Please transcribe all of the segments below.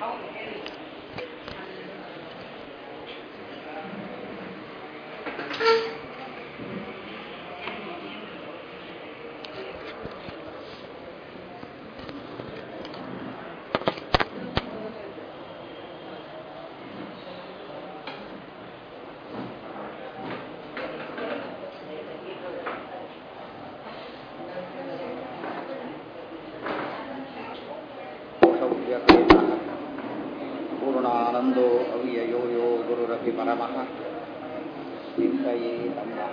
पूर्णानन्दो अव्ययो यो गुरुरपि परमः चिन्तये तन्मः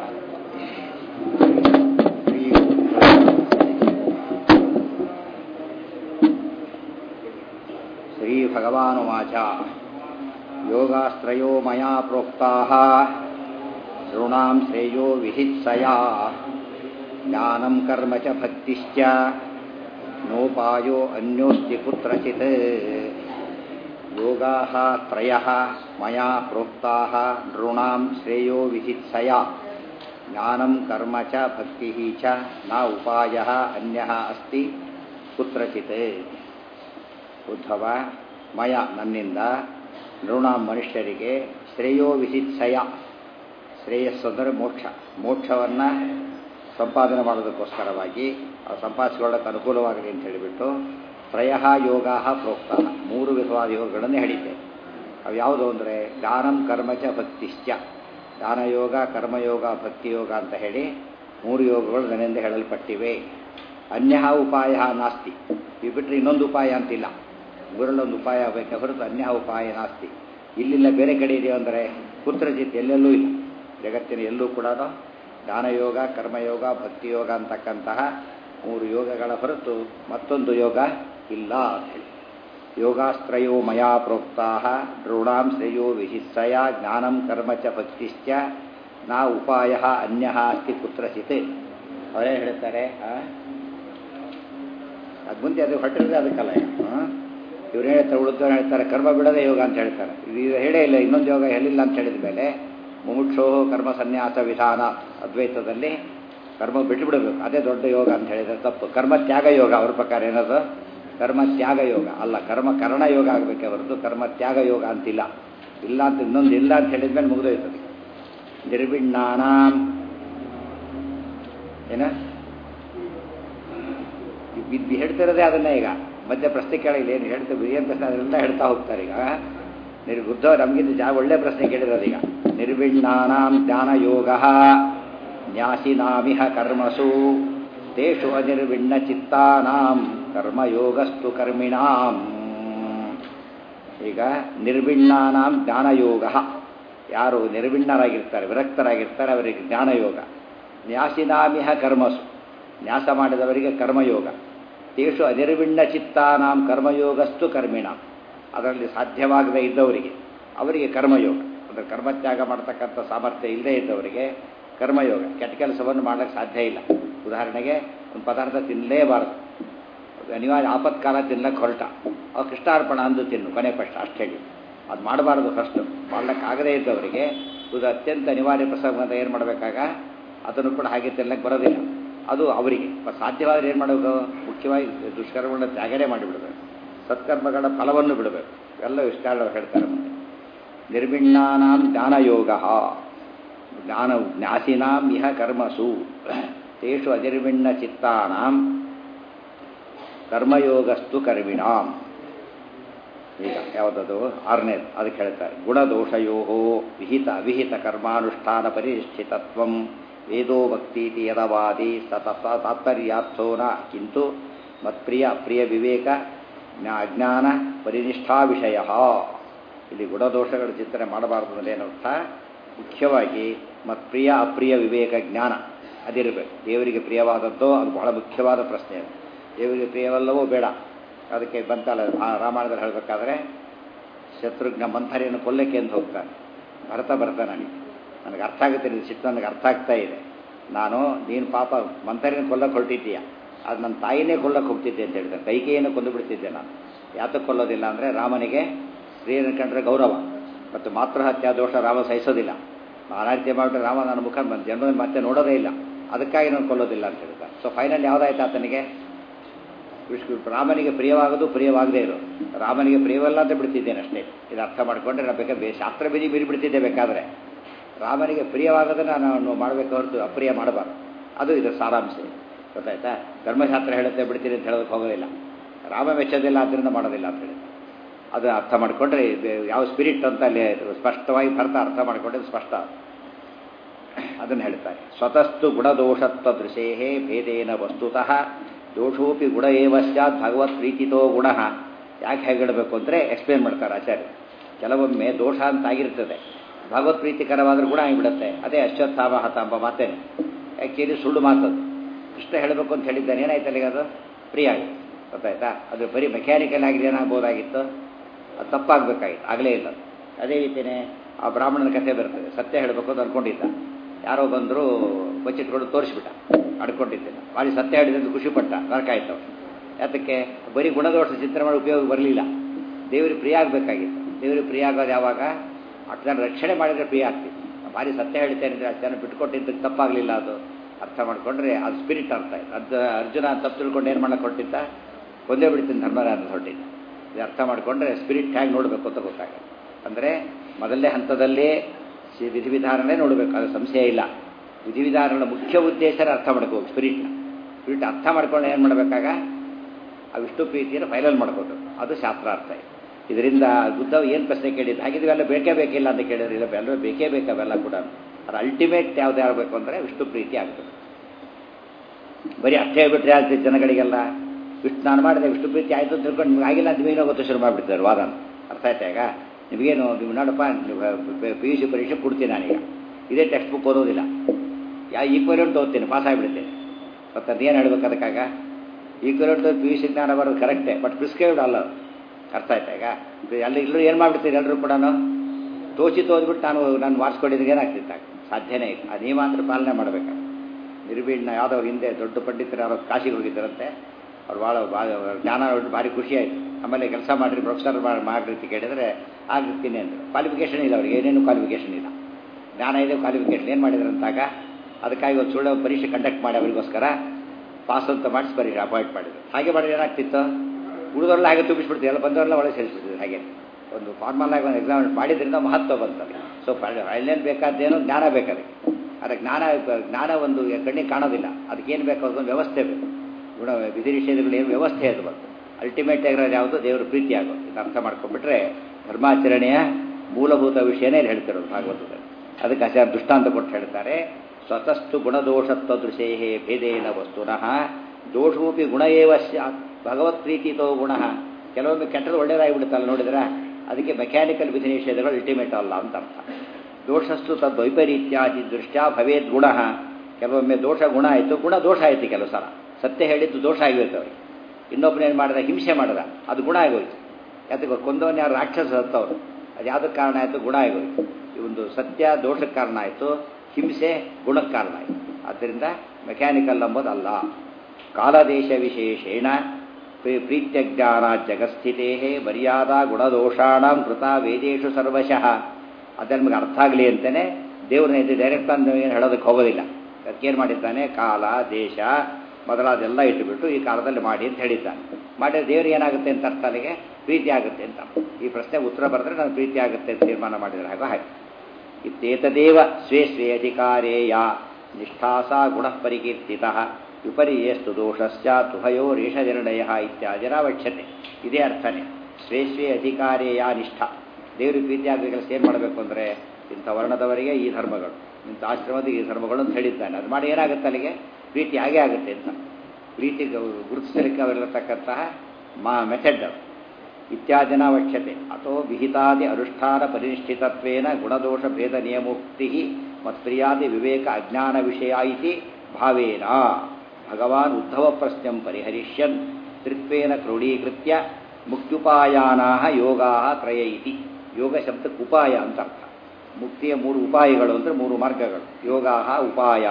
श्रीभगवानुवाच योगास्त्रयो मया प्रोक्ताः ऋणां श्रेयो विहित्सया ज्ञानं कर्म च भक्तिश्च नोपायो अन्योस्ति कुत्रचित् योगाः त्रयः मया प्रोक्ताः नृणां श्रेयो विहित्सया ज्ञानं कर्म च भक्तिः च न उपायः अन्यः अस्ति ಕುತ್ರಚಿತ್ ಉದ್ಧವ ಮಯ ನನ್ನಿಂದ ನೃಣ ಮನುಷ್ಯರಿಗೆ ಶ್ರೇಯೋ ವಿಹಿತ್ಸಯ ಶ್ರೇಯಸ್ಸು ಅಂದರೆ ಮೋಕ್ಷ ಮೋಕ್ಷವನ್ನು ಸಂಪಾದನೆ ಮಾಡೋದಕ್ಕೋಸ್ಕರವಾಗಿ ಆ ಸಂಪಾದಿಸಿಕೊಳ್ಳೋಕೆ ಅನುಕೂಲವಾಗಲಿ ಅಂತ ಹೇಳಿಬಿಟ್ಟು ತ್ರಯ ಯೋಗ ಪ್ರೋಕ್ತ ಮೂರು ವಿಧವಾದ ಯೋಗಗಳನ್ನು ಹೇಳಿದ್ದೆ ಅವು ಯಾವುದು ಅಂದರೆ ಜ್ಞಾನಂ ಕರ್ಮಚ ಭಕ್ತಿಶ್ಚ ಜ್ಞಾನಯೋಗ ಕರ್ಮಯೋಗ ಭಕ್ತಿಯೋಗ ಅಂತ ಹೇಳಿ ಮೂರು ಯೋಗಗಳು ನನ್ನಿಂದ ಹೇಳಲ್ಪಟ್ಟಿವೆ ಅನ್ಯ ಉಪಾಯ ನಾಸ್ತಿ ಇವು ಬಿಟ್ಟರೆ ಇನ್ನೊಂದು ಉಪಾಯ ಅಂತಿಲ್ಲ ಗುರುಳೊಂದು ಉಪಾಯ ಬೇಕೆ ಹೊರತು ಅನ್ಯ ಉಪಾಯ ನಾಸ್ತಿ ಇಲ್ಲಿಲ್ಲ ಬೇರೆ ಕಡೆ ಇದೆಯೋ ಅಂದರೆ ಕುತ್ರಜಿತ್ ಎಲ್ಲೆಲ್ಲೂ ಇಲ್ಲ ಜಗತ್ತಿನ ಎಲ್ಲೂ ಕೂಡ ಜ್ಞಾನಯೋಗ ಕರ್ಮಯೋಗ ಭಕ್ತಿಯೋಗ ಅಂತಕ್ಕಂತಹ ಮೂರು ಯೋಗಗಳ ಹೊರತು ಮತ್ತೊಂದು ಯೋಗ ಇಲ್ಲ ಅಂತ ಹೇಳಿ ಯೋಗಾಸ್ತ್ರಯೋ ಮಯಾ ಪ್ರೋಕ್ತಾ ಋಣಾಂ ಶ್ರೇಯೋ ವಿಹಿತ್ಸಯ ಜ್ಞಾನಂ ಕರ್ಮ ಚ ಭಕ್ತಿಶ್ಚ ನಾ ಉಪಾಯ ಅನ್ಯ ಅಸ್ತಿ ಕುತ್ರಚಿತ್ ಅವರೇ ಹೇಳ್ತಾರೆ ಅದು ಮುಂದೆ ಅದು ಹೊಟ್ಟಿರೋದೇ ಅದಕ್ಕಲ್ಲ ಇವ್ರು ಹೇಳ್ತಾರೆ ಉಳಿದವ್ರು ಹೇಳ್ತಾರೆ ಕರ್ಮ ಬಿಡೋದೇ ಯೋಗ ಅಂತ ಹೇಳ್ತಾರೆ ಇದು ಹೇಳೇ ಇಲ್ಲ ಇನ್ನೊಂದು ಯೋಗ ಹೇಳಿಲ್ಲ ಅಂತ ಹೇಳಿದ ಮೇಲೆ ಮುಮುಕ್ಷೋ ಕರ್ಮ ಸನ್ಯಾಸ ವಿಧಾನ ಅದ್ವೈತದಲ್ಲಿ ಕರ್ಮ ಬಿಟ್ಟು ಬಿಡಬೇಕು ಅದೇ ದೊಡ್ಡ ಯೋಗ ಅಂತ ಹೇಳಿದ್ರೆ ತಪ್ಪು ಕರ್ಮ ತ್ಯಾಗ ಯೋಗ ಅವ್ರ ಪ್ರಕಾರ ಏನದು ಕರ್ಮ ತ್ಯಾಗ ಯೋಗ ಅಲ್ಲ ಕರ್ಮ ಕರ್ಣ ಯೋಗ ಆಗಬೇಕೆ ಹೊರತು ಕರ್ಮ ತ್ಯಾಗ ಯೋಗ ಅಂತಿಲ್ಲ ಇಲ್ಲ ಅಂತ ಇನ್ನೊಂದು ಇಲ್ಲ ಅಂತ ಹೇಳಿದ್ಮೇಲೆ ಮುಗಿದೋಯ್ತದೆ ನಿರ್ವಿಣ್ಣಾನಾಂ ಏನ ಇದು ಹೇಳ್ತಿರೋದೇ ಅದನ್ನೇ ಈಗ ಮಧ್ಯ ಪ್ರಶ್ನೆ ಕೇಳಿಲ್ಲ ಏನು ಹೇಳ್ತೀವಿ ಏನು ಪ್ರಶ್ನೆ ಅದನ್ನೆಲ್ಲ ಹೇಳ್ತಾ ಹೋಗ್ತಾರೆ ಈಗ ನಿರ್ಬುದ್ಧ ನಮಗಿಂತ ಜಾ ಒಳ್ಳೆ ಪ್ರಶ್ನೆ ಕೇಳಿರೋದು ಈಗ ನಿರ್ವಿಣ್ಣಾನಾಂ ಜ್ಞಾನ ಯೋಗ ನ್ಯಾಸಿನಾಮಿಹ ಕರ್ಮಸು ತೇಷು ಅನಿರ್ವಿಣ್ಣ ಚಿತ್ತಾನಾಂ ಕರ್ಮಯೋಗಸ್ತು ಕರ್ಮಿಣಾಂ ಈಗ ನಿರ್ವಿಣ್ಣಾನಾಂ ಜ್ಞಾನಯೋಗ ಯಾರು ನಿರ್ವಿಣ್ಣರಾಗಿರ್ತಾರೆ ವಿರಕ್ತರಾಗಿರ್ತಾರೆ ಅವರಿಗೆ ಜ್ಞಾನಯೋಗ ನ್ಯಾಸಿನಾಮಿಹ ಕರ್ಮಸು ನ್ಯಾಸ ಮಾಡಿದವರಿಗೆ ಕರ್ಮಯೋಗ ತೇಷು ಅನಿರ್ವಿಣ್ಣ ಚಿತ್ತಾನಾಂ ಕರ್ಮಯೋಗಸ್ತು ಕರ್ಮಿಣಾಂ ಅದರಲ್ಲಿ ಸಾಧ್ಯವಾಗದೇ ಇದ್ದವರಿಗೆ ಅವರಿಗೆ ಕರ್ಮಯೋಗ ಅಂದರೆ ಕರ್ಮತ್ಯಾಗ ಮಾಡ್ತಕ್ಕಂಥ ಸಾಮರ್ಥ್ಯ ಇಲ್ಲದೇ ಇದ್ದವರಿಗೆ ಕರ್ಮಯೋಗ ಕೆಟ್ಟ ಕೆಲಸವನ್ನು ಮಾಡೋಕ್ಕೆ ಸಾಧ್ಯ ಇಲ್ಲ ಉದಾಹರಣೆಗೆ ಒಂದು ಪದಾರ್ಥ ತಿನ್ನಲೇಬಾರದು ಅನಿವಾರ್ಯ ಆಪತ್ಕಾಲ ತಿನ್ನಕ್ಕೆ ಹೊರಟ ಅವು ಕೃಷ್ಣಾರ್ಪಣ ಅಂದು ತಿನ್ನು ಕೊನೆ ಪಕ್ಷ ಅಷ್ಟು ಹೇಳಿ ಅದು ಮಾಡಬಾರ್ದು ಫಸ್ಟು ಮಾಡಲಿಕ್ಕಾಗದೇ ಇದ್ದವರಿಗೆ ಇದು ಅತ್ಯಂತ ಅನಿವಾರ್ಯ ಪ್ರಸಂಗ ಅಂತ ಏನು ಮಾಡಬೇಕಾಗ ಅದನ್ನು ಕೂಡ ಹಾಗೆ ತಿನ್ನಕ್ಕೆ ಬರೋದಿಲ್ಲ ಅದು ಅವರಿಗೆ ಸಾಧ್ಯವಾದರೆ ಏನು ಮಾಡಬೇಕು ಮುಖ್ಯವಾಗಿ ದುಷ್ಕರ್ಮಗಳನ್ನ ತ್ಯಾಗನೇ ಮಾಡಿಬಿಡಬೇಕು ಸತ್ಕರ್ಮಗಳ ಫಲವನ್ನು ಬಿಡಬೇಕು ಎಲ್ಲ ವಿಸ್ತಾರ ಹೇಳ್ತಾರೆ ಮುಂದೆ ನಿರ್ವಿಣ್ಣಾನಾಂ ಜ್ಞಾನಯೋಗ ಜ್ಞಾನ ಜ್ಞಾಸಿನಾಂ ಇಹ ಕರ್ಮಸು ತೇಷು ಅನಿರ್ವಿಣ್ಣ ಚಿತ್ತಾನಾಂ ಕರ್ಮಯೋಗಸ್ತು ಕರ್ಮಿಣಾಂ ಈಗ ಯಾವುದದು ಆರನೇದು ಅದಕ್ಕೆ ಹೇಳ್ತಾರೆ ಗುಣದೋಷಯೋ ವಿಹಿತ ವಿಹಿತ ಕರ್ಮಾನುಷ್ಠಾನ ಪರಿನಿಷ್ಠಿತತ್ವಂ ವೇದೋ ಭಕ್ತೀತಿ ಯದವಾದಿ ಸತ ತಾತ್ಪರ್ಯಾರ್ಥೋ ನ ಕಿಂತು ಮತ್ಪ್ರಿಯ ಅಪ್ರಿಯ ವಿವೇಕ ಅಜ್ಞಾನ ಪರಿನಿಷ್ಠಾ ವಿಷಯ ಇಲ್ಲಿ ಗುಣದೋಷಗಳ ಚಿಂತನೆ ಮಾಡಬಾರ್ದು ಅಂದರೆ ಏನರ್ಥ ಮುಖ್ಯವಾಗಿ ಮತ್ಪ್ರಿಯ ಅಪ್ರಿಯ ವಿವೇಕ ಜ್ಞಾನ ಅದಿರಬೇಕು ದೇವರಿಗೆ ಪ್ರಿಯವಾದದ್ದೋ ಅದು ಬಹಳ ಮುಖ್ಯವಾದ ಪ್ರಶ್ನೆ ಅದು ದೇವರಿಗೆ ಪ್ರಿಯವಲ್ಲವೋ ಬೇಡ ಅದಕ್ಕೆ ಬಂತಲ್ಲ ರಾಮಾಯಣದಲ್ಲಿ ಹೇಳಬೇಕಾದ್ರೆ ಶತ್ರುಘ್ನ ಮಂಥರಿಯನ್ನು ಕೊಲ್ಲಕ್ಕೆ ಅಂತ ಹೋಗ್ತಾನೆ ಭರತ ಭರತ ನನಗೆ ನನಗೆ ಅರ್ಥ ಆಗುತ್ತೆ ನಿನ್ನ ಸಿಟ್ಟು ನನಗೆ ಅರ್ಥ ಆಗ್ತಾ ಇದೆ ನಾನು ನೀನು ಪಾಪ ಮಂಥರಿನ ಕೊಲ್ಲಕ್ಕೆ ಹೊರಟಿದ್ದೀಯ ಅದು ನನ್ನ ತಾಯಿನೇ ಕೊಲ್ಲಕ್ಕೆ ಹೋಗ್ತಿದ್ದೆ ಅಂತ ಹೇಳ್ತಾರೆ ಕೈಕೇಯನ್ನು ಕೊಂದು ಬಿಡ್ತಿದ್ದೆ ನಾನು ಯಾತಕ್ಕೆ ಕೊಲ್ಲೋದಿಲ್ಲ ಅಂದರೆ ರಾಮನಿಗೆ ಸ್ತ್ರೀಯನ್ನು ಕಂಡ್ರೆ ಗೌರವ ಮತ್ತು ಮಾತೃಹತ್ಯಾ ದೋಷ ರಾಮ ಸಹಿಸೋದಿಲ್ಲ ಅನಾರ್ತ್ಯ ಮಾಡಿದ್ರೆ ರಾಮ ನನ್ನ ಮುಖ ಜನರನ್ನು ಮತ್ತೆ ನೋಡೋದೇ ಇಲ್ಲ ಅದಕ್ಕಾಗಿ ನಾನು ಕೊಲ್ಲೋದಿಲ್ಲ ಅಂತ ಹೇಳ್ತಾರೆ ಸೊ ಫೈನಲ್ ಯಾವುದಾಯ್ತು ಆತನಿಗೆ ವಿಷ್ಣು ರಾಮನಿಗೆ ಪ್ರಿಯವಾಗೋದು ಪ್ರಿಯವಾಗದೇ ಇರೋ ರಾಮನಿಗೆ ಪ್ರಿಯವಲ್ಲ ಅಂತ ಬಿಡ್ತಿದ್ದೇನೆ ಅಷ್ಟೇ ಇದು ಅರ್ಥ ಮಾಡಿಕೊಂಡ್ರೆ ನಾವು ಬೇಕಾದ್ರೆ ಬೇ- ಶಾಸ್ತ್ರ ಬಿಡಿ ಮೀರಿ ಬಿಡ್ತಿದ್ದೆ ಬೇಕಾದ್ರೆ ರಾಮನಿಗೆ ಪ್ರಿಯವಾಗೋದನ್ನು ನಾವು ಮಾಡಬೇಕು ಹೊರತು ಅಪ್ರಿಯ ಮಾಡಬಾರ್ದು ಅದು ಇದರ ಸಾರಾಂಶ ಗೊತ್ತಾಯ್ತಾ ಧರ್ಮಶಾಸ್ತ್ರ ಹೇಳುತ್ತೆ ಬಿಡ್ತೀನಿ ಅಂತ ಹೇಳೋದಕ್ಕೆ ಹೋಗೋದಿಲ್ಲ ರಾಮ ಮೆಚ್ಚೋದಿಲ್ಲ ಆದ್ದರಿಂದ ಮಾಡೋದಿಲ್ಲ ಅಂತ ಹೇಳಿ ಅದು ಅರ್ಥ ಮಾಡಿಕೊಂಡ್ರೆ ಇದು ಯಾವ ಸ್ಪಿರಿಟ್ ಅಂತ ಅಲ್ಲಿ ಸ್ಪಷ್ಟವಾಗಿ ಅರ್ಥ ಅರ್ಥ ಮಾಡಿಕೊಂಡ್ರೆ ಸ್ಪಷ್ಟ ಅದನ್ನು ಹೇಳ್ತಾರೆ ಸ್ವತಸ್ತು ಗುಣದೋಷತ್ವ ದೃಶೇ ಭೇದೇನ ವಸ್ತುತಃ ದೋಷೋಪಿ ಗುಣ ಏವ ಸ್ಯಾತ್ ಭಗವತ್ ಪ್ರೀತಿತೋ ಗುಣ ಯಾಕೆ ಹೇಗಿಡಬೇಕು ಅಂದರೆ ಎಕ್ಸ್ಪ್ಲೇನ್ ಮಾಡ್ತಾರೆ ಆಚಾರ್ಯ ಕೆಲವೊಮ್ಮೆ ದೋಷ ಅಂತ ಆಗಿರ್ತದೆ ಭಗವತ್ ಪ್ರೀತಿಕರವಾದ್ರೆ ಗುಣ ಆಗಿಬಿಡುತ್ತೆ ಅದೇ ಅಶ್ವತ್ಥಾಮ ಹತ ಎಂಬ ಮಾತೇನೆ ಆ್ಯಕ್ಚುಲಿ ಸುಳ್ಳು ಮಾತದು ಇಷ್ಟ ಹೇಳಬೇಕು ಅಂತ ಹೇಳಿದ್ದಾನೆ ಏನಾಯ್ತು ಅಲ್ಲಿಗೆ ಅದು ಫ್ರೀ ಆಗಿ ಗೊತ್ತಾಯ್ತಾ ಅದು ಬರೀ ಮೆಕ್ಯಾನಿಕಲ್ ಆಗಿದೆ ಏನಾಗ್ಬೋದಾಗಿತ್ತು ಅದು ತಪ್ಪಾಗಬೇಕಾಗಿತ್ತು ಆಗಲೇ ಇಲ್ಲ ಅದೇ ರೀತಿಯೇ ಆ ಬ್ರಾಹ್ಮಣನ ಕಥೆ ಬರ್ತದೆ ಸತ್ಯ ಹೇಳಬೇಕು ಅಂತ ಅನ್ಕೊಂಡಿದ್ದ ಯಾರೋ ಬಂದರು ಬಚ್ಚಿಟ್ಕೊಂಡು ತೋರಿಸ್ಬಿಟ್ಟ ಅಡ್ಕೊಂಡಿದ್ದಿಲ್ಲ ಭಾರಿ ಸತ್ಯ ಹೇಳಿದ್ರೆ ಖುಷಿಪಟ್ಟ ನರಕ ಆಯ್ತು ಅವ್ನು. ಯಾತಕ್ಕೆ ಬರೀ ಗುಣದೋಷ ಚಿತ್ರ ಮಾಡಿ ಉಪಯೋಗ ಬರಲಿಲ್ಲ ದೇವರಿಗೆ ಪ್ರಿಯ ಆಗಬೇಕಾಗಿತ್ತು ದೇವರಿಗೆ ಪ್ರಿಯ ಆಗೋದು ಯಾವಾಗ ಅಷ್ಟು ಜನ ರಕ್ಷಣೆ ಮಾಡಿದರೆ ಪ್ರಿಯ ಆಗ್ತಿತ್ತು ಭಾರಿ ಸತ್ಯ ಹೇಳ್ತೇನೆ ಅಂದರೆ ಅಷ್ಟು ಜನ ಬಿಟ್ಕೊಟ್ಟಿದ್ದಕ್ಕೆ ತಪ್ಪಾಗಲಿಲ್ಲ ಅದು ಅರ್ಥ ಮಾಡ್ಕೊಂಡ್ರೆ ಅದು ಸ್ಪಿರಿಟ್ ಅರ್ಥ ಆಯ್ತು ಅದು ಅರ್ಜುನ ತಪ್ಪು ತಿಳ್ಕೊಂಡು ಏನು ಮಾಡಕ್ಕೆ ಹೊಟ್ಟಿದ್ದ ಒಂದೇ ಬಿಡ್ತೀನಿ ಧರ್ಮರಾಜ ಹೊಟ್ಟಿದ್ದ ಇದು ಅರ್ಥ ಮಾಡಿಕೊಂಡ್ರೆ ಸ್ಪಿರಿಟ್ ಹೇಗೆ ನೋಡಬೇಕು ಅಂತ ಗೊತ್ತಾಗುತ್ತೆ ಅಂದರೆ ಮೊದಲನೇ ಹಂತದಲ್ಲೇ ಸಿ- ವಿಧಿವಿಧಾನನೇ ನೋಡಬೇಕು ಅದು ಸಂಶಯ ಇಲ್ಲ ವಿಧಿವಿಧಾನಗಳ ಮುಖ್ಯ ಉದ್ದೇಶನ ಅರ್ಥ ಮಾಡ್ಕೋಬೇಕು ಸ್ಪಿರಿಟ್ನ ಸ್ಪಿರಿಟ್ ಅರ್ಥ ಮಾಡ್ಕೊಂಡು ಏನು ಮಾಡಬೇಕಾಗ ಆ ವಿಷ್ಣು ಪ್ರೀತಿಯನ್ನು ಫೈನಲ್ ಮಾಡ್ಕೋಬೇಕು ಅದು ಶಾಸ್ತ್ರಾರ್ಥ ಇದೆ ಇದರಿಂದ ಬುದ್ಧ ಏನು ಪ್ರಶ್ನೆ ಕೇಳಿದ್ದು ಹಾಗಿದ್ರೆ ಇವೆಲ್ಲ ಬೇಕೇ ಬೇಕಿಲ್ಲ ಅಂತ ಕೇಳಿದ್ರೆ ಇಲ್ಲ ಎಲ್ಲರೂ ಬೇಕೇ ಬೇಕು ಅವೆಲ್ಲ ಕೂಡ ಅದು ಅಲ್ಟಿಮೇಟ್ ಯಾವ್ದು ಆಗಬೇಕು ಅಂದರೆ ವಿಷ್ಣು ಪ್ರೀತಿ ಆಗಬೇಕು ಬರೀ ಅಷ್ಟೇ ಹೇಳ್ಬಿಟ್ರೆ ಆಗ್ತದೆ ಜನಗಳಿಗೆಲ್ಲ ವಿಷ್ಣು ನಾನು ಮಾಡಿದೆ ವಿಷ್ಣು ಪ್ರೀತಿ ಆಯಿತು ಅಂತ ತಿಳ್ಕೊಂಡು ನಿಮ್ಗೆ ಆಗಿಲ್ಲ ಅಂತ ನೀವೇನೋ ಗೊತ್ತು ಶುರು ಮಾಡಿಬಿಡ್ತಾರೆ ವಾದನ ಅರ್ಥ ಆಯ್ತಾ ಈಗ ನಿಮಗೇನು ನೀವು ನೋಡಪ್ಪ ಪಿ ಯು ಸಿ ಪರೀಕ್ಷೆ ಕೊಡ್ತೀನಿ ನಾನೀಗ ಇದೇ ಟೆಕ್ಸ್ಟ್ ಬುಕ್ ಓದೋದಿಲ್ಲ ಯಾ ಈಕ್ವಲೆಂಟ್ ಓದ್ತೀನಿ ಪಾಸ್ ಆಗಿಬಿಡ್ತೇನೆ ಮತ್ತು ಅದೇನು ಹೇಳ್ಬೇಕು ಅದಕ್ಕಾಗ ಈಕ್ವಲೆಂಟ್ ಪಿ ಯು ಸಿ ಜ್ಞಾನ ಬರೋದು ಕರೆಕ್ಟೇ ಬಟ್ ಪ್ರಿಸ್ಕ್ರೈಬ್ಡ್ ಅಲ್ಲ ಅದು. ಅರ್ಥ ಆಯ್ತಾ ಈಗ ಇದು ಎಲ್ಲ ಎಲ್ಲರೂ ಏನು ಮಾಡ್ಬಿಡ್ತೀರಿ ಎಲ್ಲರೂ ಕೂಡ ತೋಚಿ ತೋದ್ಬಿಟ್ಟು ನಾನು ನಾನು ಮಾಡಿಸ್ಕೊಂಡಿದ್ರೆ ಏನಾಗ್ತಿತ್ತು ಸಾಧ್ಯನೇ ಇಲ್ಲ ಅದು ನೀವು ಮಾತ್ರ ಪಾಲನೆ ಮಾಡಬೇಕು ನಿರ್ಬೀಡ್ನ ಯಾವುದೋ ಹಿಂದೆ ದೊಡ್ಡ ಪಂಡಿತರು ಯಾರೋ ಕಾಶಿಗೆ ಹೋಗಿದ್ದರಂತೆ ಅವ್ರು ಭಾಳ ಭಾಳ ಜ್ಞಾನ ನೋಡಿ ಭಾರಿ ಖುಷಿ ಆಯಿತು ಆಮೇಲೆ ಕೆಲಸ ಮಾಡಿರಿ ಪ್ರೊಫೆಸರ್ ಮಾಡಿ ಮಾಡ್ರಿ ಅಂತ ಕೇಳಿದರೆ ಆಗಿರ್ತೀನಿ ಅಂದರು ಕ್ವಾಲಿಫಿಕೇಷನ್ ಇಲ್ಲ ಅವ್ರಿಗೆ ಏನೇನು ಕ್ವಾಲಿಫಿಕೇಷನ್ ಇಲ್ಲ ಜ್ಞಾನ ಇದೆ ಕ್ವಾಲಿಫಿಕೇಷನ್ ಏನು ಮಾಡಿದ್ರು ಅಂತಾಗ ಅದಕ್ಕಾಗಿ ಒಂದು ಸುಳ್ಳು ಪರೀಕ್ಷೆ ಕಂಡಕ್ಟ್ ಮಾಡಿ ಅವರಿಗೋಸ್ಕರ ಪಾಸ್ ಅಂತ ಮಾಡಿಸಿ ಪರೀಕ್ಷೆ ಅಪಾಯಿಂಟ್ ಮಾಡಿದ್ರು ಹಾಗೆ ಮಾಡಿದ್ರೆ ಏನಾಗ್ತಿತ್ತು ಉಳಿದವ್ರೆಲ್ಲ ಹಾಗೆ ತುಂಬಿಸ್ಬಿಡ್ತೀವಿ ಎಲ್ಲ ಬಂದವರೆಲ್ಲ ಒಳಗೆ ಸೇರಿಸ್ಬಿಡ್ತೀವಿ ಹಾಗೆ ಒಂದು ಫಾರ್ಮಲ್ ಆಗಿ ಒಂದು ಎಕ್ಸಾಮ್ ಮಾಡಿದ್ರಿಂದ ಮಹತ್ವ ಬಂತದೆ ಸೊ ಅಲ್ಲೇನು ಬೇಕಾದ್ದೇನೋ ಜ್ಞಾನ ಬೇಕದಕ್ಕೆ ಅದಕ್ಕೆ ಜ್ಞಾನ ಜ್ಞಾನ ಒಂದು ಕಣ್ಣಿಗೆ ಕಾಣೋದಿಲ್ಲ ಅದಕ್ಕೇನು ಬೇಕು ಅದೊಂದು ವ್ಯವಸ್ಥೆ ಬೇಕು ಗುಣ ವಿಧಿ ನಿಷೇಧಗಳು ಏನು ವ್ಯವಸ್ಥೆ ಅದು ಬಂತು ಅಲ್ಟಿಮೇಟ್ ಆಗಿರೋದು ಯಾವುದು ದೇವರ ಪ್ರೀತಿ ಆಗೋದು ಇದು ಅರ್ಥ ಮಾಡ್ಕೊಂಡ್ಬಿಟ್ರೆ ಧರ್ಮಾಚರಣೆಯ ಮೂಲಭೂತ ವಿಷಯನೇ ಇಲ್ಲಿ ಹೇಳ್ತಿರೋದು ಭಾಗವತದಲ್ಲಿ ಅದಕ್ಕೆ ಆಚಾರ್ಯ ದೃಷ್ಟಾಂತ ಕೊಟ್ಟು ಹೇಳ್ತಾರೆ ಸ್ವತಸ್ತು ಗುಣದೋಷತ್ವ ದೃಶೇ ಭೇದೇನ ವಸ್ತುನಃ ದೋಷೋಪಿ ಗುಣ ಏವ ಸ್ಯಾತ್ ಭಗವತ್ ಪ್ರೀತಿತೋ ಗುಣ ಕೆಲವೊಮ್ಮೆ ಕೆಟ್ಟದ್ದು ಒಳ್ಳೇದಾಗಿಬಿಡುತ್ತಲ್ಲ ನೋಡಿದ್ರೆ ಅದಕ್ಕೆ ಮೆಕ್ಯಾನಿಕಲ್ ವಿಧಿ ನಿಷೇಧಗಳು ಅಲ್ಟಿಮೇಟ್ ಅಲ್ಲ ಅಂತ ಅರ್ಥ ದೋಷಸ್ತು ತದ್ವೈಪರೀತ್ಯಾದಿ ದೃಷ್ಟ್ಯಾ ಭವೇದ್ ಗುಣ ಕೆಲವೊಮ್ಮೆ ದೋಷ ಗುಣ ಆಯಿತು ಗುಣ ದೋಷ ಆಯಿತು ಕೆಲವು ಸಲ ಸತ್ಯ ಹೇಳಿದ್ದು ದೋಷ ಆಗಿರುತ್ತೆ ಅವರಿಗೆ ಇನ್ನೊಬ್ಬನೇನು ಮಾಡಿದ ಹಿಂಸೆ ಮಾಡಿದ ಅದು ಗುಣ ಆಗೋಯ್ತು ಯಾತಕ್ಕೆ ಕೊಂದವನ್ ಯಾರು ರಾಕ್ಷಸ ಸತ್ತವರು ಅದು ಯಾವುದಕ್ಕೆ ಕಾರಣ ಆಯಿತು ಗುಣ ಆಗೋಯ್ತು ಈ ಒಂದು ಸತ್ಯ ದೋಷಕ್ಕೆ ಕಾರಣ ಆಯಿತು ಹಿಂಸೆ ಗುಣಕ್ಕೆ ಕಾರಣ ಆಯಿತು ಆದ್ದರಿಂದ ಮೆಕ್ಯಾನಿಕಲ್ ಅಂಬೋದಲ್ಲ ಕಾಲದೇಶ ವಿಶೇಷೇಣ ಪ್ರೀ- ಪ್ರೀತ್ಯಜ್ಞಾನ ಜಗಸ್ಥಿತೇ ಮರ್ಯಾದಾ ಗುಣದೋಷಾಣಂ ಕೃತ ವೇದೇಶು ಸರ್ವಶಃ ಅದನ್ನು ನಮಗೆ ಅರ್ಥ ಆಗಲಿ ಅಂತಲೇ ದೇವ್ರನ್ನ ಇದು ಡೈರೆಕ್ಟ್ ಅಂತ ಏನು ಹೇಳೋದಕ್ಕೆ ಹೋಗೋದಿಲ್ಲ ಅದಕ್ಕೇನು ಮಾಡಿದ್ದಾನೆ ಕಾಲ ದೇಶ ಮೊದಲಾದೆಲ್ಲ ಇಟ್ಟುಬಿಟ್ಟು ಈ ಕಾಲದಲ್ಲಿ ಮಾಡಿ ಅಂತ ಹೇಳಿದ್ದಾನೆ ಮಾಡಿದ್ರೆ ದೇವ್ರಿಗೆ ಏನಾಗುತ್ತೆ ಅಂತ ಅರ್ಥ ಅಲ್ಲಿಗೆ ಪ್ರೀತಿ ಆಗುತ್ತೆ ಅಂತ ಈ ಪ್ರಶ್ನೆ ಉತ್ತರ ಬರೆದ್ರೆ ನಾನು ಪ್ರೀತಿ ಆಗುತ್ತೆ ಅಂತ ತೀರ್ಮಾನ ಮಾಡಿದರೆ ಹಾಗೋ ಹಾಗೆ ಇತ್ಯೇತದೇವ ಸ್ವೇ ಸ್ವೇ ಅಧಿಕಾರೇಯ ನಿಷ್ಠಾಸ ಗುಣ ಪರಿಕೀರ್ತಿತ ವಿಪರ್ಯೇಸ್ತು ದೋಷಸ್ಯ ತುಹಯೋ ರೇಷನಿರ್ಣಯ ಇತ್ಯಾದಿರಾವಶ್ಯತೆ ಇದೇ ಅರ್ಥನೇ ಸ್ವೇ ಸ್ವೇ ಅಧಿಕಾರೇಯ ನಿಷ್ಠಾ ದೇವರು ಪ್ರೀತಿ ಆಗಬೇಕಲ್ಲ ಏನು ಮಾಡಬೇಕು ಅಂದರೆ ಇಂಥ ವರ್ಣದವರಿಗೆ ಈ ಧರ್ಮಗಳು ಇಂಥ ಆಶ್ರಮದ ಈ ಧರ್ಮಗಳು ಅಂತ ಹೇಳಿದ್ದಾನೆ ಅದು ಮಾಡಿ ಏನಾಗುತ್ತೆ ಅಲ್ಲಿಗೆ ಪ್ರೀತಿ ಆಗೇ ಆಗುತ್ತೆ ಅಂತ ಪ್ರೀತಿ ಗುರುತಿಸಲಿಕ್ಕೆ ಅವರಿರತಕ್ಕಂತಹ ಮಾ ಮೆಥಡ್ ಅದು ಇತ್ಯಾದಿನಾವಶ್ಯತೆ ಅಥೋ ವಿಹಿತಾದಿ ಅನುಷ್ಠಾನ ಪರಿನಿಷ್ಠಿತತ್ವೇನ ಗುಣದೋಷ ಭೇದ ನಿಯಮೋಕ್ತಿ ಮತ್ಪ್ರಿಯಾದಿ ವಿವೇಕ ಅಜ್ಞಾನ ವಿಷಯ ಇತಿ ಭಾವೇನ ಭಗವಾನ್ ಉದ್ಧವ ಪ್ರಶ್ನಂ ಪರಿಹರಿಷ್ಯನ್ ತ್ರಿತ್ವೇನ ಕ್ರೋಢೀಕೃತ್ಯ ಮುಕ್ತ್ಯುಪಾಯಾನಾ ಯೋಗಾ ತ್ರಯ ಇತಿ ಯೋಗ ಶಬ್ದಕ್ಕೆ ಉಪಾಯ ಅಂತ ಅರ್ಥ ಮುಕ್ತಿಯ ಮೂರು ಉಪಾಯಗಳು ಅಂದರೆ ಮೂರು ಮಾರ್ಗಗಳು ಯೋಗಾ ಉಪಾಯ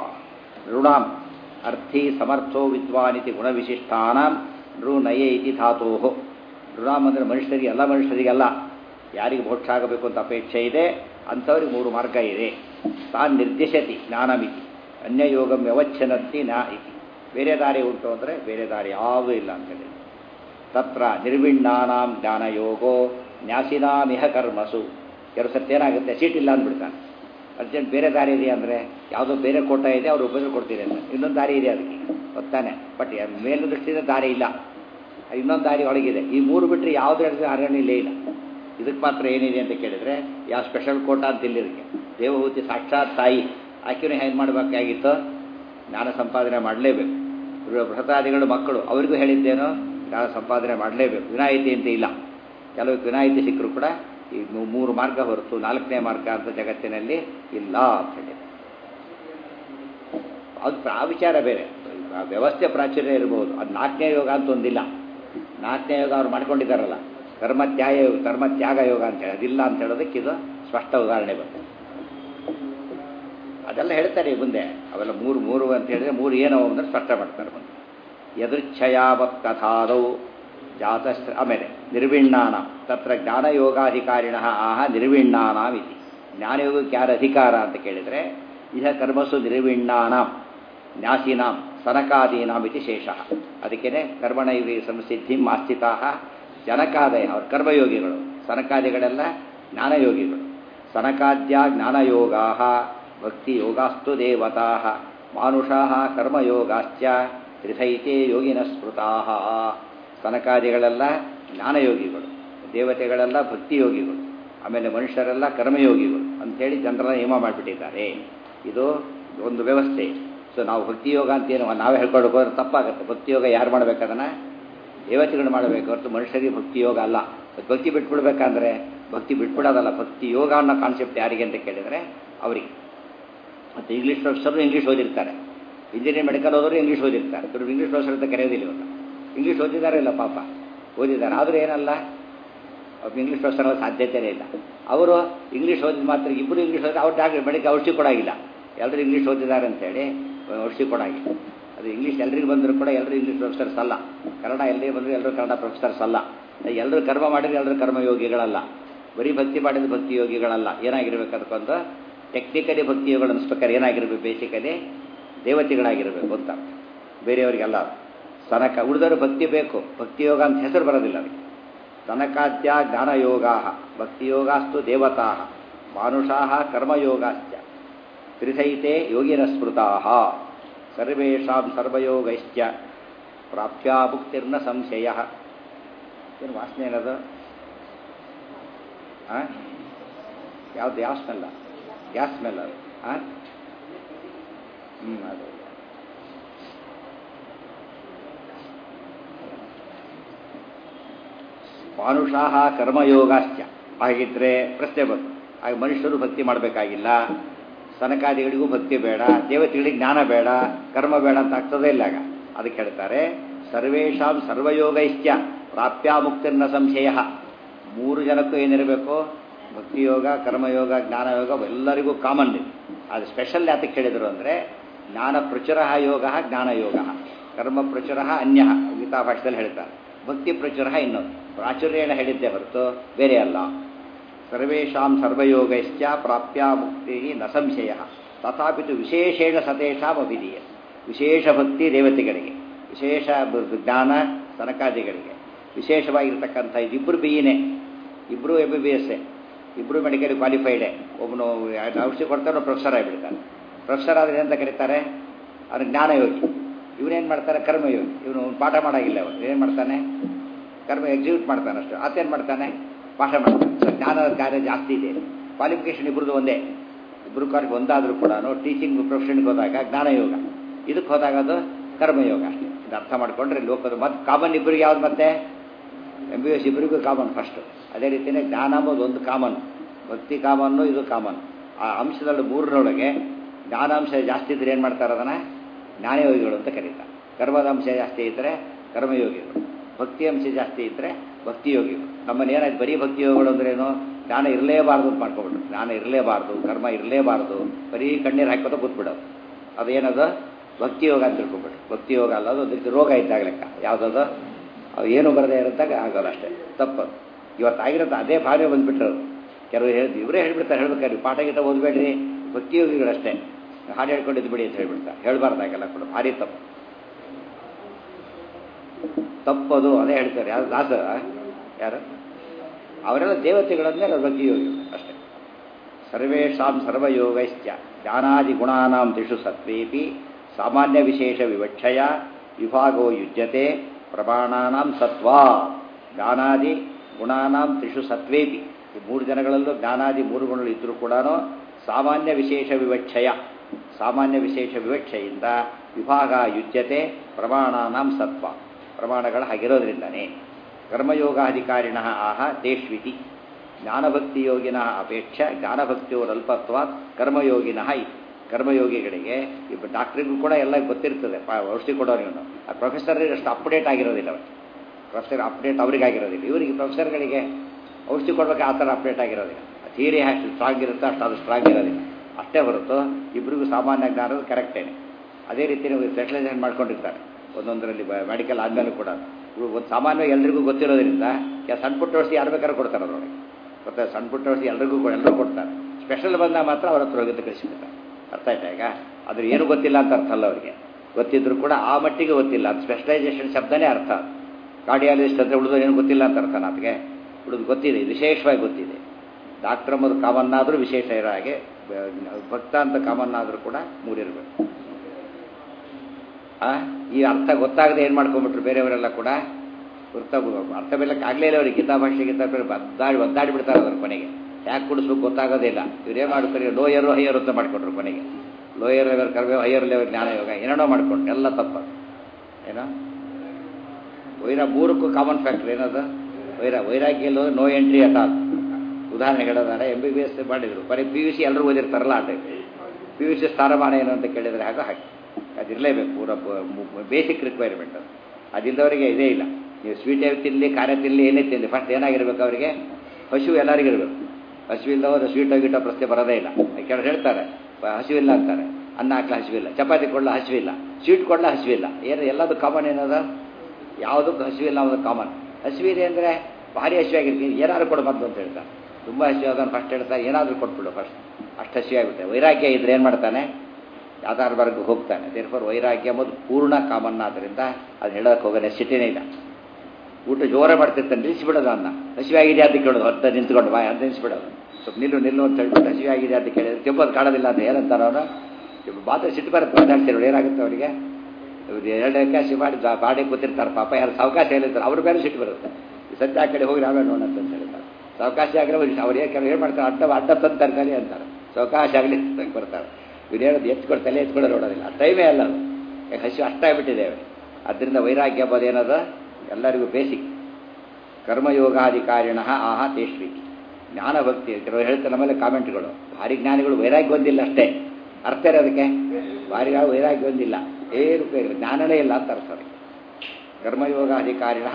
ಋಣಾಂ ಅರ್ಥಿ ಸಮರ್ಥೋ ವಿದ್ವಾನಿತಿ ಗುಣವಿಶಿಷ್ಟಾನಾಂ ನೃ ನಯ ಇತಿ ಧಾತೋ ಋಣಾಮ್ ಅಂದರೆ ಮನುಷ್ಯರಿಗೆ ಎಲ್ಲ ಮನುಷ್ಯರಿಗೆಲ್ಲ ಯಾರಿಗೆ ಮೋಕ್ಷ ಆಗಬೇಕು ಅಂತ ಅಪೇಕ್ಷೆ ಇದೆ ಅಂಥವ್ರಿಗೆ ಮೂರು ಮಾರ್ಗ ಇದೆ ತಾನು ನಿರ್ದಿಶತಿ ಜ್ಞಾನಮಿತಿ ಅನ್ಯಯೋಗಂ ವ್ಯವಚ್ಛನಂತಿ ನ ಇತಿ ಬೇರೆ ದಾರಿ ಉಂಟು ಅಂದರೆ ಬೇರೆ ದಾರಿ ಯಾವುದೂ ಇಲ್ಲ ಅಂತೇಳಿ ತತ್ರ ನಿರ್ವಿಣ್ಣಾನಾಂ ಜ್ಞಾನಯೋಗೋ ನ್ಯಾಸಿನಾಮಿಹ ಕರ್ಮಸು ಕೆಲವು ಸತ್ಯ ಏನಾಗುತ್ತೆ ಸೀಟ್ ಇಲ್ಲ ಅಂದ್ಬಿಡ್ತಾನೆ ಅರ್ಜೆಂಟ್ ಬೇರೆ ದಾರಿ ಇದೆ ಅಂದರೆ ಯಾವುದೋ ಬೇರೆ ಕೋಟ ಇದೆ ಅವ್ರು ಉಪಯೋಗ ಕೊಡ್ತೀರಿ ಅಂತ ಇನ್ನೊಂದು ದಾರಿ ಇದೆ ಅದಕ್ಕೆ ಗೊತ್ತಾನೆ ಬಟ್ ಮೇಲು ದೃಷ್ಟಿಯಿಂದ ದಾರಿ ಇಲ್ಲ ಇನ್ನೊಂದು ದಾರಿ ಒಳಗಿದೆ ಈ ಮೂರು ಬಿಟ್ಟರೆ ಯಾವುದೇ ಅರಣ್ಯ ಇಲ್ಲೇ ಇಲ್ಲ ಇದಕ್ಕೆ ಮಾತ್ರ ಏನಿದೆ ಅಂತ ಕೇಳಿದರೆ ಯಾವ ಸ್ಪೆಷಲ್ ಕೋಟ ಅಂತ ಇಲ್ಲ ಇದಕ್ಕೆ ದೇವಹೂತಿ ಸಾಕ್ಷಾತ್ ತಾಯಿ ಆಕೆಯೂ ಹೇಗೆ ಮಾಡಬೇಕಾಗಿತ್ತು ಜ್ಞಾನ ಸಂಪಾದನೆ ಮಾಡಲೇಬೇಕು ಬೃಹತಾದಿಗಳು ಮಕ್ಕಳು ಅವರಿಗೂ ಹೇಳಿದ್ದೇನೋ ಜ್ಞಾನ ಸಂಪಾದನೆ ಮಾಡಲೇಬೇಕು ವಿನಾಯಿತಿ ಅಂತ ಇಲ್ಲ ಕೆಲವು ವಿನಾಯಿತಿ ಸಿಕ್ಕರು ಕೂಡ ಈ ಮೂರು ಮಾರ್ಗ ಹೊರತು ನಾಲ್ಕನೇ ಮಾರ್ಗ ಅಂತ ಜಗತ್ತಿನಲ್ಲಿ ಇಲ್ಲ ಅಂತ ಹೇಳಿ ಅದು ಆ ವಿಚಾರ ಬೇರೆ ಆ ವ್ಯವಸ್ಥೆ ಪ್ರಾಚುರ್ಯ ಇರಬಹುದು ಅದು ನಾಲ್ಕನೇ ಯೋಗ ಅಂತ ಒಂದಿಲ್ಲ ನಾಲ್ಕನೇ ಯೋಗ ಅವ್ರು ಮಾಡ್ಕೊಂಡಿದ್ದಾರಲ್ಲ ಕರ್ಮತ್ಯಾಗ ಯೋಗ ಕರ್ಮತ್ಯಾಗ ಯೋಗ ಅಂತ ಹೇಳಿ ಅದಿಲ್ಲ ಅಂತ ಹೇಳೋದಕ್ಕೆ ಇದು ಸ್ಪಷ್ಟ ಉದಾಹರಣೆ ಬಂತು ಅದೆಲ್ಲ ಹೇಳ್ತಾರೆ ಮುಂದೆ ಅವೆಲ್ಲ ಮೂರು ಮೂರು ಅಂತ ಹೇಳಿದ್ರೆ ಮೂರು ಏನೋ ಅಂದ್ರೆ ಸ್ಪಷ್ಟ ಮಾಡ್ತಾರೆ ಮುಂದೆ ಯದೃಚ್ಛಯಾವತ್ ಕಥಾದೌ ಜಾತಶ್ರ ಆಮೇಲೆ ನಿರ್ವಿಣ್ಣಾನ ತತ್ರ ಜ್ಞಾನಯೋಗಾಧಿಕಾರಿಣ ಆಹ ನಿರ್ವಿಣ್ಣಾನಾಂ ಇತಿ ಜ್ಞಾನಯೋಗಕ್ಕೆ ಯಾರ ಅಧಿಕಾರ ಅಂತ ಕೇಳಿದರೆ ಇಹ ಕರ್ಮಸು ನಿರ್ವಿಣ್ಣಾನಾಂ ನ್ಯಾಸಿನಾಂ ಸನಕಾದೀನಾಂ ಇತಿ ಶೇಷ ಅದಕ್ಕೇನೆ ಕರ್ಮಣೈವಿ ಸಂಸಿದ್ಧಿ ಮಾಸ್ಥಿತಾ ಜನಕಾದಯ ಅವ್ರ ಕರ್ಮಯೋಗಿಗಳು ಸನಕಾದಿಗಳೆಲ್ಲ ಜ್ಞಾನಯೋಗಿಗಳು ಸನಕಾದ್ಯ ಜ್ಞಾನಯೋಗಾ ಭಕ್ತಿಯೋಗಾಸ್ತು ದೇವತಾ ಮಾನುಷಾ ಕರ್ಮಯೋಗಾಶ್ಚ ತ್ರಿಸೈತೆ ಯೋಗಿನ ಸ್ಮೃತಾ ಸನಕಾದಿಗಳೆಲ್ಲ ಜ್ಞಾನಯೋಗಿಗಳು ದೇವತೆಗಳೆಲ್ಲ ಭಕ್ತಿಯೋಗಿಗಳು ಆಮೇಲೆ ಮನುಷ್ಯರೆಲ್ಲ ಕರ್ಮಯೋಗಿಗಳು ಅಂಥೇಳಿ ಜನರನ್ನ ನಿಯಮ ಮಾಡಿಬಿಟ್ಟಿದ್ದಾರೆ ಇದು ಒಂದು ವ್ಯವಸ್ಥೆ ಸೊ ನಾವು ಭಕ್ತಿಯೋಗ ಅಂತ ಏನು ನಾವೇ ಹೇಳ್ಕೊಳ್ಬೇಕು ಅಂದ್ರೆ ತಪ್ಪಾಗುತ್ತೆ ಭಕ್ತಿಯೋಗ ಯಾರು ಮಾಡ್ಬೇಕದನ್ನ ದೇವತೆಗಳು ಮಾಡಬೇಕು ಹೊರತು ಮನುಷ್ಯರಿಗೆ ಭಕ್ತಿಯೋಗ ಅಲ್ಲ ಭಕ್ತಿ ಬಿಟ್ಬಿಡ್ಬೇಕಂದ್ರೆ ಭಕ್ತಿ ಬಿಟ್ಬಿಡೋದಲ್ಲ ಭಕ್ತಿ ಯೋಗ ಅನ್ನೋ ಕಾನ್ಸೆಪ್ಟ್ ಯಾರಿಗೆ ಅಂತ ಕೇಳಿದರೆ ಅವರಿಗೆ ಮತ್ತು ಇಂಗ್ಲೀಷ್ ಪ್ರೊಫೆಸರು ಇಂಗ್ಲೀಷ್ ಓದಿರ್ತಾರೆ ಇಂಜಿನಿಯರಿಂಗ್ ಮೆಡಿಕಲ್ ಓದೋರು ಇಂಗ್ಲೀಷ್ ಓದಿರ್ತಾರೆ ಇವರು ಇಂಗ್ಲೀಷ್ ಪ್ರೊಫೆಸರ್ ಅಂತ ಕರೆಯೋದಿಲ್ಲ ಇವಾಗ ಇಂಗ್ಲೀಷ್ ಓದಿದ್ದಾರೆ ಇಲ್ಲ ಪಾಪ ಓದಿದ್ದಾರೆ ಆದರೂ ಏನಲ್ಲ ಅವ್ರು ಇಂಗ್ಲೀಷ್ ಪ್ರೊಫೆಸರ್ ಆಗೋ ಸಾಧ್ಯತೆಯೇ ಇಲ್ಲ ಅವರು ಇಂಗ್ಲೀಷ್ ಓದಿದ ಮಾತ್ರ ಇಬ್ಬರು ಇಂಗ್ಲೀಷ್ ಓದಿದ್ರೆ ಅವ್ರು ಡಾಕ್ಟರ್ ಮೆಡಿಕಲ್ ಔಷಧಿ ಕೊಡಾಗಿಲ್ಲ ಎಲ್ಲರೂ ಇಂಗ್ಲೀಷ್ ಓದಿದ್ದಾರೆ ಅಂತೇಳಿ ಔಷಧಿ ಕೊಡಾಗಿಲ್ಲ ಅದು ಇಂಗ್ಲೀಷ್ ಎಲ್ರಿಗೂ ಬಂದರೂ ಕೂಡ ಎಲ್ಲರೂ ಇಂಗ್ಲೀಷ್ ಪ್ರೊಫೆಸರ್ಸ್ ಅಲ್ಲ ಕನ್ನಡ ಎಲ್ಲಿಗೆ ಬಂದರೂ ಎಲ್ಲರೂ ಕನ್ನಡ ಪ್ರೊಫೆಸರ್ಸ್ ಅಲ್ಲ ಎಲ್ಲರೂ ಕರ್ಮ ಮಾಡಿದ್ರೆ ಎಲ್ಲರೂ ಕರ್ಮಯೋಗಿಗಳಲ್ಲ ಬರೀ ಭಕ್ತಿ ಮಾಡಿದ ಭಕ್ತಿ ಯೋಗಿಗಳಲ್ಲ ಏನಾಗಿರ್ಬೇಕು ಅದಕ್ಕೊಂದು ಟೆಕ್ನಿಕಲಿ ಭಕ್ತಿ ಯೋಗಗಳು ಅನಿಸ್ಬೇಕಾದ್ರೆ ಏನಾಗಿರ್ಬೇಕು ಬೇಸಿಕಲಿ ದೇವತೆಗಳಾಗಿರಬೇಕು ಅಂತ ಬೇರೆಯವರಿಗೆಲ್ಲ ಸನಕ ಉಳಿದವರು ಭಕ್ತಿ ಬೇಕು ಭಕ್ತಿಯೋಗ ಅಂತ ಹೆಸರು ಬರೋದಿಲ್ಲ ಅದಕ್ಕೆ ಸನಕಾದ್ಯ ಜ್ಞಾನಯೋಗ ಭಕ್ತಿಯೋಗಾಸ್ತು ದೇವತಾ ಮಾನುಷಾ ಕರ್ಮಯೋಗಾಶ್ಚ ತ್ರಿಸೈತೆ ಯೋಗಿನ ಸ್ಮೃತಾ ಸರ್ವೇಷಾಂ ಸರ್ವಯೋಗೈಶ್ಚ ಪ್ರಾಪ್ಯಾ ಮುಕ್ತಿರ್ನ ಸಂಶಯ ಏನು ವಾಸನೆ ಏನದು ಹಾಂ ಯಾವ್ದು ಯಾವ ಸ್ಮೆಲ್ಲ ಯಾವ ಸ್ಮೆಲ್ ಅದು ಹಾಂ ಹ್ಞೂ ಅದು ಮಾನುಷಾ ಕರ್ಮಯೋಗಾಶ್ಚ ಹಾಗಿದ್ರೆ ಪ್ರಶ್ನೆ ಬಂತು ಹಾಗೆ ಮನುಷ್ಯರು ಭಕ್ತಿ ಮಾಡಬೇಕಾಗಿಲ್ಲ ಸನಕಾದಿಗಳಿಗೂ ಭಕ್ತಿ ಬೇಡ ದೇವತೆಗಳಿಗೆ ಜ್ಞಾನ ಬೇಡ ಕರ್ಮ ಬೇಡ ಅಂತ ಆಗ್ತದೇ ಇಲ್ಲ ಆಗ ಅದಕ್ಕೆ ಹೇಳ್ತಾರೆ ಸರ್ವೇಷಾಂ ಸರ್ವಯೋಗೈಶ್ಚ ಪ್ರಾಪ್ಯಾ ಮುಕ್ತಿರ್ನ ಸಂಶಯ ಮೂರು ಜನಕ್ಕೂ ಏನಿರಬೇಕು ಭಕ್ತಿಯೋಗ ಕರ್ಮಯೋಗ ಜ್ಞಾನಯೋಗ ಎಲ್ಲರಿಗೂ ಕಾಮನ್ ಇದೆ ಅದು ಸ್ಪೆಷಲ್ ಯಾತಕ್ಕೆ ಹೇಳಿದರು ಅಂದರೆ ಜ್ಞಾನ ಪ್ರಚುರ ಯೋಗ ಜ್ಞಾನಯೋಗ ಕರ್ಮ ಪ್ರಚುರ ಅನ್ಯ ಗೀತಾ ಭಾಷೆದಲ್ಲಿ ಹೇಳ್ತಾರೆ ಭಕ್ತಿ ಪ್ರಚುರ ಇನ್ನೊಂದು ಪ್ರಾಚುರ್ಯೇಣ ಹೇಳಿದ್ದೆ ಹೊರತು ಬೇರೆ ಅಲ್ಲ ಸರ್ವೇಷಾಂ ಸರ್ವಯೋಗೈಶ್ಚ ಪ್ರಾಪ್ಯ ಮುಕ್ತಿ ನ ಸಂಶಯ ತಥಾಪಿತು ವಿಶೇಷೇಣ ಸತೇಷಾಂ ಅಭಿಧೀಯ ವಿಶೇಷ ಭಕ್ತಿ ದೇವತೆಗಳಿಗೆ ವಿಶೇಷ ಜ್ಞಾನ ಸನಕಾದಿಗಳಿಗೆ ವಿಶೇಷವಾಗಿರ್ತಕ್ಕಂಥ ಇದಿಬ್ಬರು ಬಿ ಇನೇ ಇಬ್ಬರು ಎಂ ಬಿ ಬಿ ಎಸ್ಸೇ ಇಬ್ಬರು ಮೆಡಿಕಲ್ ಕ್ವಾಲಿಫೈಡೇ ಒಬ್ಬನು ಔಷಧಿ ಕೊಡ್ತಾನೆ ಪ್ರೊಫೆಸರ್ ಆಗಿಬಿಡ್ತಾನೆ ಪ್ರೊಫೆಸರ್ ಆದರೆ ಅಂತ ಕರೀತಾರೆ ಅವನು ಜ್ಞಾನಯೋಗಿ ಇವನೇನು ಮಾಡ್ತಾರೆ ಕರ್ಮಯೋಗಿ ಇವನು ಪಾಠ ಮಾಡೋಂಗಿಲ್ಲ ಅವನು ಏನು ಮಾಡ್ತಾನೆ ಕರ್ಮ ಎಕ್ಸಿಕ್ಯೂಟ್ ಮಾಡ್ತಾನೆ ಅಷ್ಟು ಆತೇನು ಮಾಡ್ತಾನೆ ಪಾಠ ಮಾಡ್ತಾನೆ ಸೊ ಜ್ಞಾನದ ಕಾರ್ಯ ಜಾಸ್ತಿ ಇದೆ ಕ್ವಾಲಿಫಿಕೇಷನ್ ಇಬ್ಬರದು ಒಂದೇ ಇಬ್ಬರು ಕಾರ್ಯ ಒಂದಾದರೂ ಕೂಡ ಟೀಚಿಂಗ್ ಪ್ರೊಫೆಷನ್ಗೆ ಹೋದಾಗ ಜ್ಞಾನಯೋಗ ಇದಕ್ಕೆ ಹೋದಾಗ ಅದು ಕರ್ಮಯೋಗ ಅಷ್ಟೇ ಇದು ಅರ್ಥ ಮಾಡಿಕೊಂಡ್ರೆ ಲೋಕದ ಮತ್ತು ಕಾಮನ್ ಇಬ್ಬರಿಗೆ ಯಾವ್ದು ಮತ್ತೆ ಎಂ ಬಿ ಎಸ್ ಇಬ್ಬರಿಗೂ ಕಾಮನ್ ಫಸ್ಟು ಅದೇ ರೀತಿಯೇ ಜ್ಞಾನ ಅಂಬೋದು ಒಂದು ಕಾಮನ್ ಭಕ್ತಿ ಕಾಮನ್ನು ಇದು ಕಾಮನ್ ಆ ಅಂಶದಲ್ಲಿ ಮೂರರೊಳಗೆ ಜ್ಞಾನಾಂಶ ಜಾಸ್ತಿ ಇದ್ರೆ ಏನು ಮಾಡ್ತಾರೆ ಅದನ್ನು ಜ್ಞಾನಯೋಗಿಗಳು ಅಂತ ಕರೀತಾರೆ ಕರ್ಮದ ಅಂಶ ಜಾಸ್ತಿ ಇದ್ದರೆ ಕರ್ಮಯೋಗಿಗಳು ಭಕ್ತಿ ಅಂಶ ಜಾಸ್ತಿ ಇದ್ದರೆ ಭಕ್ತಿಯೋಗಿಗಳು ನಮ್ಮಲ್ಲಿ ಏನಾಯ್ತು ಬರೀ ಭಕ್ತಿಯೋಗಿಗಳು ಅಂದ್ರೇನು ಜ್ಞಾನ ಇರಲೇಬಾರ್ದು ಅಂತ ಮಾಡ್ಕೊಬಿಟ್ರು ಜ್ಞಾನ ಇರಲೇಬಾರ್ದು ಕರ್ಮ ಇರಲೇಬಾರ್ದು ಬರೀ ಕಣ್ಣೀರು ಹಾಕೋತ ಕೂತ್ಬಿಡೋದು ಅದೇನದು ಭಕ್ತಿಯೋಗ ಅಂತ ತಿಳ್ಕೊಬಿಟ್ರು ಭಕ್ತಿಯೋಗ ಅಲ್ಲ ಅದು ಅದಕ್ಕೆ ರೋಗ ಇದ್ದಾಗ ಲೆಕ್ಕ ಯಾವುದದು ಅವು ಏನು ಬರದೇ ಇರುತ್ತಾಗ ಆಗೋದು ಅಷ್ಟೇ ತಪ್ಪದು ಇವತ್ತು ಆಗಿರುತ್ತೆ ಅದೇ ಭಾರ್ಯ ಬಂದುಬಿಟ್ರು ಕೆಲವರು ಹೇಳಿದ್ರು ಇವರೇ ಹೇಳ್ಬಿಡ್ತಾರೆ ಹೇಳ್ಬೇಕಾದ್ರೆ ಪಾಠ ಗೀಟ ಓದಬೇಡ್ರಿ ಭಕ್ತಿಯೋಗಿಗಳಷ್ಟೇ ಹಾಡು ಹೇಳ್ಕೊಂಡಿದ್ದು ಬಿಡಿ ಅಂತ ಹೇಳ್ಬಿಡ್ತಾರೆ ಹೇಳ್ಬಾರ್ದಾಗೆಲ್ಲ ಕೂಡ ಭಾರಿ ತಪ್ಪು ತಪ್ಪದು ಅದೇ ಹೇಳ್ತಾರೆ ಯಾರು ದಾಸ ಯಾರು ಅವರೆಲ್ಲ ದೇವತೆಗಳನ್ನೇ ಭಕ್ತಿ ಯೋಗಿಗಳು ಅಷ್ಟೇ ಸರ್ವೇಷಾಂ ಸರ್ವಯೋಗೈಶ್ಚ ಜ್ಞಾನಾದಿ ಗುಣಾನಾಂ ತ್ರಿಷು ಸತ್ವೇಪಿ ಸಾಮಾನ್ಯ ವಿಶೇಷ ವಿವಕ್ಷಯ ವಿಭಾಗೋ ಯುಜ್ಯತೆ ಪ್ರಮಾಣಾನಾಂ ಸತ್ವ ಜ್ಞಾನಾದಿ ಗುಣಾನಾಂ ತ್ರಿಷು ಸತ್ವೇಪಿ ಈ ಮೂರು ಜನಗಳಲ್ಲೂ ಜ್ಞಾನಾದಿ ಮೂರು ಗುಣಗಳು ಇದ್ದರೂ ಕೂಡ ಸಾಮಾನ್ಯ ವಿಶೇಷ ವಿವಕ್ಷಯ ಸಾಮಾನ್ಯ ವಿಶೇಷ ವಿವಕ್ಷೆಯಿಂದ ವಿಭಾಗ ಯುಜ್ಯತೆ ಪ್ರಮಾಣಾನಾಂ ಸತ್ವ ಪ್ರಮಾಣಗಳು ಹಾಗಿರೋದ್ರಿಂದನೇ ಕರ್ಮಯೋಗಾಧಿಕಾರಿಣ ಆಹ ತೇಷ್ವಿತಿ ಜ್ಞಾನಭಕ್ತಿಯೋಗಿನ ಅಪೇಕ್ಷ ಜ್ಞಾನಭಕ್ತಿಯೋರಲ್ಪತ್ವ ಕರ್ಮಯೋಗಿನ ಇತಿ ಕರ್ಮಯೋಗಿಗಳಿಗೆ ಇಬ್ಬ ಡಾಕ್ಟ್ರಿಗೂ ಕೂಡ ಎಲ್ಲ ಗೊತ್ತಿರ್ತದೆ ಪ ಔಷಧಿ ಕೊಡೋರಿಗೂ ಆ ಪ್ರೊಫೆಸರ್ ಅಷ್ಟು ಅಪ್ಡೇಟ್ ಆಗಿರೋದಿಲ್ಲ ಅವ್ರಿಗೆ ಪ್ರೊಫೆಸರ್ ಅಪ್ಡೇಟ್ ಅವ್ರಿಗೆ ಆಗಿರೋದಿಲ್ಲ ಇವರಿಗೆ ಪ್ರೊಫೆಸರ್ಗಳಿಗೆ ಔಷಧಿ ಕೊಡ್ಬೇಕು ಆ ಥರ ಅಪ್ಡೇಟ್ ಆಗಿರೋದಿಲ್ಲ ಥಿಯರಿ ಎಷ್ಟು ಸ್ಟ್ರಾಂಗ್ ಇರುತ್ತೋ ಅಷ್ಟು ಅದು ಸ್ಟ್ರಾಂಗ್ ಇರೋದಿಲ್ಲ ಅಷ್ಟೇ ಹೊರತು ಇಬ್ಬರಿಗೂ ಸಾಮಾನ್ಯ ಜ್ಞಾನದ ಕರೆಕ್ಟೇನೆ ಅದೇ ರೀತಿ ನೀವು ಸ್ಪೆಷಲೈಸೇಷನ್ ಮಾಡ್ಕೊಂಡಿರ್ತಾರೆ ಒಂದೊಂದರಲ್ಲಿ ಮೆಡಿಕಲ್ ಆದಮೇಲೂ ಕೂಡ ಒಂದು ಸಾಮಾನ್ಯವಾಗಿ ಎಲ್ರಿಗೂ ಗೊತ್ತಿರೋದ್ರಿಂದ ಯಾ ಸಣ್ಣ ಪುಟ್ಟ ಔಷಧಿ ಯಾರು ಬೇಕಾದ್ರೂ ಕೊಡ್ತಾರೆ ಅದರೊಳಗೆ ಗೊತ್ತಾ ಸಣ್ಣ ಪುಟ್ಟ ಔಷಧಿ ಎಲ್ರಿಗೂ ಕೊ- ಎಲ್ಲರೂ ಕೊಡ್ತಾರೆ ಸ್ಪೆಷಲ್ ಬಂದಾಗ ಮಾತ್ರ ಅವ್ರ ಹತ್ರ ಹೋಗುತ್ತೆ ಕಳಿಸಿಬಿಡ್ತಾರೆ ಅರ್ಥ ಆಯ್ತಾ ಈಗ ಅದ್ರ ಏನು ಗೊತ್ತಿಲ್ಲ ಅಂತ ಅರ್ಥ ಅಲ್ಲ ಅವರಿಗೆ ಗೊತ್ತಿದ್ರು ಕೂಡ ಆ ಮಟ್ಟಿಗೆ ಗೊತ್ತಿಲ್ಲ ಅದು ಸ್ಪೆಷಲೈಸೇಷನ್ ಶಬ್ದನೇ ಅರ್ಥ ಕಾರ್ಡಿಯಾಲಜಿಸ್ಟ್ ಅಂದರೆ ಉಳಿದು ಏನು ಗೊತ್ತಿಲ್ಲ ಅಂತ ಅರ್ಥ ನನಗೆ ಉಳಿದು ಗೊತ್ತಿದೆ ವಿಶೇಷವಾಗಿ ಗೊತ್ತಿದೆ ಡಾಕ್ಟರ್ ಎಂಬುದು ಕಾಮನ್ ಆದರೂ ವಿಶೇಷ ಇರೋ ಹಾಗೆ ಬ- ಭಕ್ತ ಅಂತ ಕಾಮನ್ ಆದರೂ ಕೂಡ ಮೂರಿರಬೇಕು ಆ ಈ ಅರ್ಥ ಗೊತ್ತಾಗದೆ ಏನು ಮಾಡ್ಕೊಂಡ್ಬಿಟ್ರು ಬೇರೆಯವರೆಲ್ಲ ಕೂಡ ವೃತ್ತ ಅರ್ಥ ಬೆಲ್ಲಕ್ಕೆ ಆಗಲೇ ಇಲ್ಲ ಅವ್ರಿಗೆ ಗೀತಾ ಭಾಷೆ ಗೀತಾ ಭಾಷೆ ಒದ್ದಾಡಿ ಒದ್ದಾಡಿ ಬಿಡ್ತಾರೆ ಅದ್ರ ಕೊನೆಗೆ ಯಾಕೆ ಕುಡಿಸ್ಬೇಕು ಗೊತ್ತಾಗೋದೇ ಇಲ್ಲ ಇವ್ರೇನು ಮಾಡ್ತಾರೆ ಲೋಯರು ಹೈಯರ್ ಅಂತ ಮಾಡ್ಕೊಂಡ್ರು ಕೊನೆಗೆ ಲೋಯರ್ ಲೆವೆಲ್ ಕರ್ವೆ ಹೈಯರ್ ಲೆವೆಲ್ ಜ್ಞಾನ ಯೋಗ ಏನೇನೋ ಮಾಡ್ಕೊಂಡು ಎಲ್ಲ ತಪ್ಪ ಏನೋ ವೈರ ಮೂರಕ್ಕೂ ಕಾಮನ್ ಫ್ಯಾಕ್ಟರ್ ಏನದು ವೈರ ವೈರಾಗ್ಯ ಇಲ್ಲೋ ನೋ ಎಂಟ್ರಿ ಅಟ್ ಆಲ್ ಉದಾಹರಣೆ ಹೇಳೋದಾದ್ರೆ ಎಂ ಬಿ ಬಿ ಎಸ್ ಮಾಡಿದ್ರು ಬರೀ ಪಿ ಯು ಸಿ ಎಲ್ಲರೂ ಓದಿರ್ತಾರಲ್ಲ ಆ ಟೈಪ್ ಪಿ ಯು ಸಿ ಸ್ಥಾನಮಾನ ಏನು ಅಂತ ಕೇಳಿದರೆ ಹಾಗೆ ಹಾಗೆ ಅದಿರಲೇಬೇಕು ಪೂರ ಬೇಸಿಕ್ ರಿಕ್ವೈರ್ಮೆಂಟ್ ಅದು ಅದಿಲ್ಲದವರಿಗೆ ಇದೇ ಇಲ್ಲ ನೀವು ಸ್ವೀಟೇ ತಿನ್ನಲಿ ಖಾರ ತಿನ್ನಲಿ ಏನೇ ತಿನ್ನಲಿ ಫಸ್ಟ್ ಏನಾಗಿರ್ಬೇಕು ಅವರಿಗೆ ಹಸಿವು ಎಲ್ಲರಿಗೂ ಇರಬೇಕು ಹಸಿವಿಲ್ಲದವರು ಸ್ವೀಟೋ ಗೀಟೋ ಪ್ರಶ್ನೆ ಬರೋದೇ ಇಲ್ಲ ಕೆಲವರು ಹೇಳ್ತಾರೆ ಪ- ಹಸಿವಿಲ್ಲ ಅಂತಾರೆ ಅನ್ನ ಹಾಕ್ಲ ಹಸಿವಿಲ್ಲ ಚಪಾತಿ ಕೊಡ್ಲ ಹಸಿವಿಲ್ಲ ಸ್ವೀಟ್ ಕೊಡ್ಲ ಹಸಿವಿಲ್ಲ ಏನು ಎಲ್ಲದು ಕಾಮನ್ ಏನದ ಯಾವುದಕ್ಕೂ ಹಸಿವಿಲ್ಲ ಅನ್ನೋದು ಕಾಮನ್ ಹಸಿವಿದೆ ಅಂದರೆ ಭಾರಿ ಹಸಿವಾಗಿರ್ತೀನಿ ಏನಾದ್ರು ಕೊಡಬಾರ್ದು ಅಂತ ಹೇಳ್ತಾರೆ ತುಂಬ ಹಸಿವಾದನ್ನು ಫಸ್ಟ್ ಹೇಳ್ತಾರೆ ಏನಾದರೂ ಕೊಟ್ಬಿಡು ಫಸ್ಟ್ ಅಷ್ಟು ಹಸಿವಾಗ್ಬಿಟ್ಟೆ ವೈರಾಗ್ಯ ಇದ್ರೆ ಏನು ಮಾಡ್ತಾನೆ ಯಾವ್ದಾರ್ವರೆಗೂ ಹೋಗ್ತಾನೆ ದೇರ್ಫೋರ್ ವೈರಾಗ್ಯ ಎಂಬುದು ಪೂರ್ಣ ಕಾಮನ್ ಆದ್ದರಿಂದ ಅದು ಹೇಳೋಕೆ ಹೋಗೋ ನೆಸಿಟಿನೇ ಇಲ್ಲ ಊಟ ಜೋರೇ ಮಾಡ್ತಿರ್ತಾನೆ ನಿಲ್ಲಿಸ್ಬಿಡೋದು ಅನ್ನ ಹಸಿವಾಗಿದೆ ಅಂತ ಕೇಳೋದು ಹೊತ್ತ ನಿಂತ್ಕೊಂಡು ಬಾಯ್ ಅಂತ ನಿಲ್ಲಿಸ್ಬಿಡೋದು ಸ್ವಲ್ಪ ನಿಲ್ಲು ನಿಲ್ಲು ಅಂತ ಹೇಳ್ಬಿಟ್ಟು ಹಸಿವಾಗಿದೆ ಅಂತ ಕೇಳಿದ್ರೆ ತಿಂಬೋದು ಕಾಣೋದಿಲ್ಲ ಅಂತ ಏನಂತಾರ ಅವನು ಮಾತ್ರ ಸಿಟ್ಟು ಬರುತ್ತೆ ಮಾತಾಡ್ತಿರೋರು ಏನಾಗುತ್ತೆ ಅವರಿಗೆ ಇವ್ರು ಎರಡು ಅವಕಾಶ ಮಾಡಿ ಜಾ- ಬಾಡಿ ಕೂತಿರ್ತಾರೆ ಪಾಪ ಯಾರು ಸಾವಕಾಶ ಹೇಳಿರ್ತಾರೆ ಅವ್ರ ಮೇಲೆ ಸಿಟ್ಟು ಬರುತ್ತೆ ಈ ಸದ್ಯ ಆ ಕಡೆ ಹೋಗಿ ನಾವೇ ನೋಡೋಣ ಅಂತ ಹೇಳ್ತಾರೆ ಸಾವಕಾಶ ಆಗಲಿ ಅವ್ರು ಏನು ಕೆಲವು ಏನು ಮಾಡ್ತಾರೆ ಅಡ್ಡ ಅಡ್ಡ ತಂದು ತರಕಾರಿ ಅಂತಾರೆ ಸಾವಕಾಶ ಆಗಲಿ ಅಂತ ಬರ್ತಾರೆ ಇವ್ರು ಹೇಳೋದು ಎತ್ಕೊಡು ತಲೆ ಎತ್ಕೊಂಡು ನೋಡೋದಿಲ್ಲ ಟೈಮೇ ಅಲ್ಲ ಅದು ಯಾಕೆ ಹಸಿ ಅಷ್ಟಾಗ್ಬಿಟ್ಟಿದ್ದೇವೆ ಅದರಿಂದ ವೈರಾಗ್ಯ ಎಂಬುದು ಏನದ ಎಲ್ಲರಿಗೂ ಬೇಸಿಕ್ ಕರ್ಮಯೋಗಾಧಿಕಾರಿಣ ಆಹ ತೇಷ್ವಿ ಜ್ಞಾನಭಕ್ತಿ ಕೆಲವರು ಹೇಳ್ತಾರೆ ನಮ್ಮಲ್ಲಿ ಕಾಮೆಂಟ್ಗಳು ಭಾರಿ ಜ್ಞಾನಿಗಳು ವೈರಾಗ್ಯ ಹೊಂದಿಲ್ಲ ಅಷ್ಟೇ ಅರ್ಥ ಇದೆ ಅದಕ್ಕೆ ಭಾರಿ ಯಾವ ವೈರಾಗ್ಯ ಹೊಂದಿಲ್ಲ ಏನು ಬೇರೆ ಜ್ಞಾನನೇ ಇಲ್ಲ ಅಂತ ಅರ್ಥ ಅದಕ್ಕೆ ಕರ್ಮಯೋಗಾಧಿಕಾರಿಣ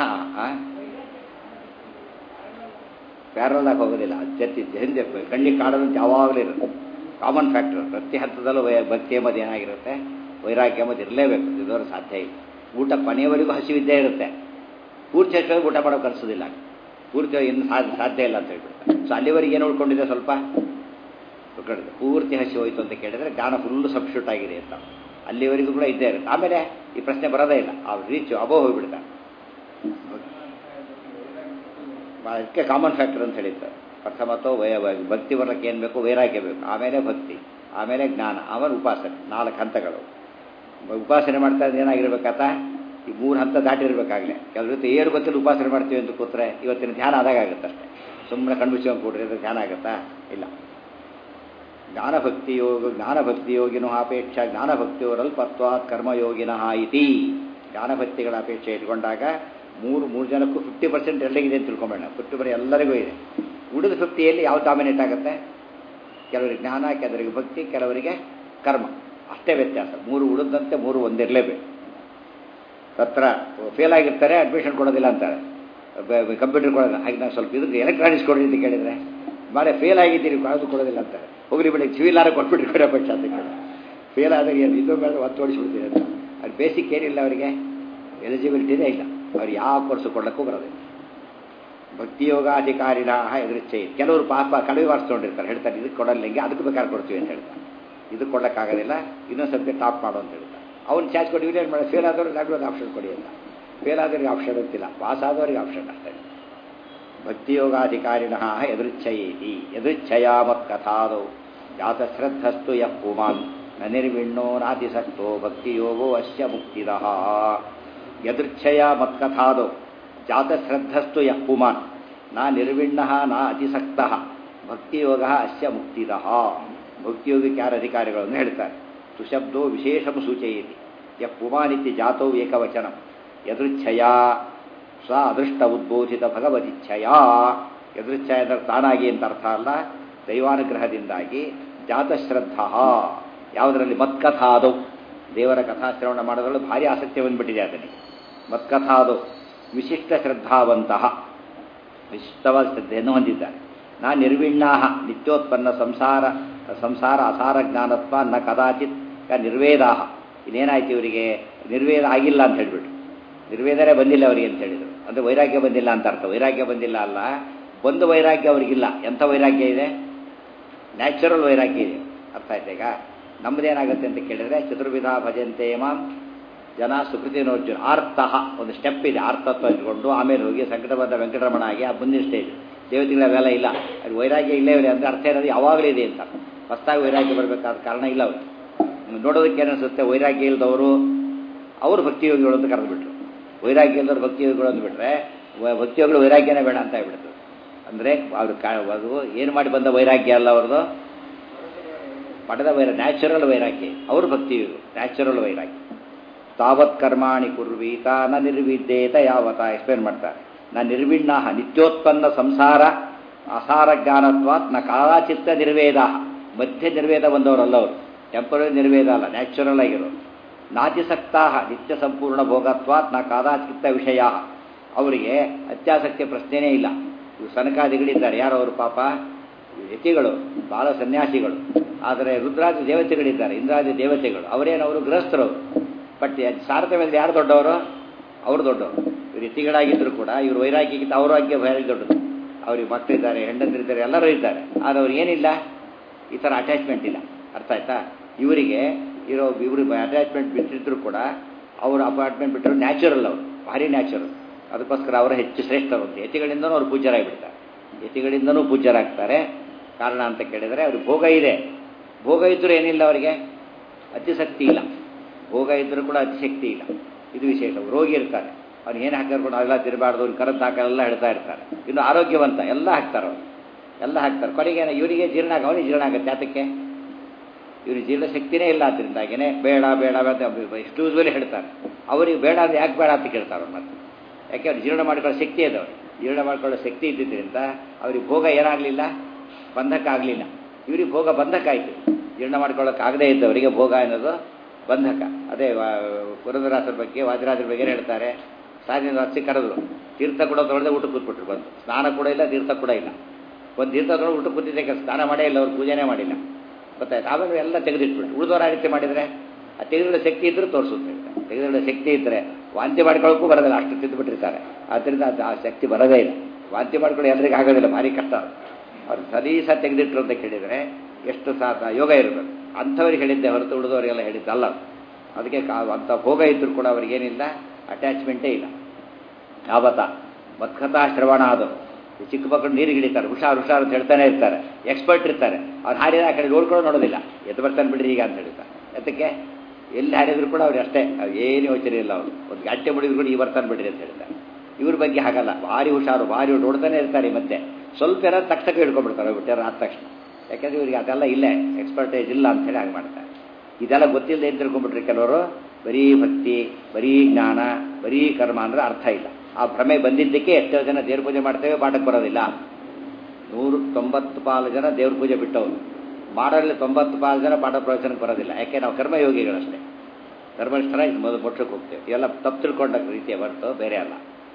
ಪ್ಯಾರಲಾಗಿ ಹೋಗೋದಿಲ್ಲ ಜೊತೆ ಹಿಂದೆ ಕಣ್ಣಿಗೆ ಕಾಡೋದಂತ ಯಾವಾಗಲೂ ಇರುತ್ತೆ ಕಾಮನ್ ಫ್ಯಾಕ್ಟರ್ ಪ್ರತಿ ಹಂತದಲ್ಲೂ ವೈ ಭಕ್ತಿ ಎಂಬುದು ಏನಾಗಿರುತ್ತೆ ವೈರಾಗ್ಯ ಎಂಬುದು ಇರಲೇಬೇಕು ಇದರ ಸಾಧ್ಯ ಇಲ್ಲ ಊಟ ಕೊನೆಯವರೆಗೂ ಹಸಿವಿದ್ದೇ ಇರುತ್ತೆ ಪೂರ್ತಿ ಹಸಿವಾಗಿ ಊಟ ಮಾಡೋಕೆ ಅನಿಸೋದಿಲ್ಲ ಪೂರ್ತಿ ಇನ್ನು ಸಾಧ್ಯ ಸಾಧ್ಯ ಇಲ್ಲ ಅಂತ ಹೇಳ್ಬಿಡ್ತಾರೆ ಸೊ ಅಲ್ಲಿವರೆಗೆ ಏನು ಉಳ್ಕೊಂಡಿದೆ ಸ್ವಲ್ಪ ಉಳ್ಕೊಂಡಿದೆ ಪೂರ್ತಿ ಹಸಿ ಹೋಯ್ತು ಅಂತ ಕೇಳಿದ್ರೆ ಜ್ಞಾನ ಫುಲ್ಲು ಸಬ್ಸ್ಟ್ಯೂಟ್ ಆಗಿದೆ ಅಂತ ಅಲ್ಲಿವರೆಗೂ ಕೂಡ ಇದ್ದೇ ಇರುತ್ತೆ ಆಮೇಲೆ ಈ ಪ್ರಶ್ನೆ ಬರೋದೇ ಇಲ್ಲ ಆ ರೀಚ್ ಅಬೋ ಹೋಗ್ಬಿಡ್ತಾರೆ ಅದಕ್ಕೆ ಕಾಮನ್ ಫ್ಯಾಕ್ಟರ್ ಅಂತ ಹೇಳಿದ್ದಾರೆ ಪ್ರಥಮತೋ ವಯ ವಯ- ಭಕ್ತಿ ಬರಕ್ಕೆ ಏನು ಬೇಕು ವೈರಾಗ್ಯ ಬೇಕು ಆಮೇಲೆ ಭಕ್ತಿ ಆಮೇಲೆ ಜ್ಞಾನ ಆಮೇಲೆ ಉಪಾಸನೆ ನಾಲ್ಕು ಹಂತಗಳು ಉಪಾಸನೆ ಮಾಡ್ತಾ ಇದ್ರೆ ಏನಾಗಿರ್ಬೇಕಾತ ಈ ಮೂರು ಹಂತ ದಾಟಿರ್ಬೇಕಾಗಲೇ ಕೆಲವ್ರ ಜೊತೆ ಏನು ಗೊತ್ತಿಲ್ಲ ಉಪಾಸನೆ ಮಾಡ್ತೀವಿ ಅಂತ ಕೂತ್ರೆ ಇವತ್ತಿನ ಧ್ಯಾನ ಆದಾಗ ಆಗುತ್ತೆ ಅಷ್ಟೇ ಸುಮ್ಮನೆ ಕಣ್ಮುಚ್ಕೊಂಡು ಕೂಡ್ರಿ ಅದು ಧ್ಯಾನ ಆಗುತ್ತಾ ಇಲ್ಲ ಜ್ಞಾನಭಕ್ತಿ ಯೋಗ ಜ್ಞಾನಭಕ್ತಿ ಯೋಗಿನೋ ಅಪೇಕ್ಷ ಜ್ಞಾನಭಕ್ತಿಯವರಲ್ಪತ್ವಾತ್ ಕರ್ಮಯೋಗಿನಃ ಇತಿ ಜ್ಞಾನಭಕ್ತಿಗಳ ಅಪೇಕ್ಷೆ ಇಟ್ಕೊಂಡಾಗ ಮೂರು ಮೂರು ಜನಕ್ಕೂ ಫಿಫ್ಟಿ ಪರ್ಸೆಂಟ್ ಎಲ್ಲರಿಗಿದೆ ಅಂತ ತಿಳ್ಕೊಂಬೇಡ ಫಿಫ್ಟಿ ಪರ್ ಎಲ್ಲರಿಗೂ ಇದೆ ಉಳಿದ ಫಿಫ್ಟಿಯಲ್ಲಿ ಯಾವ ಡಾಮಿನೇಟ್ ಆಗುತ್ತೆ ಕೆಲವರಿಗೆ ಜ್ಞಾನ ಕೆಲವರಿಗೆ ಭಕ್ತಿ ಕೆಲವರಿಗೆ ಕರ್ಮ ಅಷ್ಟೇ ವ್ಯತ್ಯಾಸ ಮೂರು ಉಳಿದಂತೆ ಮೂರು ಒಂದಿರಲೇಬೇಕು ಹತ್ರ ಫೇಲ್ ಆಗಿರ್ತಾರೆ ಅಡ್ಮಿಷನ್ ಕೊಡೋದಿಲ್ಲ ಅಂತಾರೆ ಕಂಪ್ಯೂಟರ್ ಕೊಡೋದಿಲ್ಲ ಹಾಗೆ ನಾವು ಸ್ವಲ್ಪ ಇದಕ್ಕೆ ಎಲೆಕ್ಟ್ರಾನಿಕ್ಸ್ ಕೊಡಿ ಅಂತ ಕೇಳಿದರೆ ಮಾಡಿ ಫೇಲ್ ಆಗಿದ್ದೀರಿ ಅದು ಕೊಡೋದಿಲ್ಲ ಅಂತಾರೆ ಹೋಗ್ಲಿ ಬಿಡಿ ಸಿವಿಲಾರ ಕೊಟ್ಬಿಟ್ರಿ ಕೊಡೋ ಪಕ್ಷ ಅಂತ ಕೇಳಿ ಫೇಲ್ ಆದಾಗ ಏನು ಇದು ಮೇಲೆ ಒತ್ತು ಓಡಿಸ್ಬಿಡ್ತೀರಿ ಅಂತ ಅದು ಬೇಸಿಕ್ ಏನಿಲ್ಲ ಅವರಿಗೆ ಎಲಿಜಿಬಿಲಿಟಿನೇ ಇಲ್ಲ ಅವ್ರು ಯಾವ ಕೋರ್ಸು ಕೊಡೋಕ್ಕೂ ಬರೋದಿಲ್ಲ ಭಕ್ತಿಯೋಗಾಧಿಕಾರಿಣ ಎದುರಿಚ್ಛೆ ಕೆಲವರು ಪಾಪ ಕಡಿಮೆ ಮಾರ್ಕ್ಸ್ ತೊಗೊಂಡಿರ್ತಾರೆ ಹೇಳ್ತಾರೆ ಇದಕ್ಕೆ ಕೊಡಲ್ಲ ಹಿಂಗೆ ಅದಕ್ಕೆ ಬೇಕಾದ್ರೆ ಕೊಡ್ತೀವಿ ಅಂತ ಹೇಳ್ತಾರೆ ಇದಕ್ಕೆ ಕೊಡೋಕ್ಕಾಗೋದಿಲ್ಲ ಇನ್ನೊಂದು ಸಬ್ಜೆಕ್ಟ್ ಟಾಪ್ ಮಾಡು ಅಂತ ಹೇಳ್ತಾರೆ ಅವ್ನು ಚಾರ್ಜ್ ಕೊಟ್ಟು ಇವ್ರೇನು ಮಾಡಿ ಫೇಲ್ ಆದವ್ರು ಲ್ಯಾಂಗ್ವೇಜ್ ಆಪ್ಷನ್ ಕೊಡಿ ಅಂತ ಫೇಲ್ ಆದವ್ರಿಗೆ ಆಪ್ಷನ್ ಅಂತಿಲ್ಲ ಪಾಸ್ ಆದವರಿಗೆ ಆಪ್ಷನ್ ಅಷ್ಟೇ ಭಕ್ತಿಯೋಗಾಧಿಕಾರಿಣ ಎದೃಚ್ಛಯೇತಿ ಎದೃಚ್ಛಯ ಮತ್ಕಥಾದೌ ಜಾತಶ್ರದ್ಧಸ್ತು ಯಃ ಪುಮಾನ್ ನ ನಿರ್ವಿಣ್ಣೋ ನಾತಿಸಕ್ತೋ ಭಕ್ತಿಯೋಗೋ ಅಸ್ಯ ಮುಕ್ತಿದಃ ಯದೃಚ್ಛಯ ಮತ್ಕಥಾದೌ ಜಾತಶ್ರದ್ಧಸ್ತು ಯಃ ಪುಮಾನ್ ನ ನಿರ್ವಿಣ್ಣ ನ ಅತಿಸಕ್ತಃ ಭಕ್ತಿಯೋಗ ಅಸ್ಯ ಮುಕ್ತಿದಃ ಭಕ್ತಿಯೋಗಕ್ಕೆ ಯಾರ ಅಧಿಕಾರಿಗಳನ್ನು ಹೇಳ್ತಾರೆ ಸುಶಬ್ದೋ ವಿಶೇಷಂ ಸೂಚಯತಿ ಯಃ ಪುಮಾನಿತಿ ಜಾತೋ ಏಕವಚನಂ ಯದೃಚ್ಛಯ ಸ ಅದೃಷ್ಟ ಉದ್ಬೋಧಿತ ಭಗವದಿಚ್ಛಯ ಯದೃಚ್ಛಯ ಅಂದರೆ ತಾನಾಗಿ ಅಂತ ಅರ್ಥ ಅಲ್ಲ ದೈವಾನುಗ್ರಹದಿಂದಾಗಿ ಜಾತಶ್ರದ್ಧ ಯಾವುದರಲ್ಲಿ ಮತ್ಕಥಾದೌ ದೇವರ ಕಥಾಶ್ರವಣ ಮಾಡೋದ್ರಲ್ಲಿ ಭಾರಿ ಆಸಕ್ತಿ ಬಂದ್ಬಿಟ್ಟಿದೆ ಅದನಿಗೆ ಮತ್ಕಥಾದೌ ವಿಶಿಷ್ಟ ಶ್ರದ್ಧಾವಂತಹ ವಿಶಿಷ್ಟವಾದ ಶ್ರದ್ಧೆಯನ್ನು ಹೊಂದಿದ್ದಾನೆ ನಾ ನಿರ್ವಿಣ್ಣಾ ನಿತ್ಯೋತ್ಪನ್ನ ಸಂಸಾರ ಸಂಸಾರ ಅಸಾರ ಜ್ಞಾನತ್ವ ನ ಕದಾಚಿತ್ ನಿರ್ವೇದಾ ಇನ್ನೇನಾಯ್ತು ಇವರಿಗೆ ನಿರ್ವೇದ ಆಗಿಲ್ಲ ಅಂತ ಹೇಳ್ಬಿಟ್ಟು ನಿರ್ವೇದನೆ ಬಂದಿಲ್ಲ ಅವರಿಗೆ ಅಂತ ಹೇಳಿದರು ಅಂದರೆ ವೈರಾಗ್ಯ ಬಂದಿಲ್ಲ ಅಂತ ಅರ್ಥ ವೈರಾಗ್ಯ ಬಂದಿಲ್ಲ ಅಲ್ಲ ಒಂದು ವೈರಾಗ್ಯ ಅವರಿಗಿಲ್ಲ ಎಂಥ ವೈರಾಗ್ಯ ಇದೆ ನ್ಯಾಚುರಲ್ ವೈರಾಗ್ಯ ಇದೆ ಅರ್ಥ ಆಯ್ತಾ ಈಗ ನಮ್ಮದೇನಾಗುತ್ತೆ ಅಂತ ಕೇಳಿದ್ರೆ ಚತುರ್ವಿಧ ಭಜಂತೆ ಮಾಂ ಜನ ಸುಕೃತಿ ನೋರ್ಜುನ ಆರ್ತಃ ಒಂದು ಸ್ಟೆಪ್ ಇದೆ ಆರ್ತತ್ವ ಇಟ್ಕೊಂಡು ಆಮೇಲೆ ಹೋಗಿ ಸಂಕಟಬದ್ಧ ವೆಂಕಟರಮಣ ಆಗಿ ಆ ಮುಂದಿನ ಸ್ಟೇಜ್ ದೇವತೆಗಳ ಅವೆಲ್ಲ ಇಲ್ಲ ಅದು ವೈರಾಗ್ಯ ಇಲ್ಲೇ ಇಲ್ಲ ಅಂದರೆ ಅರ್ಥ ಇರೋದು ಯಾವಾಗಲೂ ಇದೆ ಅಂತ ಹೊಸದಾಗಿ ವೈರಾಗ್ಯ ಬರಬೇಕಾದ ಕಾರಣ ಇಲ್ಲ ಅವರು ನೋಡೋದಕ್ಕೆ ಏನಿಸುತ್ತೆ ವೈರಾಗ್ಯ ಇಲ್ಲದವರು ಅವರು ಭಕ್ತಿಯೋಗಿಗಳು ಅಂತ ಕರೆದುಬಿಟ್ರು ವೈರಾಗ್ಯ ಇಲ್ಲದವ್ರು ಭಕ್ತಿಯೋಗಿಗಳು ಅಂದ್ಬಿಟ್ರೆ ಭಕ್ತಿಯೋಗಿಗಳು ವೈರಾಗ್ಯನೇ ಬೇಡ ಅಂತ ಹೇಳ್ಬಿಡ್ತು ಅಂದರೆ ಅವ್ರು ಕಾ ಅದು ಏನು ಮಾಡಿ ಬಂದ ವೈರಾಗ್ಯ ಅಲ್ಲ ಅವ್ರದ್ದು ಪಡೆದ ವೈರ ನ್ಯಾಚುರಲ್ ವೈರಾಗ್ಯ ಅವರು ಭಕ್ತಿಯೋಗಿಗಳು ನ್ಯಾಚುರಲ್ ವೈರಾಗ್ಯ ತಾವತ್ ಕರ್ಮಾಣಿ ಕುರ್ವೀತ ನ ನಿರ್ವಿದ್ಯೇತ ಯಾವತ ಎಕ್ಸ್ಪ್ಲೇನ್ ಮಾಡ್ತಾರೆ ನ ನಿರ್ವಿಣ್ಣ ನಿತ್ಯೋತ್ಪನ್ನ ಸಂಸಾರ ಅಸಾರ ಜ್ಞಾನತ್ವಾತ್ ನ ಕಾಲಾಚಿತ್ತ ನಿರ್ವೇದ ಮಧ್ಯ ನಿರ್ವೇದ ಬಂದವರಲ್ಲ ಅವರು ಟೆಂಪರರಿ ನಿರ್ವೇದ ಅಲ್ಲ ನ್ಯಾಚುರಲ್ ಆಗಿರೋರು ನಾತಿಸಕ್ತಾ ನಿತ್ಯ ಸಂಪೂರ್ಣ ಭೋಗತ್ವಾತ್ ನ ಕಾದಾಚಿತ್ತ ವಿಷಯ ಅವರಿಗೆ ಅತ್ಯಾಸಕ್ತಿಯ ಪ್ರಶ್ನೆನೇ ಇಲ್ಲ ಇವು ಸನಕಾದಿಗಳಿದ್ದಾರೆ ಯಾರು ಅವರು ಪಾಪ ಯತಿಗಳು ಬಾಲ ಸನ್ಯಾಸಿಗಳು ಆದರೆ ರುದ್ರಾದಿ ದೇವತೆಗಳಿದ್ದಾರೆ ಇಂದ್ರಾದಿ ದೇವತೆಗಳು ಅವರೇನವರು ಗೃಹಸ್ಥರು ಬಟ್ ಸಾರಥ್ಯದಲ್ಲಿ ಯಾರು ದೊಡ್ಡವರು ಅವರು ದೊಡ್ಡವರು ಇವರು ಯತಿಗಳಾಗಿದ್ದರೂ ಕೂಡ ಇವರು ವೈರಾಗ್ಯಕ್ಕಿಂತ ಅವರ ಆಗ್ಗೆ ಭಾರಿ ದೊಡ್ಡದು ಅವ್ರಿಗೆ ಮಕ್ಕಳಿದ್ದಾರೆ ಹೆಂಡಂದಿರಿದ್ದಾರೆ ಎಲ್ಲರೂ ಇದ್ದಾರೆ ಆದರೆ ಅವ್ರಿಗೆ ಏನಿಲ್ಲ ಈ ಥರ ಅಟ್ಯಾಚ್ಮೆಂಟ್ ಇಲ್ಲ ಅರ್ಥ ಆಯ್ತಾ ಇವರಿಗೆ ಇರೋ ಇವರು ಅಟ್ಯಾಚ್ಮೆಂಟ್ ಬಿಟ್ಟಿದ್ರು ಕೂಡ ಅವ್ರ ಅಪಾರ್ಟ್ಮೆಂಟ್ ಬಿಟ್ಟರು ನ್ಯಾಚುರಲ್ ಅವರು ಭಾರಿ ನ್ಯಾಚುರಲ್ ಅದಕ್ಕೋಸ್ಕರ ಅವರು ಹೆಚ್ಚು ಶ್ರೇಷ್ಠರು ಅಂತ ಯತಿಗಳಿಂದನೂ ಅವ್ರು ಪೂಜ್ಯರಾಗಿಬಿಡ್ತಾರೆ ಯತಿಗಳಿಂದನೂ ಪೂಜ್ಯರಾಗ್ತಾರೆ ಕಾರಣ ಅಂತ ಕೇಳಿದರೆ ಅವ್ರಿಗೆ ಭೋಗ ಇದೆ ಭೋಗ ಇದ್ದರೂ ಏನಿಲ್ಲ ಅವರಿಗೆ ಅತಿಶಕ್ತಿ ಇಲ್ಲ ಭೋಗ ಇದ್ದರೂ ಕೂಡ ಅತಿಶಕ್ತಿ ಇಲ್ಲ ಇದು ವಿಶೇಷ ರೋಗಿ ಇರ್ತಾರೆ ಅವ್ನು ಏನು ಹಾಕಿದ್ರು ಕೂಡ ಅವೆಲ್ಲ ತಿರಬಾರ್ದು ಅವ್ನು ಕರೆದು ಹಾಕಲೆಲ್ಲ ಹೇಳ್ತಾ ಇರ್ತಾರೆ ಇನ್ನು ಆರೋಗ್ಯವಂತ ಎಲ್ಲ ಹಾಕ್ತಾರೆ ಅವರು ಎಲ್ಲ ಹಾಕ್ತಾರೆ ಕೊನೆಗೆ ಇವರಿಗೆ ಜೀರ್ಣ ಆಗ ಅವನಿಗೆ ಜೀರ್ಣ ಆಗುತ್ತೆ ಅದಕ್ಕೆ ಇವ್ರಿಗೆ ಜೀರ್ಣ ಶಕ್ತಿನೇ ಇಲ್ಲ ಅದರಿಂದಾಗೇನೆ ಬೇಡ ಬೇಡ ಅಂತ ಎಷ್ಟು ಯೂಸ್ವಲಿ ಹೇಳ್ತಾರೆ ಅವರಿಗೆ ಬೇಡ ಅಂದ್ರೆ ಯಾಕೆ ಬೇಡ ಅಂತ ಕೇಳ್ತಾರೆ ಅವ್ರು ಮತ್ತೆ ಯಾಕೆ ಅವ್ರು ಜೀರ್ಣ ಮಾಡ್ಕೊಳ್ಳೋ ಶಕ್ತಿ ಇದೆ ಅವ್ರಿಗೆ ಜೀರ್ಣ ಮಾಡ್ಕೊಳ್ಳೋ ಶಕ್ತಿ ಇದ್ದಿದ್ದರಿಂದ ಅವ್ರಿಗೆ ಭೋಗ ಏನಾಗಲಿಲ್ಲ ಬಂಧಕ ಆಗಲಿಲ್ಲ ಇವ್ರಿಗೆ ಭೋಗ ಬಂಧಕ ಆಯಿತು ಜೀರ್ಣ ಮಾಡ್ಕೊಳ್ಳೋಕ್ಕಾಗದೇ ಇದ್ದವರಿಗೆ ಭೋಗ ಅನ್ನೋದು ಬಂಧಕ ಅದೇ ಪುರಂದರಾಸರ ಬಗ್ಗೆ ವಾಜರಾಜರ ಬಗ್ಗೆ ಹೇಳ್ತಾರೆ ಸಾರಿನ ಹಚ್ಚಿ ಕರೆದ್ರು ತೀರ್ಥ ಕೂಡ ತೊಳೆದೇ ಊಟ ಕೂತ್ಬಿಟ್ರು ಬಂದು ಸ್ನಾನ ಕೂಡ ಇಲ್ಲ ತೀರ್ಥ ಕೂಡ ಇಲ್ಲ ಒಂದು ತೀರ್ಥ ತೊಗೊಂಡು ಊಟ ಕೂತಿದ್ದಕ್ಕೆ ಸ್ನಾನ ಮಾಡೇ ಇಲ್ಲ ಅವ್ರು ಪೂಜೆನೇ ಮಾಡಿಲ್ಲ ಗೊತ್ತಾಯ್ತು ಆಮೇಲೆ ಎಲ್ಲ ತೆಗೆದಿಟ್ಬಿಟ್ಟು ಉಳಿದವರ ಆ ರೀತಿ ಮಾಡಿದರೆ ಆ ತೆಗೆದಿಡೋ ಶಕ್ತಿ ಇದ್ದರೂ ತೋರಿಸುತ್ತೆ ತೆಗೆದಿಡೋ ಶಕ್ತಿ ಇದ್ದರೆ ವಾಂತಿ ಮಾಡ್ಕೊಳ್ಳೋಕ್ಕೂ ಬರೋದಿಲ್ಲ ಅಷ್ಟು ತಿಂದುಬಿಟ್ಟಿರ್ತಾರೆ ಆದ್ದರಿಂದ ಅದು ಆ ಶಕ್ತಿ ಬರೋದೇ ಇಲ್ಲ ವಾಂತಿ ಮಾಡ್ಕೊಳ್ಳೋ ಎಲ್ಲರಿಗೂ ಆಗೋದಿಲ್ಲ ಭಾರಿ ಕಷ್ಟ ಅವ್ರು ಸಲೀಸ ತೆಗೆದಿಟ್ರು ಅಂತ ಕೇಳಿದರೆ ಎಷ್ಟು ಸಾಥ ಯೋಗ ಇರಬೇಕು ಅಂಥವ್ರಿಗೆ ಹೇಳಿದ್ದೆ ಹೊರತು ಉಳಿದವರಿಗೆಲ್ಲ ಹೇಳಿದ್ದಲ್ಲ ಅದಕ್ಕೆ ಕಾ ಅಂಥ ಭೋಗ ಇದ್ದರೂ ಕೂಡ ಅವ್ರಿಗೇನಿಲ್ಲ ಅಟ್ಯಾಚ್ಮೆಂಟೇ ಇಲ್ಲ ಯಾವತ್ತ ಮತ್ಕಥಾ ಶ್ರವಣ ಆದವು ಚಿಕ್ಕ ಮಕ್ಕಳು ನೀರಿಗೆ ಹಿಡಿತಾರೆ ಹುಷಾರು ಹುಷಾರು ಅಂತ ಹೇಳ್ತಾನೆ ಇರ್ತಾರೆ ಎಕ್ಸ್ಪರ್ಟ್ ಇರ್ತಾರೆ ಅವ್ರು ಹಾಡಿದ ಆ ಕಡೆ ನೋಡ್ಕೊಂಡು ನೋಡೋದಿಲ್ಲ ಎದ್ದು ಬರ್ತಾನೆ ಬಿಡ್ರಿ ಈಗ ಅಂತ ಹೇಳ್ತಾರೆ ಅದಕ್ಕೆ ಎಲ್ಲಿ ಹಾಡಿದ್ರು ಕೂಡ ಅವ್ರು ಅಷ್ಟೇ ಅವ್ರು ಏನು ಯೋಚನೆ ಇಲ್ಲ ಅವರು ಒಂದು ಗಂಟೆ ಮುಡಿದ್ರು ಕೂಡ ಈ ಬರ್ತಾನೆ ಬಿಡ್ರಿ ಅಂತ ಹೇಳ್ತಾರೆ ಇವ್ರ ಬಗ್ಗೆ ಹಾಗಲ್ಲ ಭಾರಿ ಹುಷಾರು ಭಾರಿ ನೋಡ್ತಾನೆ ಇರ್ತಾರೆ ಮತ್ತೆ ಸ್ವಲ್ಪ ಏನೋ ತಕ್ಷಣ ಹಿಡ್ಕೊಂಡ್ಬಿಡ್ತಾರೆ ಬಿಟ್ಟಾರ ಆದ ತಕ್ಷಣ ಯಾಕಂದ್ರೆ ಇವ್ರಿಗೆ ಅದೆಲ್ಲ ಇಲ್ಲೇ ಎಕ್ಸ್ಪರ್ಟೈಸ್ ಇಲ್ಲ ಅಂತ ಹೇಳಿ ಹಾಗೆ ಮಾಡ್ತಾರೆ ಇದೆಲ್ಲ ಗೊತ್ತಿಲ್ಲದೆ ಏನು ತಿಳ್ಕೊಂಡ್ಬಿಟ್ರಿ ಕೆಲವರು ಬರೀ ಭಕ್ತಿ ಬರೀ ಜ್ಞಾನ ಬರೀ ಕರ್ಮ ಅಂದ್ರೆ ಅರ್ಥ ಇಲ್ಲ ಆ ಭ್ರಮೆ ಬಂದಿದ್ದಕ್ಕೆ ಎಷ್ಟೋ ಜನ ದೇವ್ರ ಪೂಜೆ ಮಾಡ್ತೇವೆ ಪಾಠಕ್ಕೆ ಬರೋದಿಲ್ಲ ನೂರು ತೊಂಬತ್ತು ಪಾಲು ಜನ ದೇವ್ರ ಪೂಜೆ ಬಿಟ್ಟವರು ಮಾಡೋರಲ್ಲಿ ತೊಂಬತ್ತು ಪಾಲು ಜನ ಪಾಠ ಪ್ರವಚನಕ್ಕೆ ಬರೋದಿಲ್ಲ ಯಾಕೆ ನಾವು ಕರ್ಮಯೋಗಿಗಳಷ್ಟೇ ಕರ್ಮನಿಷ್ಠರ ಇದು ಮೊದಲು ಮೋಕ್ಷಕ್ಕೆ ಹೋಗ್ತೇವೆ ಇವೆಲ್ಲ ತಪ್ಪು ತಿಳ್ಕೊಂಡ ರೀತಿಯ ಹೊರತು ಬೇರೆ ಅಲ್ಲ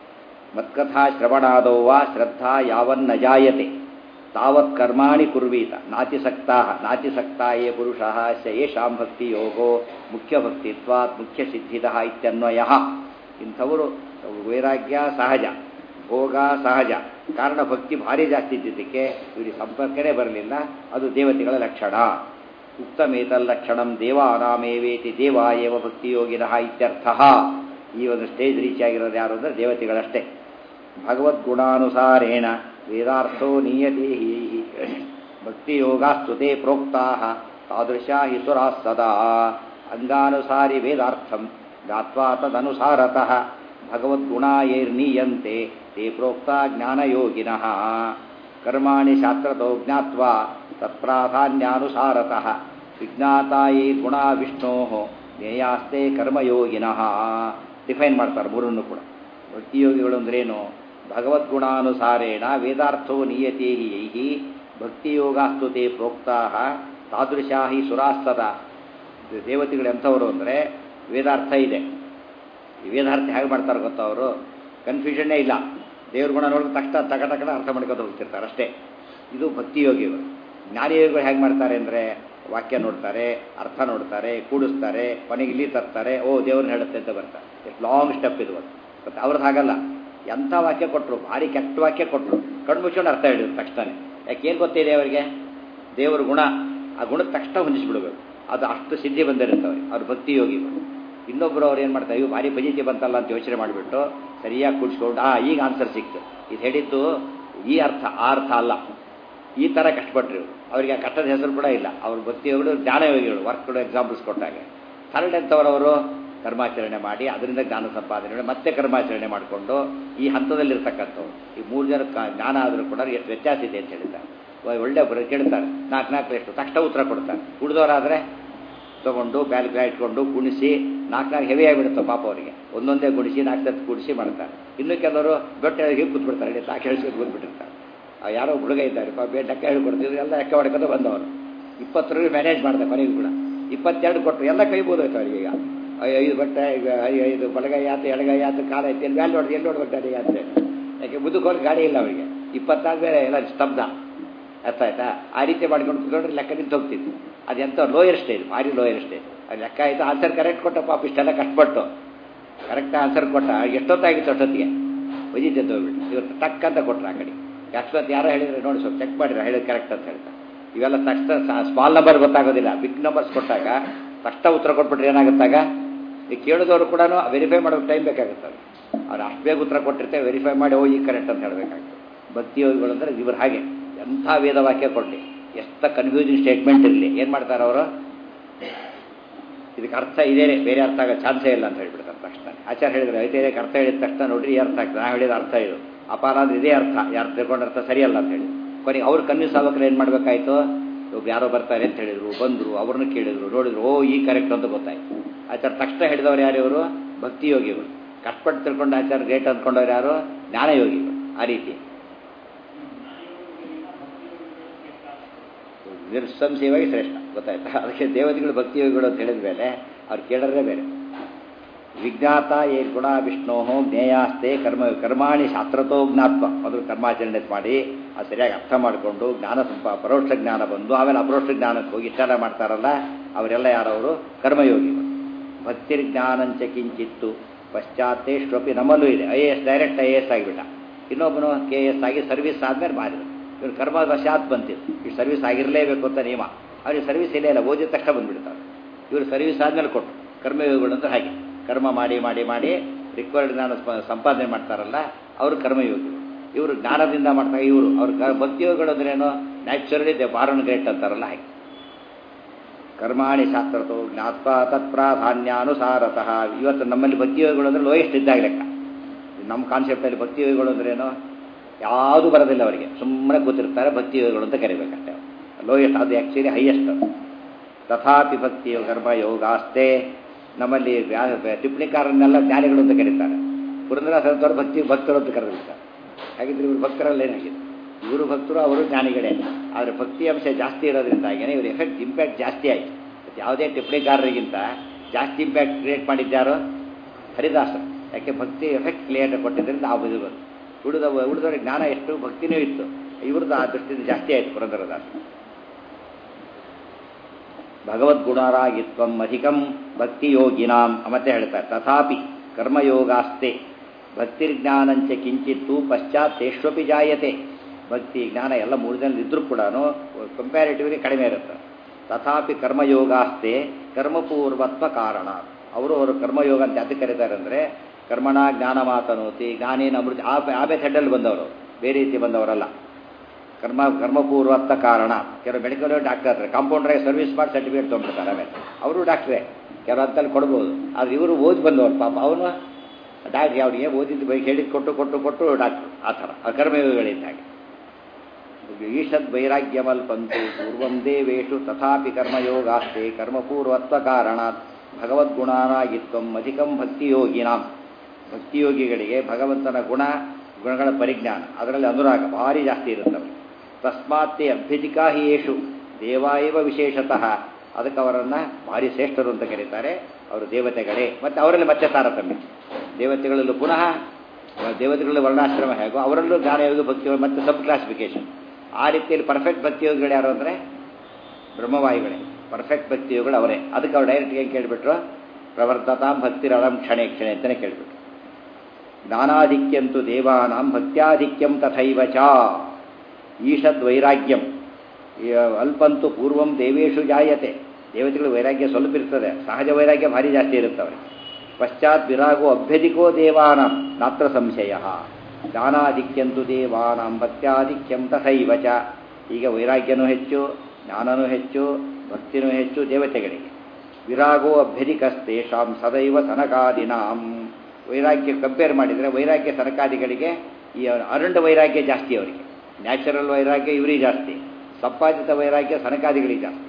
ಮತ್ಕಥಾ ಶ್ರವಣಾದೋ ವಾ ಶ್ರದ್ಧಾ ಯಾವನ್ನ ಜಾಯತೆ ತಾವತ್ ಕರ್ಮಾಣಿ ಕುರ್ವೀತ ನಾತಿಸಕ್ತಾ ನಾತಿಸಕ್ತಾ ಯೇ ಪುರುಷ ಸ ಯೇಷಾಂ ಭಕ್ತಿ ಯೋಗೋ ಮುಖ್ಯ ಭಕ್ತಿತ್ವಾತ್ ಮುಖ್ಯ ಸಿದ್ಧಿದ ಇತ್ಯನ್ವಯ ಇಂಥವರು ವೈರಾಗ್ಯ ಸಹಜ ಭೋಗ ಸಹಜ ಕಾರಣ ಭಕ್ತಿ ಭಾರಿ ಜಾಸ್ತಿ ಇದ್ದಿದ್ದಕ್ಕೆ ಇವರಿಗೆ ಸಂಪರ್ಕನೇ ಬರಲಿಲ್ಲ ಅದು ದೇವತೆಗಳ ಲಕ್ಷಣ ಉಕ್ತಮೇತಲ್ಲಕ್ಷಣಂ ದೇವಾನಾಮೇವೇತಿ ದೇವ ಏವ ಭಕ್ತಿಯೋಗಿನಃ ಇತ್ಯರ್ಥ ಈ ಒಂದು ಸ್ಟೇಜ್ ರೀಚ್ ಆಗಿರೋದು ಯಾರು ಅಂದರೆ ದೇವತೆಗಳಷ್ಟೇ ಭಗವದ್ಗುಣಾನುಸಾರೇಣ ವೇದಾರ್ಥೋ ನೀಯತೆ ಹಿ ಭಕ್ತಿಯೋಗಾಸ್ತುತೆ ಪ್ರೋಕ್ತಾ ತಾದೃಶಾ ಹಿ ಸುರಾ ಸದಾ ಅಂಗಾನುಸಾರಿ ವೇದಾರ್ಥಂ ಗಾತ್ವಾ ತದನುಸಾರತಃ ಭಗವದ್ಗುಣಾಯೈರ್ನೀಯಂತೆ ತೇ ಪ್ರೋಕ್ತ ಜ್ಞಾನಯೋಗಿನಃ ಕರ್ಮಾಣಿ ಶಾಸ್ತ್ರತೋ ಜ್ಞಾತ್ವಾ ತತ್ಪ್ರಾಧಾನ್ಯಾನುಸಾರತಃ ವಿಜ್ಞಾತಾಯೈರ್ಗುಣ ವಿಷ್ಣೋ ಜ್ಞೇಯಾಸ್ತೆ ಕರ್ಮಯೋಗಿನಃ ಡಿಫೈನ್ ಮಾಡ್ತಾರೆ ಮೂರನ್ನು ಕೂಡ ಭಕ್ತಿಯೋಗಿಗಳು ಅಂದ್ರೇನು ಭಗವದ್ಗುಣಾನುಸಾರೇಣ ವೇದಾರ್ಥೋ ನಿಯತೆ ಯೈಹಿ ಭಕ್ತಿಯೋಗಾಸ್ತು ತೇ ಪ್ರೋಕ್ತಾ ತಾದೃಶಾ ಹಿ ಸುರಾಸ್ತದ ದೇವತೆಗಳು ಎಂಥವರು ಅಂದರೆ ವೇದಾರ್ಥ ಇದೆ ಈ ವೇದಾರ್ಥ ಹೇಗೆ ಮಾಡ್ತಾರೆ ಗೊತ್ತಾ ಅವರು ಕನ್ಫ್ಯೂಷನ್ನೇ ಇಲ್ಲ ದೇವ್ರ ಗುಣ ನೋಡಿದ ತಕ್ಷಣ ತಗ ತಕ್ಷಣ ಅರ್ಥ ಮಾಡ್ಕೊಂಡು ಹೋಗ್ತಿರ್ತಾರೆ ಅಷ್ಟೇ ಇದು ಭಕ್ತಿಯೋಗಿಗಳು ಜ್ಞಾನಿಯೋಗಿಗಳು ಹೇಗೆ ಮಾಡ್ತಾರೆ ಅಂದರೆ ವಾಕ್ಯ ನೋಡ್ತಾರೆ ಅರ್ಥ ನೋಡ್ತಾರೆ ಕೂಡಿಸ್ತಾರೆ ಕೊನೆಗೆ ಇಲ್ಲಿ ತರ್ತಾರೆ ಓ ದೇವ್ರನ್ನ ಹೇಳುತ್ತೆ ಅಂತ ಬರ್ತಾರೆ ಎಷ್ಟು ಲಾಂಗ್ ಸ್ಟೆಪ್ ಇದು ಅದು ಮತ್ತು ಅವ್ರದ್ದು ಹಾಗಲ್ಲ ಎಂಥ ವಾಕ್ಯ ಕೊಟ್ಟರು ಭಾರಿ ಕೆಟ್ಟ ವಾಕ್ಯ ಕೊಟ್ಟರು ಕಣ್ಣು ಮುಚ್ಕೊಂಡು ಅರ್ಥ ಹೇಳಿದ್ರು ತಕ್ಷಣ ಯಾಕೆ ಏನು ಗೊತ್ತಿದೆ ಅವರಿಗೆ ದೇವ್ರ ಗುಣ ಆ ಗುಣದ ತಕ್ಷಣ ಹೊಂದಿಸ್ಬಿಡ್ಬೇಕು ಅದು ಅಷ್ಟು ಸಿದ್ಧಿ ಬಂದಿರುತ್ತೆ ಅವ್ರಿಗೆ ಅವ್ರ ಭಕ್ತಿಯೋಗಿಗಳು ಇನ್ನೊಬ್ಬರು ಅವ್ರು ಏನು ಮಾಡ್ತಾರೆ ಇವು ಭಾರಿ ಭಜಿತಿ ಬಂತಲ್ಲ ಅಂತ ಯೋಚನೆ ಮಾಡಿಬಿಟ್ಟು ಸರಿಯಾಗಿ ಕೂಡಿಸ್ಕೊಂಡು ಆ ಈಗ ಆನ್ಸರ್ ಸಿಕ್ತು ಇದು ಹೇಳಿದ್ದು ಈ ಅರ್ಥ ಆ ಅರ್ಥ ಅಲ್ಲ ಈ ಥರ ಕಷ್ಟಪಟ್ರು ಇವರು ಅವರಿಗೆ ಆ ಕಷ್ಟದ ಹೆಸರು ಕೂಡ ಇಲ್ಲ ಅವ್ರ ಭಕ್ತಿಯೋಗಿಗಳು ಜ್ಞಾನಯೋಗಿಗಳು ವರ್ಕ್ ಎಕ್ಸಾಂಪಲ್ಸ್ ಕೊಟ್ಟಾಗ ಥರ್ಡ್ ಎಂಥವರವರು ಕರ್ಮಾಚರಣೆ ಮಾಡಿ ಅದರಿಂದ ಜ್ಞಾನ ಸಂಪಾದನೆ ಮಾಡಿ ಮತ್ತೆ ಕರ್ಮಾಚರಣೆ ಮಾಡಿಕೊಂಡು ಈ ಹಂತದಲ್ಲಿರ್ತಕ್ಕಂಥವ್ರು ಈ ಮೂರು ಜನ ಜ್ಞಾನ ಆದರೂ ಕೂಡ ಎಷ್ಟು ವ್ಯತ್ಯಾಸ ಇದೆ ಅಂತ ಹೇಳಿದ್ದಾರೆ ಒಳ್ಳೆ ಬರೋ ಕೇಳ್ತಾರೆ ನಾಲ್ಕು ನಾಲ್ಕು ಎಷ್ಟು ತಕ್ಷಣ ಉತ್ತರ ಕೊಡ್ತಾರೆ ಉಳಿದವರಾದರೆ ತೊಗೊಂಡು ಬ್ಯಾಲ್ಗೆ ಇಟ್ಕೊಂಡು ಕುಣಿಸಿ ನಾಲ್ಕು ನಾಲ್ಕು ಹೆವಿ ಆಗಿಬಿಡುತ್ತೆ ಪಾಪ ಅವರಿಗೆ ಒಂದೊಂದೇ ಗುಣಿಸಿ ನಾಲ್ಕು ಸತ್ತು ಕುಡಿಸಿ ಮಾಡ್ತಾರೆ ಇನ್ನು ಕೆಲವರು ಬೆಟ್ಟ ಹೀಗೆ ಕೂತ್ಬಿಡ್ತಾರೆ ಸಾಕು ಹೇಳಿಸ್ಕೊಂಡು ಕೂತ್ಬಿಟ್ಟಿರ್ತಾರೆ ಯಾರೋ ಹುಡುಗ ಇದ್ದಾರೆ ಪಾಪ ಲೆಕ್ಕ ಹೇಳ್ಕೊಡ್ತಿದ್ರು ಎಲ್ಲ ಲೆಕ್ಕ ಹೊಡ್ಕೊಂಡು ಬಂದವರು ಇಪ್ಪತ್ತರಲ್ಲಿ ಮ್ಯಾನೇಜ್ ಮಾಡಿದೆ ಕೊನೆಗೂ ಕೂಡ ಇಪ್ಪತ್ತೆರಡು ಕೊಟ್ಟರು ಎಲ್ಲ ಕೈ ಬೋದೋಯ್ತು ಅವರಿಗೆ ಈಗ ಐದು ಬಟ್ಟೆ ಈಗ ಐದು ಬಲಗೈ ಆತು ಎಡಗೈ ಆತು ಕಾಲ ಐತೆ ಎಲ್ಲಿ ಮ್ಯಾಲೆ ನೋಡಿದೆ ಎಲ್ಲಿ ನೋಡ್ಬೇಕಾದ್ರೆ ಯಾತ್ರೆ ಯಾಕೆ ಮುದುಕೋರು ಗಾಡಿ ಇಲ್ಲ ಅವರಿಗೆ ಇಪ್ಪತ್ತಾದ ಮೇಲೆ ಎಲ್ಲ ಸ್ತಬ್ಧ ಅರ್ಥ ಆಯ್ತಾ ಆ ರೀತಿ ಮಾಡ್ಕೊಂಡು ಕುತ್ಕೊಂಡ್ರೆ ಲೆಕ್ಕ ನಿಂತು ಹೋಗ್ತಿತ್ತು ಅದೆಂಥ ಲೋಯರ್ ಸ್ಟೇಜ್ ಭಾರಿ ಲೋಯರ್ ಸ್ಟೇಜ್ ಅದು ಲೆಕ್ಕ ಆಯಿತು ಆನ್ಸರ್ ಕರೆಕ್ಟ್ ಕೊಟ್ಟ ಪಾಪ ಇಷ್ಟೆಲ್ಲ ಕಷ್ಟಪಟ್ಟು ಕರೆಕ್ಟ್ ಆನ್ಸರ್ ಕೊಟ್ಟ ಎಷ್ಟೊತ್ತಾಗಿತ್ತು ಅಷ್ಟೊತ್ತಿಗೆ ಒಜಿತೆ ಹೋಗ್ಬಿಟ್ಟು ಇವತ್ತು ಟಕ್ ಅಂತ ಕೊಟ್ರು ಆ ಕಡೆ ಅಕಸ್ಮಾತ್ ಯಾರೋ ಹೇಳಿದ್ರೆ ನೋಡಿ ಸ್ವಲ್ಪ ಚೆಕ್ ಮಾಡಿರ ಹೇಳಿದ್ರೆ ಕರೆಕ್ಟ್ ಅಂತ ಹೇಳ್ತಾರೆ ಇವೆಲ್ಲ ತಕ್ಷಣ ಸ್ಮಾಲ್ ನಂಬರ್ ಗೊತ್ತಾಗೋದಿಲ್ಲ ಬಿಗ್ ನಂಬರ್ಸ್ ಕೊಟ್ಟಾಗ ತಕ್ಷಣ ಉತ್ತರ ಕೊಟ್ಬಿಟ್ರೆ ಏನಾಗುತ್ತಾಗ ಈ ಕೇಳಿದವರು ಕೂಡ ವೆರಿಫೈ ಮಾಡೋಕೆ ಟೈಮ್ ಬೇಕಾಗುತ್ತೆ ಅವ್ರು ಅಷ್ಟು ಬೇಗ ಉತ್ತರ ಕೊಟ್ಟಿರ್ತೇವೆ ವೆರಿಫೈ ಮಾಡಿ ಹೋಗಿ ಕರೆಕ್ಟ್ ಅಂತ ಹೇಳಬೇಕಾಗ್ತದೆ ಭಕ್ತಿಯೋಗಿಗಳು ಅಂದರೆ ಇವರು ಹಾಗೆ ಎಂಥ ವೇದವಾಕ್ಯ ಕೊಡಲಿ ಎಷ್ಟು ಕನ್ಫ್ಯೂಸಿಂಗ್ ಸ್ಟೇಟ್ಮೆಂಟ್ ಇರಲಿ ಏನು ಮಾಡ್ತಾರೆ ಅವರು ಇದಕ್ಕೆ ಅರ್ಥ ಇದೇನೆ ಬೇರೆ ಅರ್ಥ ಆಗೋ ಚಾನ್ಸೇ ಇಲ್ಲ ಅಂತ ಹೇಳ್ಬಿಡ್ತಾರೆ ತಕ್ಷಣ ಆಚಾರ ಹೇಳಿದ್ರೆ ಐತೇರಿಯಕ್ಕೆ ಅರ್ಥ ಹೇಳಿದ ತಕ್ಷಣ ನೋಡ್ರಿ ಈ ಅರ್ಥ ಆಗ್ತದೆ ನಾವು ಹೇಳಿದ ಅರ್ಥ ಇದು ಅಪಾರ ಅಂದ್ರೆ ಇದೇ ಅರ್ಥ ಯಾರು ತಿಳ್ಕೊಂಡ ಅರ್ಥ ಸರಿಯಲ್ಲ ಅಂತ ಹೇಳಿ ಕೊನೆಗೆ ಅವ್ರು ಕನ್ವಿನ್ಸ್ ಆಗ್ಬೇಕಾದ್ರೆ ಏನು ಮಾಡಬೇಕಾಯ್ತು ಒಬ್ಬ ಯಾರೋ ಬರ್ತಾರೆ ಅಂತ ಹೇಳಿದ್ರು ಬಂದರು ಅವ್ರನ್ನ ಕೇಳಿದ್ರು ನೋಡಿದ್ರು ಓ ಈ ಕರೆಕ್ಟ್ ಅಂತ ಗೊತ್ತಾಯ್ತು ಆಚಾರ ತಕ್ಷಣ ಹೇಳಿದವರು ಯಾರು ಇವರು ಭಕ್ತಿಯೋಗಿಗಳು ಕಷ್ಟಪಟ್ಟು ತಿಳ್ಕೊಂಡು ಆಚಾರ ಗ್ರೇಟ್ ಅಂದ್ಕೊಂಡವ್ರು ಯಾರು ಜ್ಞಾನಯೋಗಿಗಳು ಆ ರೀತಿ ನಿಸ್ಸಂಶಯವಾಗಿ ಶ್ರೇಷ್ಠ ಗೊತ್ತಾಯ್ತಾ ಅದಕ್ಕೆ ದೇವತೆಗಳು ಭಕ್ತಿಯೋಗಿಗಳು ಅಂತ ಹೇಳಿದ ಮೇಲೆ ಅವ್ರು ಕೇಳೋದೇ ಬೇರೆ ವಿಜ್ಞಾತ ಏ ಗುಣ ವಿಷ್ಣೋ ಜ್ಞೇಯಾಸ್ತೆ ಕರ್ಮ ಕರ್ಮಾಣಿ ಶಾಸ್ತ್ರತೋ ಜ್ಞಾತ್ವ ಮೊದಲು ಕರ್ಮಾಚರಣೆ ಮಾಡಿ ಅದು ಸರಿಯಾಗಿ ಅರ್ಥ ಮಾಡಿಕೊಂಡು ಜ್ಞಾನ ಸಂಪ ಪರೋಕ್ಷ ಜ್ಞಾನ ಬಂದು ಆಮೇಲೆ ಅಪರೋಕ್ಷ ಜ್ಞಾನಕ್ಕೆ ಹೋಗಿ ಇಷ್ಟೆಲ್ಲ ಮಾಡ್ತಾರಲ್ಲ ಅವರೆಲ್ಲ ಯಾರವರು ಕರ್ಮಯೋಗಿಗಳು ಭಕ್ತಿರ್ಜ್ಞಾನಂಚ ಕಿಂಚಿತ್ತು ಪಶ್ಚಾತ್ತೇಶ್ವಪಿ ನಮ್ಮಲ್ಲೂ ಇದೆ I A S direct I A S ಆಗಿಬಿಟ್ಟ ಇನ್ನೊಬ್ಬನು ಕೆ ಎ ಎಸ್ ಆಗಿ ಸರ್ವಿಸ್ ಆದಮೇಲೆ ಮಾಡಿದ್ರು ಇವ್ರು ಕರ್ಮವಶಾತ್ ಬಂತಿದ್ರು ಈ ಸರ್ವಿಸ್ ಆಗಿರಲೇಬೇಕು ಅಂತ ನಿಯಮ ಅವ್ರಿಗೆ ಸರ್ವಿಸ್ ಇಲ್ಲೇ ಇಲ್ಲ ಓದಿದ ತಕ್ಷಣ ಬಂದ್ಬಿಡ್ತಾರೆ ಇವರು ಸರ್ವಿಸ್ ಆದಮೇಲೆ ಕೊಟ್ಟು ಕರ್ಮಯೋಗಿಗಳು ಅಂದ್ರೆ ಹಾಗೆ ಕರ್ಮ ಮಾಡಿ ಮಾಡಿ ಮಾಡಿ ರಿಕ್ವೈರ್ಡ್ ಜ್ಞಾನ ಸಂಪಾದನೆ ಮಾಡ್ತಾರಲ್ಲ ಅವರು ಕರ್ಮಯೋಗಿಗಳು ಇವರು ಜ್ಞಾನದಿಂದ ಮಾಡ್ತಾರೆ ಇವರು ಅವ್ರ ಭಕ್ತಿಯೋಗಿಗಳು ಅಂದ್ರೇನು ನ್ಯಾಚುರಲಿ ದೇ ಬಾರನ್ ಗ್ರೇಟ್ ಅಂತಾರಲ್ಲ ಹಾಗೆ ಕರ್ಮಾಣಿ ಶಾಸ್ತ್ರತೋ ಜ್ಞಾತ್ವ ತತ್ಪ್ರಾಧಾನ್ಯಾನುಸಾರತಃ ಇವತ್ತು ನಮ್ಮಲ್ಲಿ ಭಕ್ತಿಯೋಗಿಗಳು ಅಂದರೆ ಲೋಯೆಸ್ಟ್ ಇದ್ದಾಗ ಲೆಕ್ಕ ನಮ್ಮ ಕಾನ್ಸೆಪ್ಟಲ್ಲಿ ಭಕ್ತಿಯೋಗಿಗಳು ಅಂದ್ರೇನು ಯಾವುದು ಬರೋದಿಲ್ಲ ಅವರಿಗೆ ಸುಮ್ಮನೆ ಕೂತಿರ್ತಾರೆ ಭಕ್ತಿಯೋಗಿಗಳು ಅಂತ ಕರಿಬೇಕಷ್ಟೇ ಲೋಯೆಸ್ಟ್ ಅದು ಆ್ಯಕ್ಚುಲಿ ಹೈಯೆಸ್ಟ್ ತಥಾಪಿ ಭಕ್ತಿಯೋ ಕರ್ಮಯೋಗಾಸ್ತೆ ನಮ್ಮಲ್ಲಿ ಟಿಪ್ಪಣಿಕಾರನ್ನೆಲ್ಲ ಜ್ಞಾನಿಗಳು ಅಂತ ಕರೀತಾರೆ ಪುರಂದರಾಸಂತವರು ಭಕ್ತಿ ಭಕ್ತರು ಅಂತ ಕರೆದಿರ್ತಾರೆ ಹಾಗಿದ್ರೆ ಇವರು ಭಕ್ತರಲ್ಲಿ ಏನಾಗಿದೆ ಇವರು ಭಕ್ತರು ಅವರು ಜ್ಞಾನಿಗಳೇ ಆದರೆ ಭಕ್ತಿ ಅಂಶ ಜಾಸ್ತಿ ಇರೋದ್ರಿಂದಾಗಿಯೇ ಇವ್ರ ಎಫೆಕ್ಟ್ ಇಂಪ್ಯಾಕ್ಟ್ ಜಾಸ್ತಿ ಆಯಿತು ಯಾವುದೇ ಟಿಪ್ಪಣಿಕಾರರಿಗಿಂತ ಜಾಸ್ತಿ ಇಂಪ್ಯಾಕ್ಟ್ ಕ್ರಿಯೇಟ್ ಮಾಡಿದ್ದಾರೋ ಹರಿದಾಸರು ಯಾಕೆ ಭಕ್ತಿ ಎಫೆಕ್ಟ್ ಕ್ಲಿಯರ್ ಕೊಟ್ಟಿದ್ದರಿಂದ ಆ ಬದು ಬಂದು ಉಳಿದ ಉಳಿದವರಿಗೆ ಜ್ಞಾನ ಎಷ್ಟು ಭಕ್ತಿನೂ ಇತ್ತು ಇವ್ರದ್ದು ಆ ದೃಷ್ಟಿಯಿಂದ ಜಾಸ್ತಿ ಆಯಿತು ಪುರಂದರದಾಸ ಭಗವದ್ಗುಣರಾಗಿತ್ವಂ ಅಧಿಕಂ ಭಕ್ತಿಯೋಗಿನಾಂ ಮತ್ತೆ ಹೇಳ್ತಾರೆ ತಥಾಪಿ ಕರ್ಮಯೋಗಾಸ್ತೆ ಭಕ್ತಿರ್ಜ್ಞಾನಂಚ ಕಿಂಚಿತ್ತು ಪಶ್ಚಾತ್ ತೇಷ್ವಪಿ ಜಾಯತೆ ಭಕ್ತಿ ಜ್ಞಾನ ಎಲ್ಲ ಮೂರು ಜನ ಇದ್ದರೂ ಕೂಡ ಕಂಪ್ಯಾರಿಟಿವ್ಲಿ ಕಡಿಮೆ ಇರುತ್ತೆ ತಥಾಪಿ ಕರ್ಮಯೋಗಾಸ್ತೆ ಕರ್ಮಪೂರ್ವತ್ವ ಕಾರಣ ಅವರು ಅವರು ಕರ್ಮಯೋಗ ಅಂತ ಯಾತಕ್ಕೆ ಕರೀತಾರೆ ಅಂದರೆ ಕರ್ಮಣ ಜ್ಞಾನ ಮಾತನೋತಿ ಜ್ಞಾನೇನ ಅಮೃತ ಆ ಆ ಮೆಥಡಲ್ಲಿ ಬಂದವರು ಬೇರೆ ರೀತಿ ಬಂದವರಲ್ಲ ಕರ್ಮ ಕರ್ಮಪೂರ್ವತ್ತ ಕಾರಣ ಕೆಲವು ಮೆಡಿಕಲ್ ಡಾಕ್ಟರ್ ಹತ್ರ ಕಾಂಪೌಂಡ್ರಾಗಿ ಸರ್ವಿಸ್ ಮಾಡಿ ಸರ್ಟಿಫಿಕೇಟ್ ತೊಗೊಂಡ್ಬಿಡ್ತಾರೆ ಆಮೇಲೆ ಅವರು ಡಾಕ್ಟ್ರೇ ಕೆಲವು ಹತ್ತಲ್ಲಿ ಕೊಡ್ಬೋದು ಆದರೆ ಇವರು ಓದಿ ಬಂದವರು ಪಾಪ ಅವನು ಡಾಕ್ಟ್ರ್ ಅವ್ರಿಗೆ ಓದಿದ್ದು ಬೈ ಹೇಳಿದ್ದು ಕೊಟ್ಟು ಕೊಟ್ಟು ಕೊಟ್ಟು ಡಾಕ್ಟ್ರು ಆ ಥರ ಆ ಕರ್ಮಯೋಗಗಳಿದ್ದ ಹಾಗೆ ಈಷದ್ ವೈರಾಗ್ಯವಲ್ಪಂತು ಪೂರ್ವಂ ದೇವೇಶು ತಥಾಪಿ ಕರ್ಮಯೋಗಾಸ್ತೆ ಕರ್ಮಪೂರ್ವತ್ವ ಕಾರಣಾತ್ ಭಗವದ್ಗುಣಾನಾಗಿತ್ವಂ ಅಧಿಕಂ ಭಕ್ತಿಯೋಗಿನಾಂ ಭಕ್ತಿಯೋಗಿಗಳಿಗೆ ಭಗವಂತನ ಗುಣ ಗುಣಗಳ ಪರಿಜ್ಞಾನ ಅದರಲ್ಲಿ ಅನುರಾಗ ಭಾರಿ ಜಾಸ್ತಿ ಇರುತ್ತವೆ ತಸ್ಮಾತ್ತೇ ಅಭ್ಯಧಿಕಾ ಹಿ ಯೇಷು ದೇವಾಯವ ವಿಶೇಷತಃ ಅದಕ್ಕೆ ಅವರನ್ನು ಭಾರಿ ಶ್ರೇಷ್ಠರು ಅಂತ ಕರೀತಾರೆ ಅವರು ದೇವತೆಗಳೇ ಮತ್ತು ಅವರಲ್ಲಿ ಮತ್ತೆ ತಾರತಮ್ಯ ದೇವತೆಗಳಲ್ಲೂ ಪುನಃ ದೇವತೆಗಳಲ್ಲಿ ವರ್ಣಾಶ್ರಮ ಹೇಗೋ ಅವರಲ್ಲೂ ಜ್ಞಾನಯೋಗ ಭಕ್ತಿಗಳು ಮತ್ತೆ ಸಬ್ ಕ್ಲಾಸಿಫಿಕೇಶನ್ ಆ ರೀತಿಯಲ್ಲಿ ಪರ್ಫೆಕ್ಟ್ ಭಕ್ತಿಯೋಗಿಗಳು ಯಾರು ಅಂದರೆ ಬ್ರಹ್ಮವಾಯುಗಳೇ ಪರ್ಫೆಕ್ಟ್ ಭಕ್ತಿಯೋಗಿಗಳು ಅವರೇ ಅದಕ್ಕೆ ಅವ್ರು ಡೈರೆಕ್ಟ್ ಏನು ಕೇಳಿಬಿಟ್ರು ಪ್ರವರ್ತತಾಂ ಭಕ್ತಿರಳಂ ಕ್ಷಣೆ ಕ್ಷಣೆ ಅಂತಲೇ ಕೇಳಿಬಿಟ್ರು ಜ್ಞಾನಾಧಿಕ್ಯಂತು ದೇವಾನಾಂ ಭಕ್ತ್ಯಾಧಿಕ್ಯಂ ತಥೈವ ಚ ಈಷದ್ ವೈರಾಗ್ಯಂ ಅಲ್ಪಂತು ಪೂರ್ವಂ ದೇವೇಶು ಜಾಯತೆ ದೇವತೆಗಳು ವೈರಾಗ್ಯ ಸ್ವಲ್ಪ ಇರ್ತದೆ ಸಹಜ ವೈರಾಗ್ಯ ಭಾರಿ ಜಾಸ್ತಿ ಇರುತ್ತೆ ಅವರಿಗೆ ಪಶ್ಚಾತ್ ವಿರಾಗೋ ಅಭ್ಯಧಿಕೋ ದೇವಾನಾಂ ನಾತ್ರ ಸಂಶಯ ಜ್ಞಾನಾಧಿಕ್ಯಂತು ದೇವಾನಾಂ ಭಕ್ತ್ಯಾಧಿಕ್ಯಂ ತಥೈವ ಚ ಈಗ ವೈರಾಗ್ಯನೂ ಹೆಚ್ಚು ಜ್ಞಾನನೂ ಹೆಚ್ಚು ಭಕ್ತಿನೂ ಹೆಚ್ಚು ದೇವತೆಗಳಿಗೆ ವಿರಾಗೋ ಅಭ್ಯಧಿಕಸ್ತೇಷಾಂ ಸದೈವ ತನಕಾದಿನಾಂ ವೈರಾಗ್ಯ ಕಂಪೇರ್ ಮಾಡಿದರೆ ವೈರಾಗ್ಯ ತನಕಾದಿಗಳಿಗೆ ಈ ಅರುಂಡ ವೈರಾಗ್ಯ ಜಾಸ್ತಿ ಅವರಿಗೆ ನ್ಯಾಚುರಲ್ ವೈರಾಗ್ಯ ಇವರಿಗೆ ಜಾಸ್ತಿ ಸಂಪಾದಿತ ವೈರಾಗ್ಯ ಸನಕಾದಿಗಳಿಗೆ ಜಾಸ್ತಿ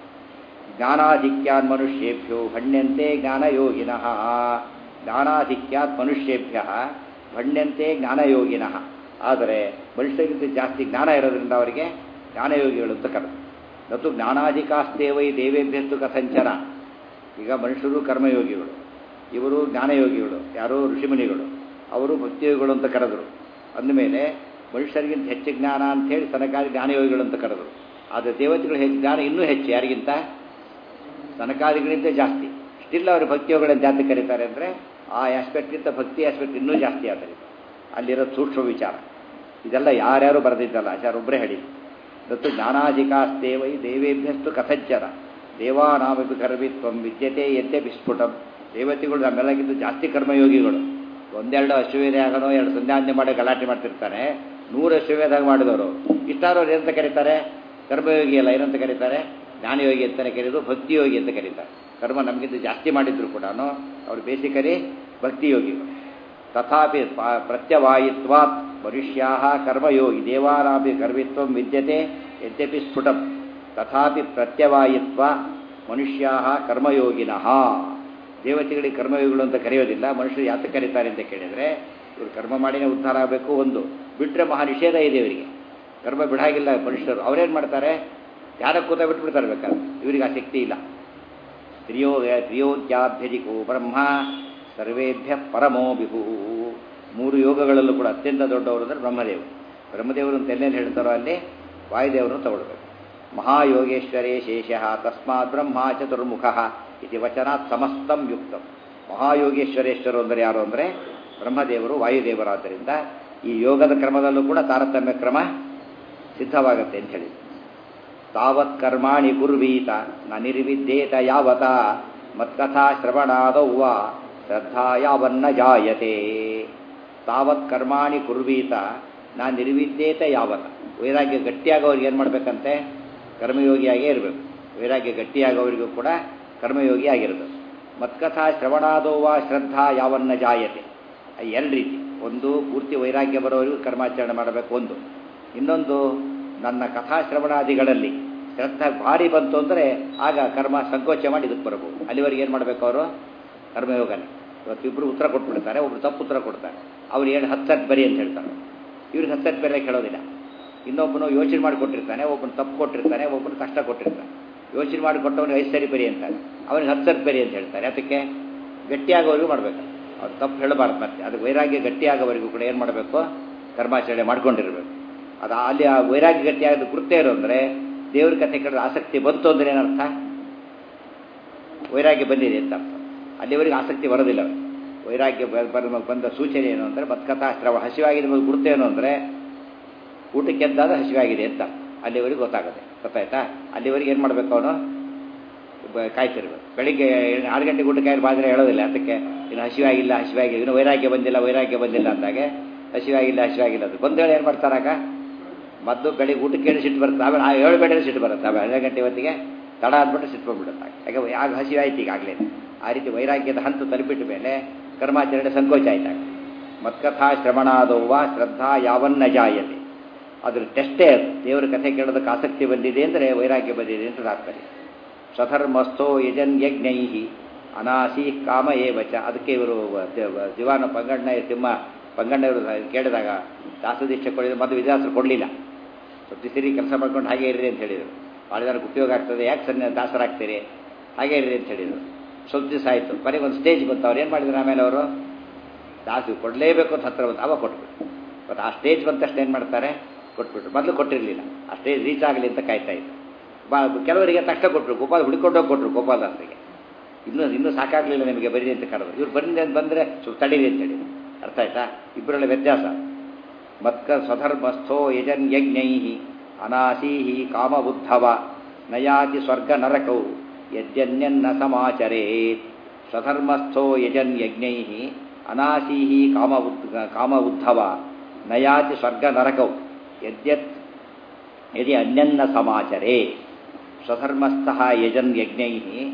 ಜ್ಞಾನಾಧಿಕ್ಯಾನ್ ಮನುಷ್ಯೇಭ್ಯೋ ಭಣ್ಯಂತೆ ಜ್ಞಾನಯೋಗಿನಃ ಜ್ಞಾನಾಧಿಕ್ಯಾತ್ ಮನುಷ್ಯೇಭ್ಯ ಭಣ್ಯಂತೆ ಜ್ಞಾನಯೋಗಿನಃ ಆದರೆ ಮನುಷ್ಯರಿಗಿಂತ ಜಾಸ್ತಿ ಜ್ಞಾನ ಇರೋದ್ರಿಂದ ಅವರಿಗೆ ಜ್ಞಾನಯೋಗಿಗಳು ಅಂತ ಕರೆದು ಮತ್ತು ಜ್ಞಾನಾಧಿಕಾಸ್ತೇವೈ ದೇವೇಭ್ಯಸ್ತು ಕಥಂಚನ ಈಗ ಮನುಷ್ಯರು ಕರ್ಮಯೋಗಿಗಳು ಇವರು ಜ್ಞಾನಯೋಗಿಗಳು ಯಾರೋ ಋಷಿಮುನಿಗಳು ಅವರು ಭಕ್ತಿಯೋಗಿಗಳು ಅಂತ ಕರೆದರು ಅಂದಮೇಲೆ ಮನುಷ್ಯರಿಗಿಂತ ಹೆಚ್ಚು ಜ್ಞಾನ ಅಂಥೇಳಿ ತನಕಾದಿ ಜ್ಞಾನಯೋಗಿಗಳು ಅಂತ ಕರೆದರು ಆದರೆ ದೇವತೆಗಳು ಹೆಚ್ಚು ಜ್ಞಾನ ಇನ್ನೂ ಹೆಚ್ಚು ಯಾರಿಗಿಂತ ತನಕಾದಿಗಳಿಂದ ಜಾಸ್ತಿ ಸ್ಟಿಲ್ ಅವರು ಭಕ್ತಿಯೋಗಗಳಂತ ಜಾತಿ ಕರೀತಾರೆ ಅಂದರೆ ಆ ಆಸ್ಪೆಕ್ಟ್ಗಿಂತ ಭಕ್ತಿ ಆಸ್ಪೆಕ್ಟ್ ಇನ್ನೂ ಜಾಸ್ತಿ ಆದ್ದರಿಂದ ಅಲ್ಲಿರೋ ಸೂಕ್ಷ್ಮ ವಿಚಾರ ಇದೆಲ್ಲ ಯಾರ್ಯಾರು ಬರೆದಿದ್ದಲ್ಲ ಆಚಾರ ಒಬ್ಬರೇ ಹೇಳಿ ಮತ್ತು ಜ್ಞಾನಾಧಿಕಾಸ್ತೇವೈ ದೇವೇಭ್ಯಸ್ತು ಕಥಜ್ಜನ ದೇವಾನಾಮಪಿ ಕರ್ಮಿತ್ವಂ ವಿದ್ಯತೆ ಯದ್ಯ ವಿಸ್ಫುಟಂ ದೇವತೆಗಳು ನಮ್ಮೆಲ್ಲಕ್ಕಿಂತ ಜಾಸ್ತಿ ಕರ್ಮಯೋಗಿಗಳು ಒಂದೆರಡು ಅಶ್ವವೇಧ ಆಗೋಣ ಎರಡು ಸಂಧ್ಯಾನ್ಯ ಮಾಡಿ ಗಲಾಟೆ ಮಾಡ್ತಿರ್ತಾನೆ ನೂರು ಅಶ್ವವೇಧ ಮಾಡಿದವರು ಇಷ್ಟಾರವ್ರು ಏನಂತ ಕರೀತಾರೆ ಕರ್ಮಯೋಗಿ ಅಲ್ಲ ಏನಂತ ಕರೀತಾರೆ ಜ್ಞಾನಯೋಗಿ ಅಂತಲೇ ಕರೆಯೋದು ಭಕ್ತಿಯೋಗಿ ಅಂತ ಕರೀತಾರೆ ಕರ್ಮ ನಮಗಿಂತ ಜಾಸ್ತಿ ಮಾಡಿದ್ರು ಕೂಡ ಅವರು ಬೇಸಿಕಲಿ ಭಕ್ತಿಯೋಗಿಗಳು ತಥಾಪಿ ಪ್ರತ್ಯವಾಯಿತ್ವಾತ್ ಮನುಷ್ಯಾ ಕರ್ಮಯೋಗಿ ದೇವಾನಾಪಿ ಕರ್ಮಿತ್ವ ವಿದ್ಯತೆ ಯದ್ಯಪಿ ಸ್ಫುಟಂ ತಥಾಪಿ ಪ್ರತ್ಯವಾಯಿತ್ವ ಮನುಷ್ಯಾ ಕರ್ಮಯೋಗಿನಃ ದೇವತೆಗಳಿಗೆ ಕರ್ಮಯೋಗಿಗಳು ಅಂತ ಕರೆಯೋದಿಲ್ಲ ಮನುಷ್ಯರು ಯಾತಕ್ಕೆ ಕರೀತಾರೆ ಅಂತ ಕೇಳಿದರೆ ಇವರು ಕರ್ಮ ಮಾಡಿನೇ ಉದ್ಧಾರ ಆಗಬೇಕು ಒಂದು ಬಿಟ್ಟರೆ ಮಹಾ ನಿಷೇಧ ಇದೆ ಇವರಿಗೆ ಕರ್ಮ ಬಿಡಾಗಿಲ್ಲ ಮನುಷ್ಯರು ಅವರೇನು ಮಾಡ್ತಾರೆ ಧ್ಯಾನ ಕೂತ ಬಿಟ್ಬಿಡ್ತಾರೆ ಬೇಕಾದ್ರೆ ಇವರಿಗೆ ಆ ಶಕ್ತಿ ಇಲ್ಲ ತ್ರಿಯೋ ತ್ರಿಯೋದ್ಯಾಭ್ಯಧಿಕೋ ಬ್ರಹ್ಮ ಸರ್ವೇಭ್ಯ ಪರಮೋ ಬಿಹು ಮೂರು ಯೋಗಗಳಲ್ಲೂ ಕೂಡ ಅತ್ಯಂತ ದೊಡ್ಡವರು ಅಂದರೆ ಬ್ರಹ್ಮದೇವರು ಬ್ರಹ್ಮದೇವರು ಅಂತ ಎಲ್ಲೆಲ್ಲಿ ಹೇಳ್ತಾರೋ ಅಲ್ಲಿ ವಾಯುದೇವರನ್ನು ತಗೊಳ್ಬೇಕು ಮಹಾಯೋಗೇಶ್ವರೇ ಶೇಷ ತಸ್ಮಾತ್ ಬ್ರಹ್ಮ ಚತುರ್ಮುಖ ಇತಿ ವಚನಾತ್ ಸಮಸ್ತಂ ಯುಕ್ತಂ ಮಹಾಯೋಗೇಶ್ವರೇಶ್ವರು ಅಂದರೆ ಯಾರು ಅಂದರೆ ಬ್ರಹ್ಮದೇವರು ವಾಯುದೇವರಾದ್ದರಿಂದ ಈ ಯೋಗದ ಕ್ರಮದಲ್ಲೂ ಕೂಡ ತಾರತಮ್ಯ ಕ್ರಮ ಸಿದ್ಧವಾಗತ್ತೆ ಅಂತ ಹೇಳಿ ತಾವತ್ ಕರ್ಮಾಣಿ ಕುರ್ವೀತ ನ ನಿರ್ವಿದ್ಯೇತ ಯಾವತ ಮತ್ಕಥಾ ಶ್ರವಣಾದೌ ವಾ ಶ್ರದ್ಧಾ ಯಾವನ್ನ ಜಾಯತೆ ತಾವತ್ ಕರ್ಮಾಣಿ ಕುರ್ವೀತ ನಾ ನಿರ್ವಿದ್ಯೇತ ಯಾವತ ವೈರಾಗ್ಯ ಗಟ್ಟಿಯಾಗೋರಿಗೆ ಏನು ಮಾಡಬೇಕಂತೆ ಕರ್ಮಯೋಗಿಯಾಗೇ ಇರಬೇಕು ವೈರಾಗ್ಯ ಗಟ್ಟಿಯಾಗೋರಿಗೂ ಕೂಡ ಕರ್ಮಯೋಗಿ ಆಗಿರೋದು ಮತ್ಕಥಾ ಶ್ರವಣಾದೋವಾ ಶ್ರದ್ಧಾ ಯಾವನ್ನ ಜಾಯತೆ ಎರಡು ರೀತಿ ಒಂದು ಪೂರ್ತಿ ವೈರಾಗ್ಯ ಬರೋರಿಗೂ ಕರ್ಮಾಚರಣೆ ಮಾಡಬೇಕು ಒಂದು ಇನ್ನೊಂದು ನನ್ನ ಕಥಾಶ್ರವಣಾದಿಗಳಲ್ಲಿ ಶ್ರದ್ಧಾ ಭಾರಿ ಬಂತು ಅಂದರೆ ಆಗ ಕರ್ಮ ಸಂಕೋಚ ಮಾಡಿ ಇದಕ್ಕೆ ಬರಬಹುದು ಅಲ್ಲಿವರೆಗೆ ಏನು ಮಾಡಬೇಕು ಅವರು ಕರ್ಮಯೋಗನೇ ಇವತ್ತು ಇಬ್ಬರು ಉತ್ತರ ಕೊಟ್ಬಿಡ್ತಾರೆ ಒಬ್ರು ತಪ್ಪು ಉತ್ತರ ಕೊಡ್ತಾರೆ ಅವ್ರು ಏನು ಹತ್ತು ಸತ್ ಬರಿ ಅಂತ ಹೇಳ್ತಾರೆ ಇವ್ರಿಗೆ ಹತ್ತು ಸತ್ ಬೇರೆ ಕೇಳೋದಿಲ್ಲ ಇನ್ನೊಬ್ಬನು ಯೋಚನೆ ಮಾಡಿ ಕೊಟ್ಟಿರ್ತಾನೆ ಒಬ್ಬನು ತಪ್ಪು ಕೊಟ್ಟಿರ್ತಾನೆ ಒಬ್ಬನು ಕಷ್ಟ ಕೊಟ್ಟಿರ್ತಾನೆ ಯೋಚನೆ ಮಾಡಿ ಕೊಟ್ಟವನಿಗೆ ಐದು ಸರಿ ಬರಿ ಅಂತಾನೆ ಅವನಿಗೆ ಹತ್ತು ಸತ್ ಬರಿ ಅಂತ ಹೇಳ್ತಾರೆ ಅದಕ್ಕೆ ಗಟ್ಟಿಯಾಗೋವರೆಗೂ ಮಾಡಬೇಕು ಅವ್ರು ತಪ್ಪು ಹೇಳಬಾರ್ದು ಮತ್ತೆ ಅದು ವೈರಾಗ್ಯ ಗಟ್ಟಿಯಾಗೋವರೆಗೂ ಕೂಡ ಏನು ಮಾಡಬೇಕು ಕರ್ಮಾಚರಣೆ ಮಾಡ್ಕೊಂಡಿರ್ಬೇಕು ಅದು ಅಲ್ಲಿ ಆ ವೈರಾಗ್ಯ ಗಟ್ಟಿಯಾಗದ ಕೃತ್ಯ ಇರೋ ಅಂದರೆ ದೇವ್ರ ಕಥೆ ಕೇಳಿದ್ರೆ ಆಸಕ್ತಿ ಬಂತು ಅಂದರೆ ಏನರ್ಥ ವೈರಾಗ್ಯ ಬಂದಿದೆ ಅಂತ ಅರ್ಥ ಅಲ್ಲಿವರೆಗೆ ಆಸಕ್ತಿ ಬರೋದಿಲ್ಲ ವೈರಾಗ್ಯ ಬಂದ ಸೂಚನೆ ಏನು ಅಂದರೆ ಮತ್ಕಥಾ ಶ್ರವ ಹಸಿವಾಗಿದೆ ಗುರುತು ಏನು ಅಂದರೆ ಊಟಕ್ಕೆ ಎದ್ದಾದ ಹಸಿವಾಗಿದೆ ಅಂತ ಅಲ್ಲಿವರೆಗೆ ಗೊತ್ತಾಗುತ್ತೆ ಗೊತ್ತಾಯ್ತಾ ಅಲ್ಲಿವರೆಗೆ ಏನು ಮಾಡಬೇಕು ಅವನು ಬ- ಕಾಯ್ತಿರ್ಬೇಕು ಬೆಳಿಗ್ಗೆ ಆರು ಗಂಟೆಗೆ ಊಟ ಕಾಯ್ದು ಬಾದ್ರೆ ಹೇಳೋದಿಲ್ಲ ಅದಕ್ಕೆ ಇನ್ನು ಹಸಿವಾಗಿಲ್ಲ ಹಸಿವಾಗಿಲ್ಲ ಇನ್ನು ವೈರಾಗ್ಯ ಬಂದಿಲ್ಲ ವೈರಾಗ್ಯ ಬಂದಿಲ್ಲ ಅಂದಾಗೆ ಹಸಿವಾಗಿಲ್ಲ ಹಸಿವಾಗಿಲ್ಲ ಅದು ಬಂದೇಳಿ ಏನು ಮಾಡ್ತಾರಾಗ ಮೊದಲು ಬೆಳಿಗ್ಗೆ ಊಟಕ್ಕೆ ಹೇಳಿ ಸಿಟ್ಟು ಬರುತ್ತೆ ಆಮೇಲೆ ಆ ಏಳು ಬೇಡ ಸಿಟ್ಟು ಬರುತ್ತೆ ಆಮೇಲೆ ಹನ್ನೆರಡು ಗಂಟೆ ಹೊತ್ತಿಗೆ ತಡ ಆದ್ಬಿಟ್ಟು ಸಿಟ್ಟು ಬಂದ್ಬಿಡುತ್ತೆ ಯಾಕೆ ಆಗ ಹಸಿವು ಆಯ್ತು ಈಗಾಗಲೇ ಆ ರೀತಿ ವೈರಾಗ್ಯದ ಹಂತ ತಲುಪಿಟ್ಟ ಮೇಲೆ ಕರ್ಮಾಚರಣೆ ಸಂಕೋಚ ಆಯ್ತಾಗ ಮತ್ಕಥಾ ಶ್ರವಣಾದೋವ ಶ್ರದ್ಧಾ ಯಾವನ್ನ ಜಾಯತೆ ಅದ್ರ ಟೆಸ್ಟೇ ಅದು ದೇವರ ಕಥೆ ಕೇಳೋದಕ್ಕೆ ಆಸಕ್ತಿ ಬಂದಿದೆ ಅಂದರೆ ವೈರಾಗ್ಯ ಬಂದಿದೆ ಅಂತ ತಾತ್ಪರ್ಯ ಸಧರ್ಮಸ್ಥೋ ಯಜನ್ ಯಜ್ಞೈ ಅನಾಸಿ ಕಾಮ ಏವಚ ಅದಕ್ಕೆ ಇವರು ದಿವಾನ ಪಂಗಣ್ಣ ತಿಮ್ಮ ಪಂಗಣ್ಣವರು ಕೇಳಿದಾಗ ದಾಸದೀಕ್ಷೆ ಕೊಡಿದ್ರು ಮತ್ತು ವಿದ್ಯಾಸರು ಕೊಡಲಿಲ್ಲ ಸ್ವಲ್ಪ ಸಿರಿ ಕೆಲಸ ಮಾಡ್ಕೊಂಡು ಹಾಗೆ ಇರ್ರಿ ಅಂತ ಹೇಳಿದರು ಭಾಳ ಜನಕ್ಕೆ ಉಪಯೋಗ ಆಗ್ತದೆ ಯಾಕೆ ಸನ್ನೆ ದಾಸರಾಗ್ತೀರಿ ಹಾಗೆ ಇರ್ರಿ ಅಂತ ಹೇಳಿದರು ಸ್ವಲ್ಪ ದಿವಸ ಆಯಿತು ಕೊನೆಗೆ ಒಂದು ಸ್ಟೇಜ್ ಬಂತು ಅವ್ರು ಏನು ಮಾಡಿದ್ರು ಆಮೇಲೆ ಅವರು ದಾಸು ಕೊಡಲೇಬೇಕು ಅಂತ ಹತ್ರ ಬಂತು ಅವಾಗ ಕೊಟ್ಬಿಟ್ಟು ಮತ್ತು ಆ ಸ್ಟೇಜ್ ಬಂದ ತಕ್ಷಣ ಏನು ಮಾಡ್ತಾರೆ ಕೊಟ್ಬಿಟ್ರು ಮೊದಲು ಕೊಟ್ಟಿರಲಿಲ್ಲ ಆ ಸ್ಟೇಜ್ ರೀಚ್ ಆಗಲಿ ಅಂತ ಕಾಯ್ತಾ ಇತ್ತು ಬಾ ಕೆಲವರಿಗೆ ತಕ್ಷಣ ಕೊಟ್ಟರು ಗೋಪಾಲ್ ಹುಡುಕೊಂಡೋಗಿ ಕೊಟ್ಟರು ಗೋಪಾಲದಾಸರಿಗೆ ಇನ್ನೂ ಇನ್ನೂ ಸಾಕಾಗಲಿಲ್ಲ ನಿಮಗೆ ಬರೀರಿ ಅಂತ ಕರೆದ್ರು ಇವ್ರು ಬರೀರಿ ಅಂತ ಬಂದರೆ ಸ್ವಲ್ಪ ತಡೀರಿ ಅಂತ ಹೇಳಿ ಅರ್ಥ ಆಯ್ತಾ ಇಬ್ಬರಲ್ಲಿ ವ್ಯತ್ಯಾಸ ಮತ್ಕ ಸ್ವಧರ್ಮಸ್ಥೋ ಯಜನ್ ಯಜ್ಞೈ ಅನಾಸೀಹಿ ಕಾಮಬುದ್ಧವ ನಯಾತಿ ಸ್ವರ್ಗ ನರಕೌ ಯಜ್ಜನ್ಯನ್ನ ಸಮಾಚರೇತ್ ಸ್ವಧರ್ಮಸ್ಥೋ ಯಜನ್ ಯಜ್ಞೈ ಅನಾಸೀಹಿ ಕಾಮಬುದ್ಧ ಕಾಮಬುದ್ಧವ ನಯಾತಿ ಸ್ವರ್ಗ ನರಕೌ ಯದ್ಯತ್ ಯದಿ ಅನ್ಯನ್ನ ಸಮಾಚರೇ ಸ್ವಧರ್ಮಸ್ಥಃ ಯಜನ್ ಯಜ್ಞೈ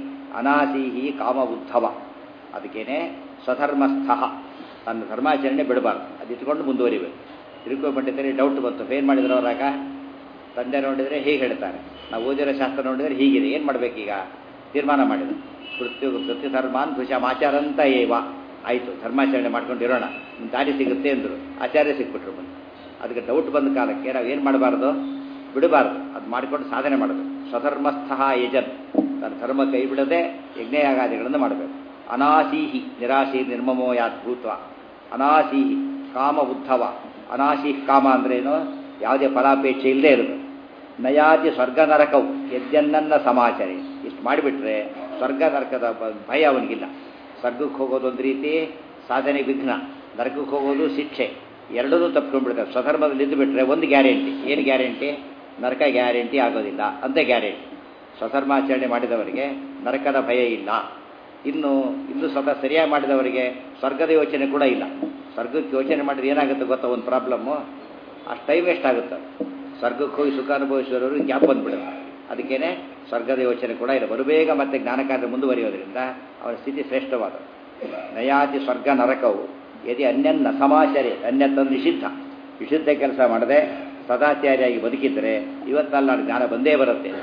ಅನಾಸೀಹಿ ಕಾಮಬುದ್ಧವ ಅದಕ್ಕೇನೆ ಸ್ವಧರ್ಮಸ್ಥಃ ತನ್ನ ಧರ್ಮಾಚರಣೆ ಬಿಡಬಾರ್ದು ಅದು ಇಟ್ಕೊಂಡು ಮುಂದುವರಿಬೇಕು ತಿರುಗೋ ಪಂಡಿತರಿಗೆ ಡೌಟ್ ಬಂತು ಏನು ಮಾಡಿದ್ರು ಅವರಾಗ ತಂದೆ ನೋಡಿದರೆ ಹೀಗೆ ಹೇಳ್ತಾರೆ ನಾವು ಓದಿರೋ ಶಾಸ್ತ್ರ ನೋಡಿದರೆ ಹೀಗಿದೆ ಏನು ಮಾಡಬೇಕೀಗ ತೀರ್ಮಾನ ಮಾಡಿದ್ರು ಕೃತ್ಯ ಕೃತ್ಯ ಧರ್ಮಾನ್ ಧುಷಮಾಚಾರಂತ ಏವ ಆಯಿತು ಧರ್ಮಾಚರಣೆ ಮಾಡ್ಕೊಂಡಿರೋಣ ನಿಮ್ಮ ದಾರಿ ಸಿಗುತ್ತೆ ಅಂದರು ಆಚಾರ್ಯ ಸಿಕ್ಬಿಟ್ರು ಬಂದು ಅದಕ್ಕೆ ಡೌಟ್ ಬಂದ ಕಾಲಕ್ಕೆ ನಾವು ಏನು ಮಾಡಬಾರ್ದು ಬಿಡಬಾರ್ದು ಅದು ಮಾಡಿಕೊಂಡು ಸಾಧನೆ ಮಾಡಬೇಕು ಸ್ವಧರ್ಮಸ್ಥಃ ಯಜನ್ ತನ್ನ ಧರ್ಮ ಕೈ ಬಿಡದೆ ಯಜ್ಞಯಾಗಾದಿಗಳನ್ನು ಮಾಡಬೇಕು ಅನಾಸೀಹಿ ನಿರಾಶಿ ನಿರ್ಮಮೋ ಯಾತ್ ಭೂತ್ವ ಅನಾಸೀಹಿ ಕಾಮ ಉದ್ಧವ ಅನಾಶಿ ಕಾಮ ಅಂದ್ರೇನು ಯಾವುದೇ ಫಲಾಪೇಕ್ಷೆ ಇಲ್ಲದೆ ಇರೋದು ನಯಾತಿ ಸ್ವರ್ಗ ನರಕವು ಯಜ್ಜನ್ನನ್ನ ಸಮಾಚರಿ ಇಷ್ಟು ಮಾಡಿಬಿಟ್ರೆ ಸ್ವರ್ಗ ನರಕದ ಬ- ಭಯ ಅವನಿಗಿಲ್ಲ ಸ್ವರ್ಗಕ್ಕೆ ಹೋಗೋದು ಒಂದು ರೀತಿ ಸಾಧನೆ ವಿಘ್ನ ನರಕಕ್ಕೆ ಹೋಗೋದು ಶಿಕ್ಷೆ ಎರಡನ್ನೂ ತಪ್ಪಿಕೊಂಡ್ಬಿಡ್ತಾರೆ ಸ್ವಧರ್ಮದಲ್ಲಿ ಇದ್ದು ಬಿಟ್ರೆ ಒಂದು ಗ್ಯಾರಂಟಿ ಏನು ಗ್ಯಾರಂಟಿ ನರಕ ಗ್ಯಾರಂಟಿ ಆಗೋದಿಲ್ಲ ಅಂತ ಗ್ಯಾರಂಟಿ ಸ್ವಧರ್ಮಾಚರಣೆ ಮಾಡಿದವರಿಗೆ ನರಕದ ಭಯ ಇಲ್ಲ ಇನ್ನು ಇನ್ನು ಸ್ವತಃ ಸರಿಯಾಗಿ ಮಾಡಿದವರಿಗೆ ಸ್ವರ್ಗದ ಯೋಚನೆ ಕೂಡ ಇಲ್ಲ ಸ್ವರ್ಗಕ್ಕೆ ಯೋಚನೆ ಮಾಡಿದ್ರೆ ಏನಾಗುತ್ತೆ ಗೊತ್ತಾ ಒಂದು ಪ್ರಾಬ್ಲಮ್ಮು ಅಷ್ಟು ಟೈಮ್ ವೇಸ್ಟ್ ಆಗುತ್ತೆ ಸ್ವರ್ಗಕ್ಕೆ ಹೋಗಿ ಸುಖ ಅನುಭವಿಸಿದವರು ಗ್ಯಾಪ್ ಬಂದ್ಬಿಡುತ್ತೆ ಅದಕ್ಕೇನೆ ಸ್ವರ್ಗದ ಯೋಚನೆ ಕೂಡ ಇಲ್ಲ ಬರುಬೇಗ ಮತ್ತೆ ಜ್ಞಾನಕಾರ್ಯ ಮುಂದುವರಿಯೋದ್ರಿಂದ ಅವರ ಸ್ಥಿತಿ ಶ್ರೇಷ್ಠವಾದ ನಯಾತಿ ಸ್ವರ್ಗ ನರಕವು ಯದಿ ಅನ್ಯನ್ನ ಸಮಾಚರಿ ಅನ್ಯತ್ತೊಂದು ನಿಷಿದ್ಧ ನಿಷಿದ್ಧ ಕೆಲಸ ಮಾಡದೆ ಸದಾಚಾರಿಯಾಗಿ ಬದುಕಿದ್ರೆ ಇವತ್ತಲ್ಲ ನಾಳೆ ಜ್ಞಾನ ಬಂದೇ ಬರುತ್ತೆ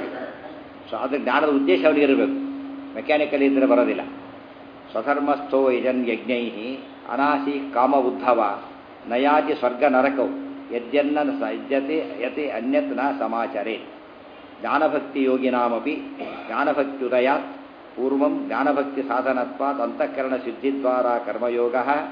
ಸೊ ಅದು ಜ್ಞಾನದ ಉದ್ದೇಶ ಅವನಿಗೆ ಇರಬೇಕು ಮೆಕ್ಯಾನಿಕಲಿ ಇದ್ದರೆ ಬರೋದಿಲ್ಲ ಸ್ವಧರ್ಮಸ್ಥೋ ಯಜನ್ ಯಜ್ಞೈ ಅನಾಸಿ ಕಾಮ ಉದ್ಧವ ನಯಾತಿ ಸ್ವರ್ಗ ನರಕವು ಯದ್ಯನ್ನ ಸ- ಯದ್ಯತೆ ಯತಿ ಅನ್ಯತ್ ನ ಸಮಾಚರೇ ಜ್ಞಾನಭಕ್ತಿ ಯೋಗಿನಾಮಪಿ ಜ್ಞಾನಭಕ್ತ್ಯುದಯಾತ್ ಪೂರ್ವಂ ಜ್ಞಾನಭಕ್ತಿ ಸಾಧನತ್ವಾತ್ ಅಂತಃಕರಣ ಸಿದ್ಧಿದ್ವಾರ ಕರ್ಮಯೋಗ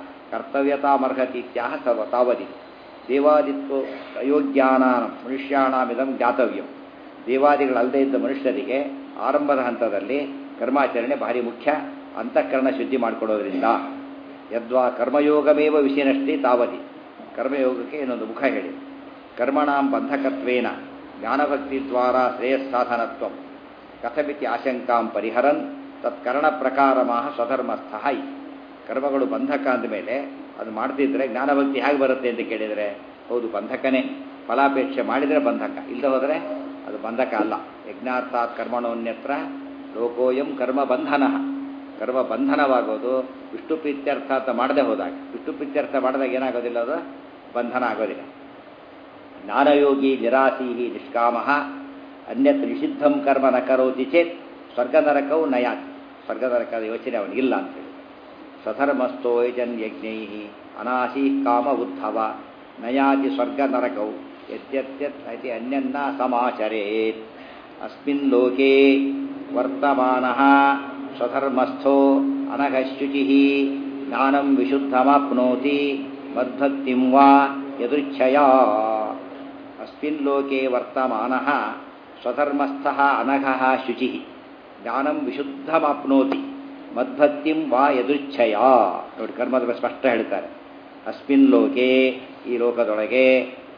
ಕರ್ತವ್ಯತಾಮರ್ಹತೀತ್ಯಾಹ ಸರ್ವ ತಾವದಿ ದೇವಾದಿತ್ವ ಅಯೋಗ್ಯಾನ ಮನುಷ್ಯಾಣಾಮಿದಂ ಜ್ಞಾತವ್ಯಂ ದೇವಾದಿಗಳಲ್ಲದೆ ಇದ್ದ ಮನುಷ್ಯರಿಗೆ ಆರಂಭದ ಹಂತದಲ್ಲಿ ಕರ್ಮಾಚರಣೆ ಭಾರಿ ಮುಖ್ಯ ಅಂತಃಕರಣ ಶುದ್ಧಿ ಮಾಡಿಕೊಡೋದ್ರಿಂದ ಯದ್ವಾ ಕರ್ಮಯೋಗಮೇವ ವಿಷಯನಷ್ಟೇ ತಾವತಿ ಕರ್ಮಯೋಗಕ್ಕೆ ಇನ್ನೊಂದು ಮುಖ ಹೇಳಿ ಕರ್ಮಣಾಂ ಬಂಧಕತ್ವೇನ ಜ್ಞಾನಭಕ್ತಿ ದ್ವಾರ ಶ್ರೇಯಸ್ಸಾಧನತ್ವ ಕಥಮಿತಿ ಆಶಂಕಾಂ ಪರಿಹರನ್ ತತ್ಕರಣ ಪ್ರಕಾರಮಾಹ ಸ್ವಧರ್ಮಸ್ಥ ಇ ಕರ್ಮಗಳು ಬಂಧಕ ಅಂದಮೇಲೆ ಅದು ಮಾಡ್ತಿದ್ರೆ ಜ್ಞಾನಭಕ್ತಿ ಹೇಗೆ ಬರುತ್ತೆ ಅಂತ ಕೇಳಿದರೆ ಹೌದು ಬಂಧಕನೇ ಫಲಾಪೇಕ್ಷೆ ಮಾಡಿದರೆ ಬಂಧಕ ಇಲ್ಲದೆ ಹೋದರೆ ಅದು ಬಂಧಕ ಅಲ್ಲ ಯಜ್ಞಾರ್ಥಾತ್ ಕರ್ಮಣೋನ್ಯತ್ರ ಲೋಕೋಯಂ ಕರ್ಮ ಬಂಧನ ಕರ್ಮ ಬಂಧನವಾಗೋದು ವಿಷ್ಣು ಪ್ರೀತ್ಯರ್ಥ ಅಂತ ಮಾಡದೆ ಹೋದಾಗ ವಿಷ್ಣು ಪ್ರೀತ್ಯರ್ಥ ಮಾಡಿದಾಗ ಏನಾಗೋದಿಲ್ಲ ಅದು ಬಂಧನ ಆಗೋದಿಲ್ಲ ಜ್ಞಾನಯೋಗಿ ನಿರಾಸೀಹಿ ನಿಷ್ಕಾಮ ಅನ್ಯತ್ ನಿಷಿದ್ಧಂ ಕರ್ಮ ನ ಕರೋತಿ ಚೇತ್ ಸ್ವರ್ಗ ನರಕವು ನಯಾತಿ ಸ್ವರ್ಗ ನರಕದ ಯೋಚನೆ ಅವನಿಗಿಲ್ಲ ಅಂತೇಳಿ ಸಧರ್ಮಸ್ಥೋ ಯಜನ್ ಯಜ್ಞೈ ಅನಾಸಿ ಕಾಮ ಉದ್ಧವ ನಯಾತಿ ಸ್ವರ್ಗ ನರಕೌ ಯದ್ಯತ್ಯತ್ ಅತಿ ಅನ್ಯನ್ನ ಸಮಾಚರೇತ್ ಅಸ್ಮಿನ್ ಲೋಕೆ ವರ್ತಮಾನಃ ಸ್ವಧರ್ಮಸ್ಥೋ ಅನಘಶುಚಿ ಜ್ಞಾನಂ ವಿಶುದ್ಧಮಾಪ್ನೋತಿ ಮದ್ಭಕ್ತಿಂ ವಾ ಯದೃಚ್ಛಯ ಅಸ್ಮಿನ್ ಲೋಕೆ ವರ್ತಮಾನಃ ಸ್ವಧರ್ಮಸ್ಥಃ ಅನಘಃ ಶುಚಿ ಜ್ಞಾನಂ ವಿಶುದ್ಧಮಾಪ್ನೋತಿ ಮದ್ಭಕ್ತಿಂ ವಾ ಯದೃಚ್ಛಯ ನೋಡಿ ಕರ್ಮದ ಬಗ್ಗೆ ಸ್ಪಷ್ಟ ಹೇಳ್ತಾರೆ ಅಸ್ಮಿನ್ ಲೋಕೆ ಈ ಲೋಕದೊಳಗೆ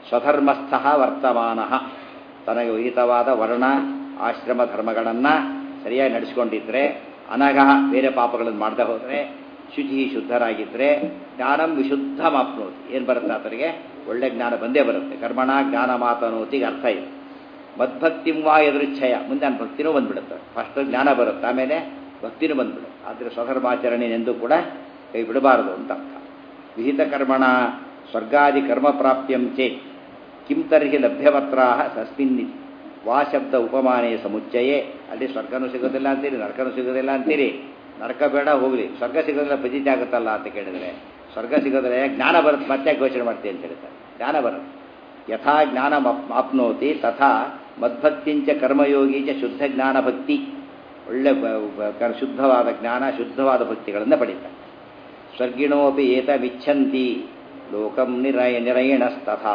ಸ್ವಧರ್ಮಸ್ಥ ವರ್ತಮಾನ ತನಗೆ ವಿಹಿತವಾದ ವರ್ಣ ಆಶ್ರಮ ಧರ್ಮಗಳನ್ನು ಸರಿಯಾಗಿ ನಡೆಸ್ಕೊಂಡಿದ್ರೆ ಅನಘ ಬೇರೆ ಪಾಪಗಳನ್ನು ಮಾಡದೆ ಹೋದರೆ ಶುಚಿ ಶುದ್ಧರಾಗಿದ್ದರೆ ಜ್ಞಾನಂ ವಿಶುದ್ಧ ಮಾಪ್ನೋತಿ ಏನು ಬರುತ್ತೆ ಆತನಿಗೆ ಒಳ್ಳೆ ಜ್ಞಾನ ಬಂದೇ ಬರುತ್ತೆ ಕರ್ಮಣ ಜ್ಞಾನ ಮಾತನೋತಿಗೆ ಅರ್ಥ ಇದೆ ಮದ್ಭಕ್ತಿಂವಾ ಎದುರಿಚ್ಛಯ ಮುಂದೆ ನಾನು ಭಕ್ತಿನೂ ಬಂದ್ಬಿಡುತ್ತೆ ಫಸ್ಟ್ ಜ್ಞಾನ ಬರುತ್ತೆ ಆಮೇಲೆ ಭಕ್ತಿನೂ ಬಂದ್ಬಿಡುತ್ತೆ ಆದರೆ ಸ್ವಧರ್ಮಾಚರಣೆನೆಂದು ಕೂಡ ಕೈ ಬಿಡಬಾರದು ಅಂತ ಅರ್ಥ ವಿಹಿತ ಕರ್ಮಣ ಸ್ವರ್ಗಾದಿ ಕರ್ಮ ಪ್ರಾಪ್ತಿಯಂ ಚೇತ್ ಕಿಂ ತರ್ಹಿ ಲಭ್ಯವತ್ರ ತಸ್ಮಿನ್ನಿ ವಾ ಶಬ್ದ ಉಪಮಾನೇ ಸಮುಚ್ಚಯೇ ಅಲ್ಲಿ ಸ್ವರ್ಗನೂ ಸಿಗೋದಿಲ್ಲ ಅಂತೀರಿ ನರಕನೂ ಸಿಗೋದಿಲ್ಲ ಅಂತೀರಿ ನರಕ ಬೇಡ ಹೋಗಲಿ ಸ್ವರ್ಗ ಸಿಗೋದಿಲ್ಲ ಪಜಿತಿ ಆಗುತ್ತಲ್ಲ ಅಂತ ಕೇಳಿದ್ರೆ ಸ್ವರ್ಗ ಸಿಗೋದಿಲ್ಲ ಜ್ಞಾನ ಬರುತ್ತೆ ಮತ್ತೆ ಘೋಷಣೆ ಮಾಡ್ತೀವಿ ಅಂತ ಹೇಳ್ತಾರೆ ಜ್ಞಾನ ಬರುತ್ತೆ ಯಥಾ ಜ್ಞಾನ ಆಪ್ನೋತಿ ತಥಾ ಮದ್ಭಕ್ತಿಂಚ ಕರ್ಮಯೋಗಿ ಚ ಶುದ್ಧ ಜ್ಞಾನ ಭಕ್ತಿ ಒಳ್ಳೆ ಶುದ್ಧವಾದ ಜ್ಞಾನ ಶುದ್ಧವಾದ ಭಕ್ತಿಗಳನ್ನು ಪಡೀತಾರೆ ಸ್ವರ್ಗಿಣೋಪಿ ಏತಮಿಚ್ಛಂತಿ ಲೋಕಂ ನಿರಯ ನಿರಯಣಸ್ತಥಾ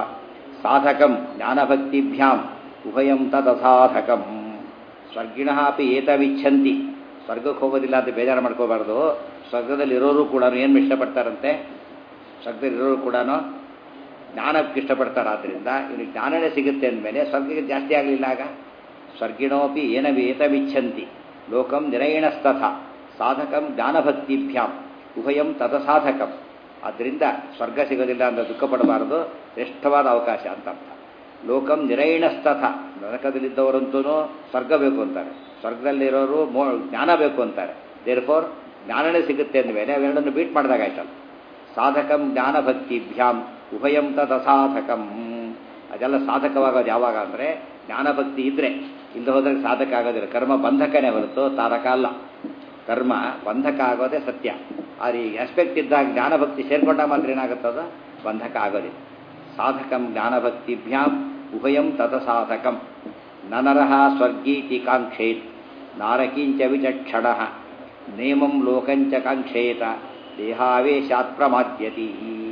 ಸಾಧಕಂ ಜ್ಞಾನಭಕ್ತಿಭ್ಯಾಂ ಉಭಯಂ ತದಸಾಧಕಂ ಸ್ವರ್ಗಿಣ ಅಪಿ ಏತವಿಚ್ಛಂತಿ ಸ್ವರ್ಗಕ್ಕೆ ಹೋಗೋದಿಲ್ಲ ಅಂತ ಬೇಜಾರು ಮಾಡ್ಕೋಬಾರ್ದು ಸ್ವರ್ಗದಲ್ಲಿರೋರು ಕೂಡ ಏನು ಇಷ್ಟಪಡ್ತಾರಂತೆ ಸ್ವರ್ಗದಲ್ಲಿರೋರು ಕೂಡ ಜ್ಞಾನಕ್ಕೆ ಇಷ್ಟಪಡ್ತಾರೆ ಆದ್ದರಿಂದ ಇವನಿಗೆ ಜ್ಞಾನನೇ ಸಿಗುತ್ತೆ ಅಂದಮೇಲೆ ಸ್ವರ್ಗಕ್ಕೆ ಜಾಸ್ತಿ ಆಗಲಿಲ್ಲ ಆಗ ಸ್ವರ್ಗಿಣೋಪಿ ಏನವಿ ಏತವಿಚ್ಛಂತಿ ಲೋಕಂ ನಿರಯಣಸ್ತಥ ಸಾಧಕಂ ಜ್ಞಾನಭಕ್ತಿಭ್ಯಾಂ ಉಭಯಂ ತದಸಾಧಕಂ ಆದ್ದರಿಂದ ಸ್ವರ್ಗ ಸಿಗೋದಿಲ್ಲ ಅಂತ ದುಃಖ ಪಡಬಾರದು ಶ್ರೇಷ್ಠವಾದ ಅವಕಾಶ ಅಂತ ಅರ್ಥ ಲೋಕಂ ನಿರೈಣಸ್ತಥ ನರಕದಲ್ಲಿದ್ದವರಂತೂ ಸ್ವರ್ಗ ಬೇಕು ಅಂತಾರೆ ಸ್ವರ್ಗದಲ್ಲಿರೋರು ಮೋ ಜ್ಞಾನ ಬೇಕು ಅಂತಾರೆ ದೇರ್ಫೋರ್ ಜ್ಞಾನನೇ ಸಿಗುತ್ತೆ ಅಂದಮೇಲೆ ಅವೆರಡನ್ನು ಬೀಟ್ ಮಾಡಿದಾಗಾಯ್ತಲ್ಲ ಸಾಧಕಂ ಜ್ಞಾನಭಕ್ತಿಭ್ಯಾಂ ಉಭಯಂ ತದಸಾಧಕಂ ಅದೆಲ್ಲ ಸಾಧಕವಾಗೋದು ಯಾವಾಗ ಅಂದರೆ ಜ್ಞಾನಭಕ್ತಿ ಇದ್ದರೆ ಇಲ್ಲದೆ ಹೋದರೆ ಸಾಧಕ ಆಗೋದಿಲ್ಲ ಕರ್ಮ ಬಂಧಕನೇ ಹೊರತು ತಾರಕ ಅಲ್ಲ ಕರ್ಮ ಬಂಧಕ ಆಗೋದೇ ಸತ್ಯ ಆದರೆ ಈ ಆಸ್ಪೆಕ್ಟ್ ಇದ್ದಾಗ ಜ್ಞಾನಭಕ್ತಿ ಸೇರ್ಕೊಂಡಾಗ ಮಾತ್ರ ಏನಾಗುತ್ತದ ಬಂಧಕ ಆಗೋದಿಲ್ಲ ಸಾಧಕಂ ಜ್ಞಾನಭಕ್ತಿಭ್ಯಾಂ ಉಭಯಂ ತದಸಾಧಕಂ ನನರಹ ಸ್ವರ್ಗೀತಿ ಕಾಂಕ್ಷೇತ್ ನಾರಕೀಂಚ ವಿಚಕ್ಷಣ ನೇಮಂ ಲೋಕಂಚ ಕಾಂಕ್ಷೇತ ದೇಹಾವೇಶಾತ್ ಪ್ರಮಾದ್ಯತಿ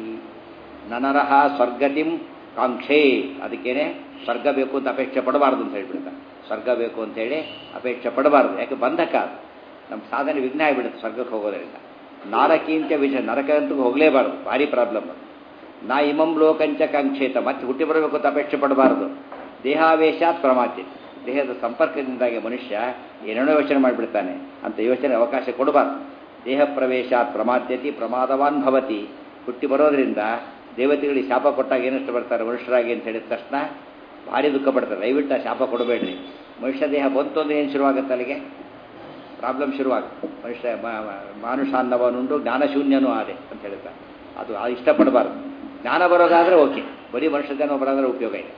ನನರಹ ಸ್ವರ್ಗತಿಂ ಕಾಂಕ್ಷೇ ಅದಕ್ಕೇನೆ ಸ್ವರ್ಗ ಬೇಕು ಅಂತ ಅಪೇಕ್ಷೆ ಪಡಬಾರ್ದು ಅಂತ ಹೇಳ್ಬಿಡ್ತಾರೆ ಸ್ವರ್ಗ ಬೇಕು ಅಂತೇಳಿ ಅಪೇಕ್ಷೆ ಪಡಬಾರ್ದು ಯಾಕೆ ಬಂಧಕ ಅದು ನಮ್ಮ ಸಾಧನೆ ವಿಘ್ನ ಆಗಿಬಿಡುತ್ತೆ ಸ್ವರ್ಗಕ್ಕೆ ಹೋಗೋದರಿಂದ ನಾರಕೀಂಚ ವಿಷ ನರಕ ಅಂತೂ ಹೋಗಲೇಬಾರ್ದು ಭಾರಿ ಪ್ರಾಬ್ಲಮ್ ಅದು ನಾ ಇಮಂ ಲೋಕಂಚ ಕಾಂಕ್ಷೇತ ಮತ್ತೆ ಹುಟ್ಟಿ ಬರಬೇಕು ಅಂತ ಅಪೇಕ್ಷೆ ಪಡಬಾರ್ದು ದೇಹಾವೇಶಾತ್ ಪ್ರಮಾದ್ಯ ದೇಹದ ಸಂಪರ್ಕದಿಂದಾಗಿ ಮನುಷ್ಯ ಏನೇನೋ ಯೋಚನೆ ಮಾಡಿಬಿಡ್ತಾನೆ ಅಂತ ಯೋಚನೆ ಅವಕಾಶ ಕೊಡಬಾರ್ದು ದೇಹ ಪ್ರವೇಶಾತ್ ಪ್ರಮಾದ್ಯತಿ ಪ್ರಮಾದವಾನ್ ಭವತಿ ಹುಟ್ಟಿ ಬರೋದ್ರಿಂದ ದೇವತೆಗಳಿಗೆ ಶಾಪ ಕೊಟ್ಟಾಗ ಏನಷ್ಟು ಬರ್ತಾರೆ ಮನುಷ್ಯರಾಗಿ ಅಂತ ಹೇಳಿದ ತಕ್ಷಣ ಭಾರಿ ದುಃಖ ಪಡ್ತಾರೆ ದಯವಿಟ್ಟು ಆ ಶಾಪ ಕೊಡಬೇಡ್ರಿ ಮನುಷ್ಯ ದೇಹ ಬಂತು ಅಂದ್ರೆ ಏನು ಶುರುವಾಗುತ್ತೆ ಅಲ್ಲಿಗೆ ಪ್ರಾಬ್ಲಮ್ ಶುರುವಾಗುತ್ತೆ ಮನುಷ್ಯ ಮಾನುಷಾನ್ನವನುಂಡು ಜ್ಞಾನಶೂನ್ಯನೂ ಆದೆ ಅಂತ ಹೇಳ್ತಾರೆ ಅದು ಅದು ಇಷ್ಟಪಡಬಾರ್ದು ಜ್ಞಾನ ಬರೋದಾದರೆ ಓಕೆ ಬರೀ ಮನುಷ್ಯ ಜನ ಬರೋದ್ರೆ ಉಪಯೋಗ ಇದೆ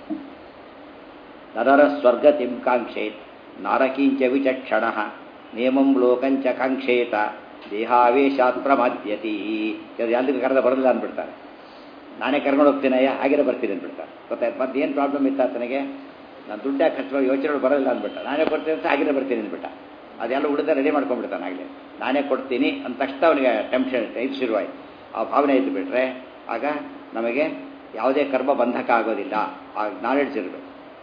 ನದರ ಸ್ವರ್ಗ ತಿಂಕಾಂಕ್ಷೇತ್ ನಾರಕೀಂಚ ವಿಚಕ್ಷಣ ನೇಮಂ ಲೋಕಂಚ ಕಾಂಕ್ಷೇತ ದೇಹಾವೇಶಾತ್ ಪ್ರಮಾದ್ಯತಿ ಎಲ್ಲಿಗೆ ಕರೆದ ಬರಲಿಲ್ಲ ಅಂದ್ಬಿಡ್ತಾರೆ ನಾನೇ ಕರ್ಕೊಂಡು ಹೋಗ್ತೀನಯ್ಯ ಹಾಗೆ ಬರ್ತೀನಿ ಅಂದ್ಬಿಡ್ತಾರೆ ಗೊತ್ತಾಯ್ತು ಮತ್ತೆ ಏನು ಪ್ರಾಬ್ಲಮ್ ಇತ್ತು ಆತನಿಗೆ ನಾನು ದುಡ್ಡು ಖರ್ಚು ಯೋಚನೆ ಬರೋಲ್ಲ ಅಂದ್ಬಿಟ್ಟ ನಾನೇ ಕೊಡ್ತೀನಿ ಅಂತ ಹಾಗೆ ಬರ್ತೀನಿ ಅಂದ್ಬಿಟ್ಟ ಅದೆಲ್ಲ ಉಳಿದ ರೆಡಿ ಮಾಡ್ಕೊಂಡ್ಬಿಡ್ತಾನೆ ಆಗಲೇ ನಾನೇ ಕೊಡ್ತೀನಿ ಅಂದ ತಕ್ಷಣ ಅವನಿಗೆ ಟೆನ್ಷನ್ ಇದು ಶುರುವಾಯಿತು ಆ ಭಾವನೆ ಇದ್ದು ಬಿಟ್ರೆ ಆಗ ನಮಗೆ ಯಾವುದೇ ಕರ್ಮ ಬಂಧಕ ಆಗೋದಿಲ್ಲ ಆ ನಾಲೆಡ್ಜ್ ಇರಬೇಕು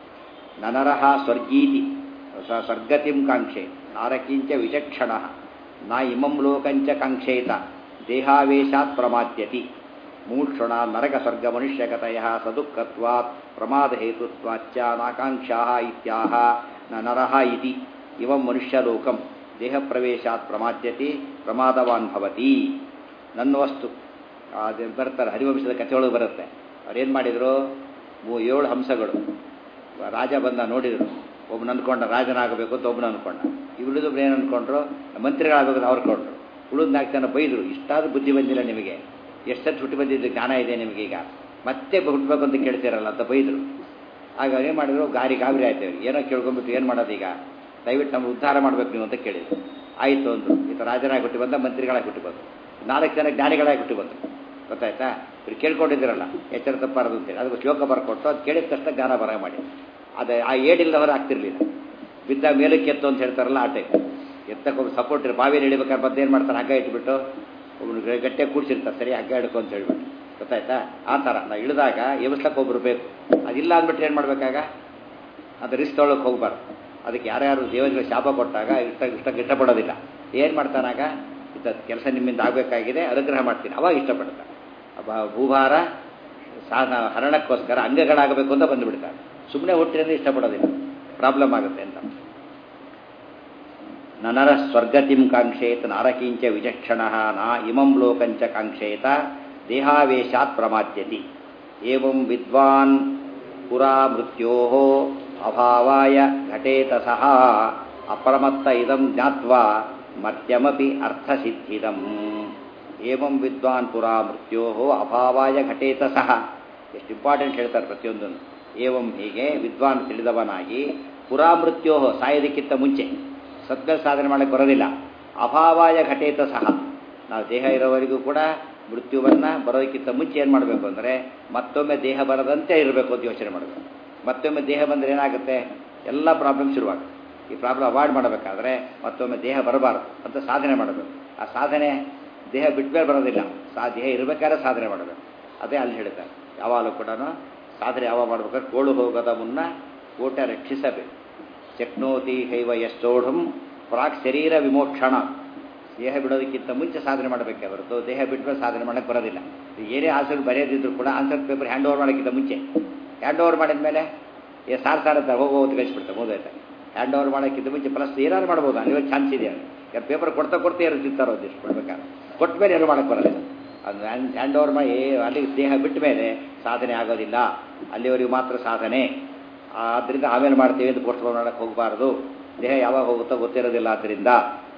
ನನರಹ ಸ್ವರ್ಗೀತಿ ಸ್ವರ್ಗತಿಂ ಕಾಂಕ್ಷೆ ನಾರಕೀಂಚ ವಿಚಕ್ಷಣ ನಾ ಇಮಂ ಲೋಕಂಚ ಕಾಂಕ್ಷೇತ ದೇಹಾವೇಶಾತ್ ಪ್ರಮಾದ್ಯತಿ ಮೂಕ್ಷಣ ನರಕ ಸ್ವರ್ಗ ಮನುಷ್ಯಕತಯ ಸದುಃಖತ್ವಾತ್ ಪ್ರಮಾದ ಹೇತುತ್ವಾಚ್ಚ ನಾಕಾಂಕ್ಷಾ ಇತ್ಯಾಹ ನರಹ ಇತಿ ಇವಂ ಮನುಷ್ಯಲೋಕಂ ದೇಹ ಪ್ರವೇಶಾತ್ ಪ್ರಮಾದ್ಯತಿ ಪ್ರಮಾದವಾನ್ ಭವತಿ ನನ್ನ ವಸ್ತು ಅದು ಬರ್ತಾರೆ ಹರಿವಂಶದ ಕಥೆಯೊಳಗೆ ಬರುತ್ತೆ ಅವ್ರೇನು ಮಾಡಿದರು ಏಳು ಹಂಸಗಳು ರಾಜ ಬಂದ ನೋಡಿದರು ಒಬ್ಬನ ಅಂದ್ಕೊಂಡ ರಾಜನಾಗಬೇಕು ಅಂತ ಒಬ್ಬನ ಅಂದ್ಕೊಂಡ ಇವುಳಿದೊಬ್ರು ಏನು ಅಂದ್ಕೊಂಡ್ರು ಮಂತ್ರಿಗಳಾಗಬೇಕು ಅವ್ರು ಕೊಂಡ್ರು ಉಳಿದ ನಾಲ್ಕು ಜನ ಬೈದರು ಇಷ್ಟಾದ್ರೂ ಬುದ್ಧಿ ಬಂದಿಲ್ಲ ನಿಮಗೆ ಎಷ್ಟೊತ್ತು ಹುಟ್ಟಿ ಬಂದಿದ್ದು ಜ್ಞಾನ ಇದೆ ನಿಮಗೀಗ ಮತ್ತೆ ಹುಟ್ಟಬೇಕು ಅಂತ ಕೇಳ್ತೀರಲ್ಲ ಅಂತ ಬೈದರು ಆಗ ಏನು ಮಾಡಿದ್ರು ಗಾರಿ ಗಾಬರಿ ಆಯ್ತು ಏನೋ ಕೇಳ್ಕೊಂಡ್ಬಿಟ್ಟು ಏನು ಮಾಡೋದು ಈಗ ದಯವಿಟ್ಟು ನಮ್ಗೆ ಉದ್ಧಾರ ಮಾಡಬೇಕು ನೀವು ಅಂತ ಕೇಳಿದ್ರು ಆಯಿತು ಅಂದರು ಈತ ರಾಜನಾಗಿ ಹುಟ್ಟಿ ಬಂದ ಮಂತ್ರಿಗಳಾಗಿ ಹುಟ್ಟಿ ಬಂದರು ನಾಲ್ಕು ಜನ ಜ್ಞಾನಿಗಳಾಗಿ ಹುಟ್ಟಿ ಬಂದರು ಗೊತ್ತಾಯ್ತಾ ಇವ್ರು ಕೇಳ್ಕೊಂಡಿದ್ದೀರಲ್ಲ ಎಚ್ಚರ ತಪ್ಪಾರದು ಅಂತೇಳಿ ಅದಕ್ಕೆ ಶ್ಲೋಕ ಬರ್ಕೊಟ್ಟು ಅದು ಕೇಳಿದ ತಕ್ಷಣ ಜ್ಞಾನ ಬರ ಮಾಡಿ ಅದು ಆ ಏಡಿಲ್ಲದವರು ಆಗ್ತಿರ್ಲಿಲ್ಲ ಬಿದ್ದ ಮೇಲಕ್ಕೆ ಎತ್ತು ಅಂತ ಹೇಳ್ತಾರಲ್ಲ ಆ ಟೈಪ್ ಎತ್ತಕ್ಕೊಬ್ಬರು ಸಪೋರ್ಟ್ ಇರೋ ಬಾವಿಯಲ್ಲಿ ಇಳಿಬೇಕಾದ್ರೆ ಬಂದು ಏನು ಮಾಡ್ತಾರೆ ಹಗ್ಗ ಇಟ್ಬಿಟ್ಟು ಒಬ್ಬನು ಗಟ್ಟಿಯಾಗಿ ಕೂಡಿಸಿರ್ತಾರೆ ಸರಿ ಹಗ್ಗ ಹಿಡ್ಕೊ ಅಂತ ಹೇಳ್ಬಿಟ್ಟು ಗೊತ್ತಾಯ್ತಾ ಆ ಥರ ನಾವು ಇಳಿದಾಗ ಎಬ್ಸ್ಲಕ್ಕೆ ಒಬ್ಬರು ಬೇಕು ಅದಿಲ್ಲ ಅಂದ್ಬಿಟ್ಟು ಏನು ಮಾಡಬೇಕಾಗ ಅದು ರಿಸ್ಕ್ ತೊಗೊಳಕ್ಕೆ ಹೋಗ್ಬಾರ್ದು ಅದಕ್ಕೆ ಯಾರ್ಯಾರು ದೇವರಿಗೆ ಶಾಪ ಕೊಟ್ಟಾಗ ಇಷ್ಟ ಇಷ್ಟಕ್ಕೆ ಇಷ್ಟಪಡೋದಿಲ್ಲ ಏನು ಮಾಡ್ತಾನಾಗ ಇಂಥ ಕೆಲಸ ನಿಮ್ಮಿಂದ ಆಗಬೇಕಾಗಿದೆ ಅನುಗ್ರಹ ಮಾಡ್ತೀನಿ ಅವಾಗ ಇಷ್ಟಪಡ್ತಾನೆ ಭೂಭಾರ ಸಾಧನ ಹರಣಕ್ಕೋಸ್ಕರ ಅಂಗಗಳಾಗಬೇಕು ಅಂತ ಬಂದುಬಿಡ್ತಾರೆ ಸುಮ್ಮನೆ ಹುಟ್ಟಿದ್ರೆ ಇಷ್ಟಪಡೋದಿಲ್ಲ ಪ್ರಾಬ್ಲಮ್ ಆಗುತ್ತೆ ಅಂತ ನನರ ಸ್ವರ್ಗತಿಂ ಕಾಂಕ್ಷೇತ್ ನಾರಕಿಂಚ ವಿಚಕ್ಷಣ ನಾ ಇಮಂ ಲೋಕಂಚ ಕಾಂಕ್ಷೇತ ದೇಹಾವೇಶಾತ್ ಪ್ರಮಾದ್ಯತಿ ಏವಂ ವಿದ್ವಾನ್ ಪುರಾ ಮೃತ್ಯೋ ಅಭಾವಾಯ ಘಟೇತ ಸಹ ಅಪ್ರಮತ್ತ ಇದಂ ಜ್ಞಾತ್ವಾ ಮರ್ತ್ಯಮಪಿ ಅರ್ಥಸಿದ್ಧಿದಂ ಏವಂ ವಿದ್ವಾನ್ ಪುರಾ ಮೃತ್ಯೋ ಅಭಾವಾಯ ಘಟೇತ ಸಹ ಎಷ್ಟು ಇಂಪಾರ್ಟೆಂಟ್ ಹೇಳ್ತಾರೆ ಪ್ರತಿಯೊಂದನ್ನು ಏವಂ ಹೀಗೆ ವಿದ್ವಾನ್ ತಿಳಿದವನಾಗಿ ಪುರಾ ಮೃತ್ಯೋ ಸಾಯೋದಕ್ಕಿಂತ ಮುಂಚೆ ಸದ್ಗಲ್ ಸಾಧನೆ ಮಾಡಕ್ಕೆ ಬರೋದಿಲ್ಲ ಅಭಾವಾಯ ಘಟೇತ ಸಹ ನಾವು ದೇಹ ಇರೋವರೆಗೂ ಕೂಡ ಮೃತ್ಯುವನ್ನು ಬರೋದಕ್ಕಿಂತ ಮುಂಚೆ ಏನು ಮಾಡಬೇಕು ಅಂದರೆ ಮತ್ತೊಮ್ಮೆ ದೇಹ ಬರದಂತೆ ಇರಬೇಕು ಅಂತ ಯೋಚನೆ ಮಾಡಬೇಕು ಮತ್ತೊಮ್ಮೆ ದೇಹ ಬಂದರೆ ಏನಾಗುತ್ತೆ ಎಲ್ಲ ಪ್ರಾಬ್ಲಮ್ ಶುರುವಾಗುತ್ತೆ ಈ ಪ್ರಾಬ್ಲಮ್ ಅವಾಯ್ಡ್ ಮಾಡಬೇಕಾದ್ರೆ ಮತ್ತೊಮ್ಮೆ ದೇಹ ಬರಬಾರ್ದು ಅಂತ ಸಾಧನೆ ಮಾಡಬೇಕು ಆ ಸಾಧನೆ ದೇಹ ಬಿಟ್ಮೇಲೆ ಬರೋದಿಲ್ಲ ಸಾ ದೇಹ ಇರಬೇಕಾದ್ರೆ ಸಾಧನೆ ಮಾಡಬೇಕು ಅದೇ ಅಲ್ಲಿ ಹೇಳ್ತಾರೆ ಯಾವಾಗಲೂ ಕೂಡ ಸಾಧನೆ ಯಾವಾಗ ಮಾಡ್ಬೇಕಾದ್ರೆ ಕೋಳು ಹೋಗದ ಮುನ್ನ ಕೋಟ ರಕ್ಷಿಸಬೇಕು ಶಕ್ನೋತಿ ಹೈವ ಎಷ್ಟೋಢಂ ಪ್ರಾಕ್ ಶರೀರ ವಿಮೋಕ್ಷಣ ದೇಹ ಬಿಡೋದಕ್ಕಿಂತ ಮುಂಚೆ ಸಾಧನೆ ಮಾಡಬೇಕೆ ಹೊರತು ದೇಹ ಬಿಟ್ಟರೆ ಸಾಧನೆ ಮಾಡೋಕ್ಕೆ ಬರೋದಿಲ್ಲ ಏನೇ ಆನ್ಸರ್ ಬರೆಯೋದಿದ್ರು ಕೂಡ ಆನ್ಸರ್ ಪೇಪರ್ ಹ್ಯಾಂಡ್ ಓವರ್ ಮಾಡೋಕ್ಕಿಂತ ಮುಂಚೆ ಹ್ಯಾಂಡ್ ಓವರ್ ಮಾಡಿದ ಮೇಲೆ ಏ ಸಾರ್ ಸಾರ್ ಅಂತ ಹೋಗೋ ಹೊತ್ತು ಕಳಿಸ್ಬಿಡ್ತಾರೆ ಮುಗಿದೈತೆ ಹ್ಯಾಂಡ್ ಓವರ್ ಮಾಡೋಕ್ಕಿಂತ ಮುಂಚೆ ಪ್ಲಸ್ ಏನಾದ್ರು ಮಾಡ್ಬೋದು ಅಲ್ಲಿ ಚಾನ್ಸ್ ಇದೆ ಯಾರು ಪೇಪರ್ ಕೊಡ್ತಾ ಕೊಡ್ತಾ ಯಾರು ತಿಂತಾರೋ ಒಂದಿಷ್ಟು ಕೊಡ್ಬೇಕಾದ್ರೆ ಕೊಟ್ಟ ಮೇಲೆ ಏನು ಮಾಡೋಕ್ಕೆ ಬರೋದಿಲ್ಲ ಅದು ಹ್ಯಾಂಡ್ ಓವರ್ ಮಾಡಿ ಅಲ್ಲಿ ದೇಹ ಬಿಟ್ಟ ಮೇಲೆ ಸಾಧನೆ ಆಗೋದಿಲ್ಲ ಅಲ್ಲಿವರೆಗೂ ಮಾತ್ರ ಸಾಧನೆ ಆದ್ದರಿಂದ ಆಮೇಲೆ ಮಾಡ್ತೀವಿ ಅಂತ ಪೋಸ್ಟ್ ಮಾಡೋಕ್ಕೆ ಹೋಗಬಾರ್ದು ದೇಹ ಯಾವಾಗ ಹೋಗುತ್ತೋ ಗೊತ್ತಿರೋದಿಲ್ಲ ಆದ್ದರಿಂದ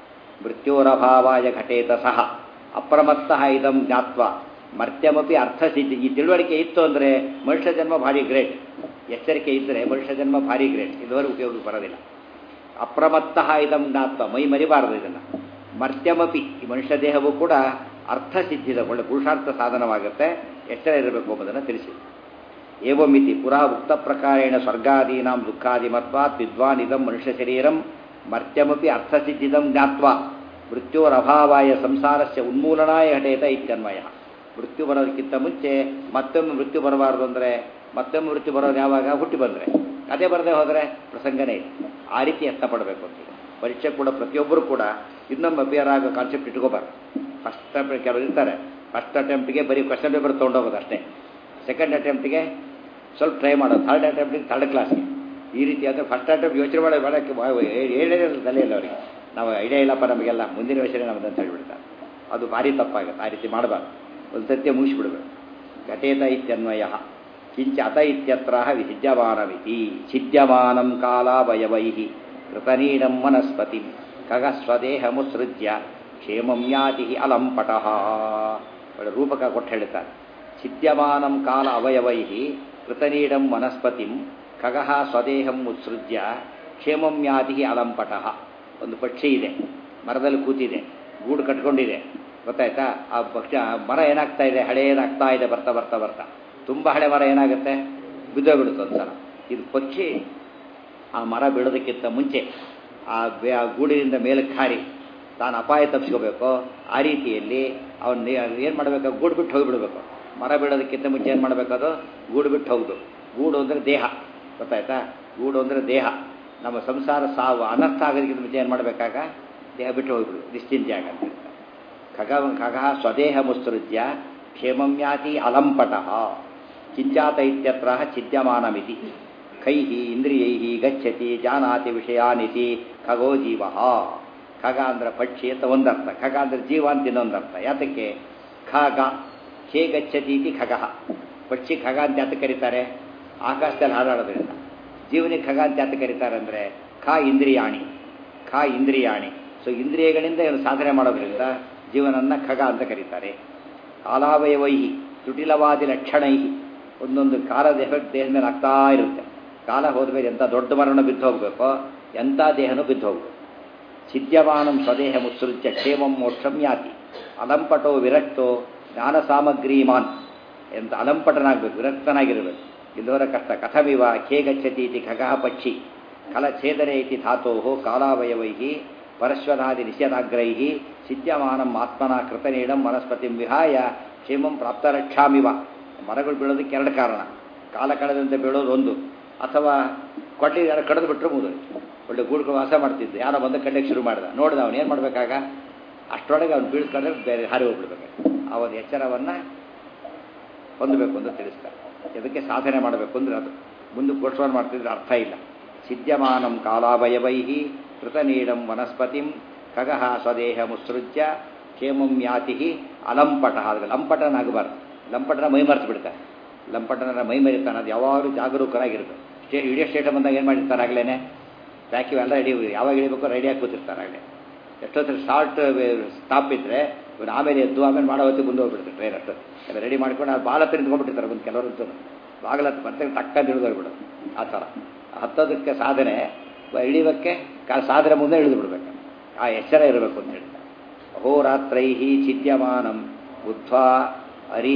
ಮೃತ್ಯೋರಭಾವಾಯ ಘಟೇತ ಸಹ ಅಪ್ರಮತ್ತ ಇದಂ ಜ್ಞಾತ್ವ ಮರ್ತ್ಯಮಪಿ ಅರ್ಥಸಿದ್ಧಿ ಈ ತಿಳುವಳಿಕೆ ಇತ್ತು ಅಂದರೆ ಮನುಷ್ಯ ಜನ್ಮ ಭಾರಿ ಗ್ರೇಟ್ ಎಚ್ಚರಿಕೆ ಇದ್ದರೆ ಮನುಷ್ಯ ಜನ್ಮ ಭಾರಿ ಗ್ರೇಟ್ ಇದುವರೆಗೆ ಉಪಯೋಗಕ್ಕೆ ಬರೋದಿಲ್ಲ ಅಪ್ರಮತ್ತ ಇದಂ ಜ್ಞಾತ್ವ ಮೈ ಮರಿಬಾರದು ಇದನ್ನು ಮರ್ತ್ಯಮಪಿ ಈ ಮನುಷ್ಯ ದೇಹವು ಕೂಡ ಅರ್ಥಸಿದ್ಧಿದ ಒಳ್ಳೆ ಪುರುಷಾರ್ಥ ಸಾಧನವಾಗುತ್ತೆ ಎಚ್ಚರ ಇರಬೇಕು ಎಂಬುದನ್ನು ತಿಳಿಸಿ ಏವಮಿತಿ ಪುರಾ ಉಕ್ತ ಪ್ರಕಾರೇಣ ಸ್ವರ್ಗಾದೀನಾಂ ದುಃಖಾದಿಮತ್ವಾತ್ ವಿದ್ವಾನ್ ಇದಂ ಮನುಷ್ಯ ಶರೀರಂ ಮರ್ತ್ಯಮಪಿ ಅರ್ಥಸಿದ್ಧಿದಂ ಜ್ಞಾತ್ವ ಮೃತ್ಯೋರಭಾವಾಯ ಸಂಸಾರಸ್ಯ ಉನ್ಮೂಲನಾಯ ಘಟೇತ ಇತ್ಯನ್ವಯ ಮೃತ್ಯು ಬರೋದಕ್ಕಿಂತ ಮುಂಚೆ ಮತ್ತೊಮ್ಮೆ ಮೃತ್ಯು ಬರಬಾರ್ದು ಅಂದರೆ ಮತ್ತೊಮ್ಮೆ ಮೃತ್ಯು ಬರೋದು ಯಾವಾಗ ಹುಟ್ಟಿ ಬಂದರೆ ಅದೇ ಬರದೆ ಹೋದರೆ ಪ್ರಸಂಗನೇ ಇಲ್ಲ ಆ ರೀತಿ ಯತ್ನ ಪಡಬೇಕು ಅಂತ ಪರೀಕ್ಷೆ ಕೂಡ ಪ್ರತಿಯೊಬ್ಬರು ಕೂಡ ಇನ್ನೊಮ್ಮೆ ಅಪಿಯರ್ ಆಗೋ ಕಾನ್ಸೆಪ್ಟ್ ಇಟ್ಕೋಬಾರ್ದು ಫಸ್ಟ್ ಕೆಲವರು ಇರ್ತಾರೆ ಫಸ್ಟ್ ಅಟೆಂಪ್ಟಿಗೆ ಬರೀ ಕ್ವಶನ್ ಪೇಪರ್ ತೊಗೊಂಡೋಗೋದು ಅಷ್ಟೇ ಸೆಕೆಂಡ್ ಅಟೆಂಪ್ಟಿಗೆ ಸ್ವಲ್ಪ ಟ್ರೈ ಮಾಡೋದು ಥರ್ಡ್ ಅಟೆಂಪ್ಟಿಗೆ ಥರ್ಡ್ ಕ್ಲಾಸ್ಗೆ ಈ ರೀತಿ ಅಂದರೆ ಫಸ್ಟ್ ಅಟೆಂಪ್ಟ್ ಯೋಚನೆ ಮಾಡೋ ಮಾಡೋಕ್ಕೆ ಹೇಳೇ ತಲೆಯಿಲ್ಲ ಅವರಿಗೆ ನಾವು ಐಡಿಯಾ ಇಲ್ಲಪ್ಪ ನಮಗೆಲ್ಲ ಮುಂದಿನ ಯೋಚನೆ ನಮ್ಮದು ಅಂತ ಹೇಳ್ಬಿಡ್ತಾರೆ ಅದು ಭಾರಿ ತಪ್ಪಾಗುತ್ತೆ ಆ ರೀತಿ ಮಾಡಬಾರ್ದು ಒಂದು ಸತ್ಯ ಮುಗಿಸ್ಬಿಡ್ಬೇಕು ಘಟೇತ ಇತ್ಯನ್ವಯ ಕಿಂಚ ಅತ ಇತ್ಯತ್ರ ವಿಸಿದ್ಯಮಾನವಿತಿ ಸಿದ್ಯಮಾನಂ ಕಾಲಾವಯವೈ ಕೃತನೀಡಂ ವನಸ್ಪತಿ ಖಗ ಸ್ವದೇಹ ಮುತ್ಸೃಜ್ಯ ಕ್ಷೇಮಂ ಯಾತಿ ಅಲಂಪಟಃ ಒಳ್ಳೆ ರೂಪಕ ಕೊಟ್ಟು ಹೇಳ್ತಾರೆ ಸಿದ್ಯಮಾನಂ ಕಾಲ ಅವಯವೈ ಕೃತನೀಡಂ ವನಸ್ಪತಿಂ ಖಗಃ ಸ್ವದೇಹಂ ಉತ್ಸೃಜ್ಯ ಕ್ಷೇಮಂ ಯಾತಿ ಅಲಂಪಟಃ ಒಂದು ಪಕ್ಷಿ ಇದೆ ಮರದಲ್ಲಿ ಕೂತಿದೆ ಗೂಡು ಕಟ್ಕೊಂಡಿದೆ ಗೊತ್ತಾಯ್ತಾ ಆ ಪಕ್ಷಿ ಮರ ಏನಾಗ್ತಾ ಇದೆ ಹಳೇದಾಗ್ತಾ ಇದೆ ಬರ್ತಾ ಬರ್ತಾ ಬರ್ತಾ ತುಂಬ ಹಳೆ ಮರ ಏನಾಗುತ್ತೆ ಬಿದ್ದೋಗ್ಬಿಡುತ್ತೆ ಒಂದ್ಸಲ ಇದು ಪಕ್ಷಿ ಆ ಮರ ಬೀಳೋದಕ್ಕಿಂತ ಮುಂಚೆ ಆ ಆ ಗೂಡಿನಿಂದ ಮೇಲಕ್ಕೆ ಹಾರಿ ತಾನು ಅಪಾಯ ತಪ್ಪಿಸ್ಕೋಬೇಕು ಆ ರೀತಿಯಲ್ಲಿ ಅವನು ಏನು ಮಾಡಬೇಕು ಗೂಡು ಬಿಟ್ಟು ಹೋಗಿಬಿಡ್ಬೇಕು ಮರ ಬೀಳೋದಕ್ಕಿಂತ ಮುಂಚೆ ಏನು ಮಾಡಬೇಕದು ಗೂಡು ಬಿಟ್ಟು ಹೋಗುದು ಗೂಡು ಅಂದರೆ ದೇಹ ಗೊತ್ತಾಯ್ತಾ ಗೂಡು ಅಂದರೆ ದೇಹ ನಮ್ಮ ಸಂಸಾರ ಸಾವು ಅನರ್ಥ ಆಗೋದಕ್ಕಿಂತ ಮುಂಚೆ ಏನು ಮಾಡಬೇಕಾಗ ದೇಹ ಬಿಟ್ಟು ಹೋಗ್ಬಿಡು ನಿಶ್ಚಿಂತೆ ಆಗಂತ ಖಗ ಖಗ ಸ್ವದೇಹ ಮುತ್ಸೃಜ್ಯ ಕ್ಷೇಮಮ್ಯಾತಿ ಅಲಂಪಟಃ ಕಿಂಚಾತ ಇತ್ಯತ್ರ ಛಿದ್ಯಮಾನಮಿತಿ ಕೈ ಇಂದ್ರಿಯೈ ಗಚ್ಚತಿ ಜಾನಾತಿ ವಿಷಯಾನಿತಿ ಖಗೋ ಜೀವ ಖಗ ಅಂದ್ರೆ ಪಕ್ಷಿ ಅಂತ ಒಂದರ್ಥ ಖಗ ಅಂದ್ರೆ ಜೀವ ಅಂತ ಇನ್ನೊಂದರ್ಥ ಯಾತಕ್ಕೆ ಖಗ ಖೇ ಗಚ್ಚತಿ ಇತಿ ಖಗ ಪಕ್ಷಿ ಖಗ ಅಂತ ಯಾತ ಕರೀತಾರೆ ಆಕಾಶದಲ್ಲಿ ಹಾರಾಡೋದ್ರಿಂದ ಜೀವನಿಗೆ ಖಗ ಅಂತ ಯಾತ ಕರೀತಾರೆ ಅಂದರೆ ಖ ಇಂದ್ರಿಯಾಣಿ ಖ ಇಂದ್ರಿಯಾಣಿ ಸೊ ಇಂದ್ರಿಯಗಳಿಂದ ಏನು ಸಾಧನೆ ಮಾಡೋದ್ರಿಂದ ಜೀವನನ್ನ ಖಗ ಅಂತ ಕರೀತಾರೆ ಕಾಲಾವಯವೈ ಜುಟಿಲವಾದಿ ಲಕ್ಷಣೈ ಒಂದೊಂದು ಕಾಲದ ಎಫೆಕ್ಟ್ ದೇಹದ ಮೇಲೆ ಆಗ್ತಾ ಇರುತ್ತೆ ಕಾಲ ಹೋದ್ಮೇಲೆ ಎಂಥ ದೊಡ್ಡ ಮರಣ ಬಿದ್ದು ಹೋಗಬೇಕೋ ಎಂಥ ದೇಹನೂ ಬಿದ್ದು ಹೋಗ್ಬೇಕು ಸಿದ್ಯಮಾನಂ ಸ್ವದೇಹ ಮುತ್ಸೃಜ್ಯ ಕ್ಷೇಮಂ ಮೋಕ್ಷಂ ಯಾತಿ ಅಲಂಪಟೋ ವಿರಕ್ತೋ ಜ್ಞಾನ ಸಾಮಗ್ರೀಮಾನ್ ಎಂತ ಅಲಂಪಟನಾಗಬೇಕು ವಿರಕ್ತನಾಗಿರಬೇಕು ಇಲ್ಲವರ ಕಷ್ಟ ಕಥಮಿವ ಖೇ ಗಚ್ಚತಿ ಇತಿ ಖಗಃ ಪಕ್ಷಿ ಕಲಛೇದನೆ ಇತಿ ಧಾತೋ ಕಾಲಾವಯವೈ ಪರಶ್ವನಾದಿ ನಿಷೇಧಾಗ್ರೈ ಸಿದ್ಯಮಾನಂ ಆತ್ಮನ ಕೃತನೀಡಂ ವನಸ್ಪತಿಂ ವಿಹಾಯ ಕ್ಷೇಮಂ ಪ್ರಾಪ್ತರಕ್ಷಾಮಿವ ಮರಗಳು ಬೀಳೋದಕ್ಕೆ ಎರಡು ಕಾರಣ ಕಾಲ ಕಳೆದಂತೆ ಬೀಳೋದು ಒಂದು ಅಥವಾ ಕೊಡ್ಲಿ ಯಾರು ಕಡಿದು ಬಿಟ್ಟರು ಮುಗಿದು ಒಳ್ಳೆ ಗೂಡ್ಕೊಂಡು ವಾಸ ಮಾಡ್ತಿದ್ದೆ ಯಾರೋ ಬಂದು ಕಡ್ಲಿಕ್ಕೆ ಶುರು ಮಾಡಿದ ನೋಡಿದ ಅವನು ಏನು ಮಾಡಬೇಕಾಗ ಅಷ್ಟರೊಳಗೆ ಅವ್ನು ಬೀಳ್ಕೊಂಡ್ರೆ ಬೇರೆ ಹಾರಿ ಹೋಗ್ಬಿಡ್ಬೇಕು ಆ ಒಂದು ಎಚ್ಚರವನ್ನು ಹೊಂದಬೇಕು ಅಂತ ತಿಳಿಸ್ತಾರೆ ಇದಕ್ಕೆ ಸಾಧನೆ ಮಾಡಬೇಕು ಅಂದರೆ ಅದು ಮುಂದೆ ಪೋಸ್ಟ್ಪೋನ್ ಮಾಡ್ತಿದ್ರೆ ಅರ್ಥ ಇಲ್ಲ ಸಿದ್ಯಮಾನಂ ಕಾಲಾವಯವೈ ಕೃತನೀಡಂ ವನಸ್ಪತಿಂ ಖಗಃ ಸ್ವದೇಹ ಮುತ್ಸೃಜ್ಯ ಕ್ಷೇಮಂ ಯಾತಿ ಅಲಂಪಟ ಅದು ಲಂಪಟನಾಗಬಾರ್ದು ಲಂಪಟನ ಮೈ ಮರೆತು ಬಿಡ್ತಾರೆ ಲಂಪಟನ ಮೈ ಮರಿತಾನೆ ಅದು ಯಾವಾಗಲೂ ಜಾಗರೂಕರಾಗಿರುತ್ತೆ ಸ್ಟೇ ಇಡೀ ಸ್ಟೇಟ್ ಬಂದಾಗ ಏನು ಮಾಡಿರ್ತಾರೆ ಆಗಲೇ ವ್ಯಾಕ್ಯೂ ಎಲ್ಲ ರೆಡಿ ಯಾವಾಗ ಇಳಿಬೇಕು ರೆಡಿಯಾಗಿ ಕೂತಿರ್ತಾರೆ ಆಗಲೇ ಎಷ್ಟೊತ್ತರ ಶಾರ್ಟ್ ಸ್ಟಾಪ್ ಇದ್ದರೆ ಇವನು ಆಮೇಲೆ ಎದ್ದು ಆಮೇಲೆ ಮಾಡೋ ಹೊತ್ತಿಗೆ ಮುಂದೆ ಹೋಗ್ಬಿಡ್ತಾರೆ ಟ್ರೈನ್ ಅಷ್ಟು ಎಲ್ಲ ರೆಡಿ ಮಾಡ್ಕೊಂಡು ಅದು ಬಾಲ ಹತ್ರ ನಿಂತ್ಕೊಂಡ್ಬಿಟ್ಟಿರ್ತಾರೆ ಒಂದು ಕೆಲವರಂತೂ ಬಾಗಿಲ ಹತ್ತು ಮತ್ತೆ ಟಕ್ಕ ಹಿಡಿದೋಗ್ಬಿಡೋದು ಆ ಥರ ಹತ್ತೋದಕ್ಕೆ ಸಾಧನೆ ಇಳಿಯೋಕ್ಕೆ ಕಾ ಸಾಧನೆ ಮುಂದೆ ಇಳಿದು ಬಿಡ್ಬೇಕು ಆ ಎಚ್ಚರ ಇರಬೇಕು ಅಂತ ಹೇಳ್ತಾರೆ ಅಹೋರಾತ್ರೈ ಛಿದ್ಯಮಾನಂ ಬುದ್ಧ್ವಾ ಅರಿ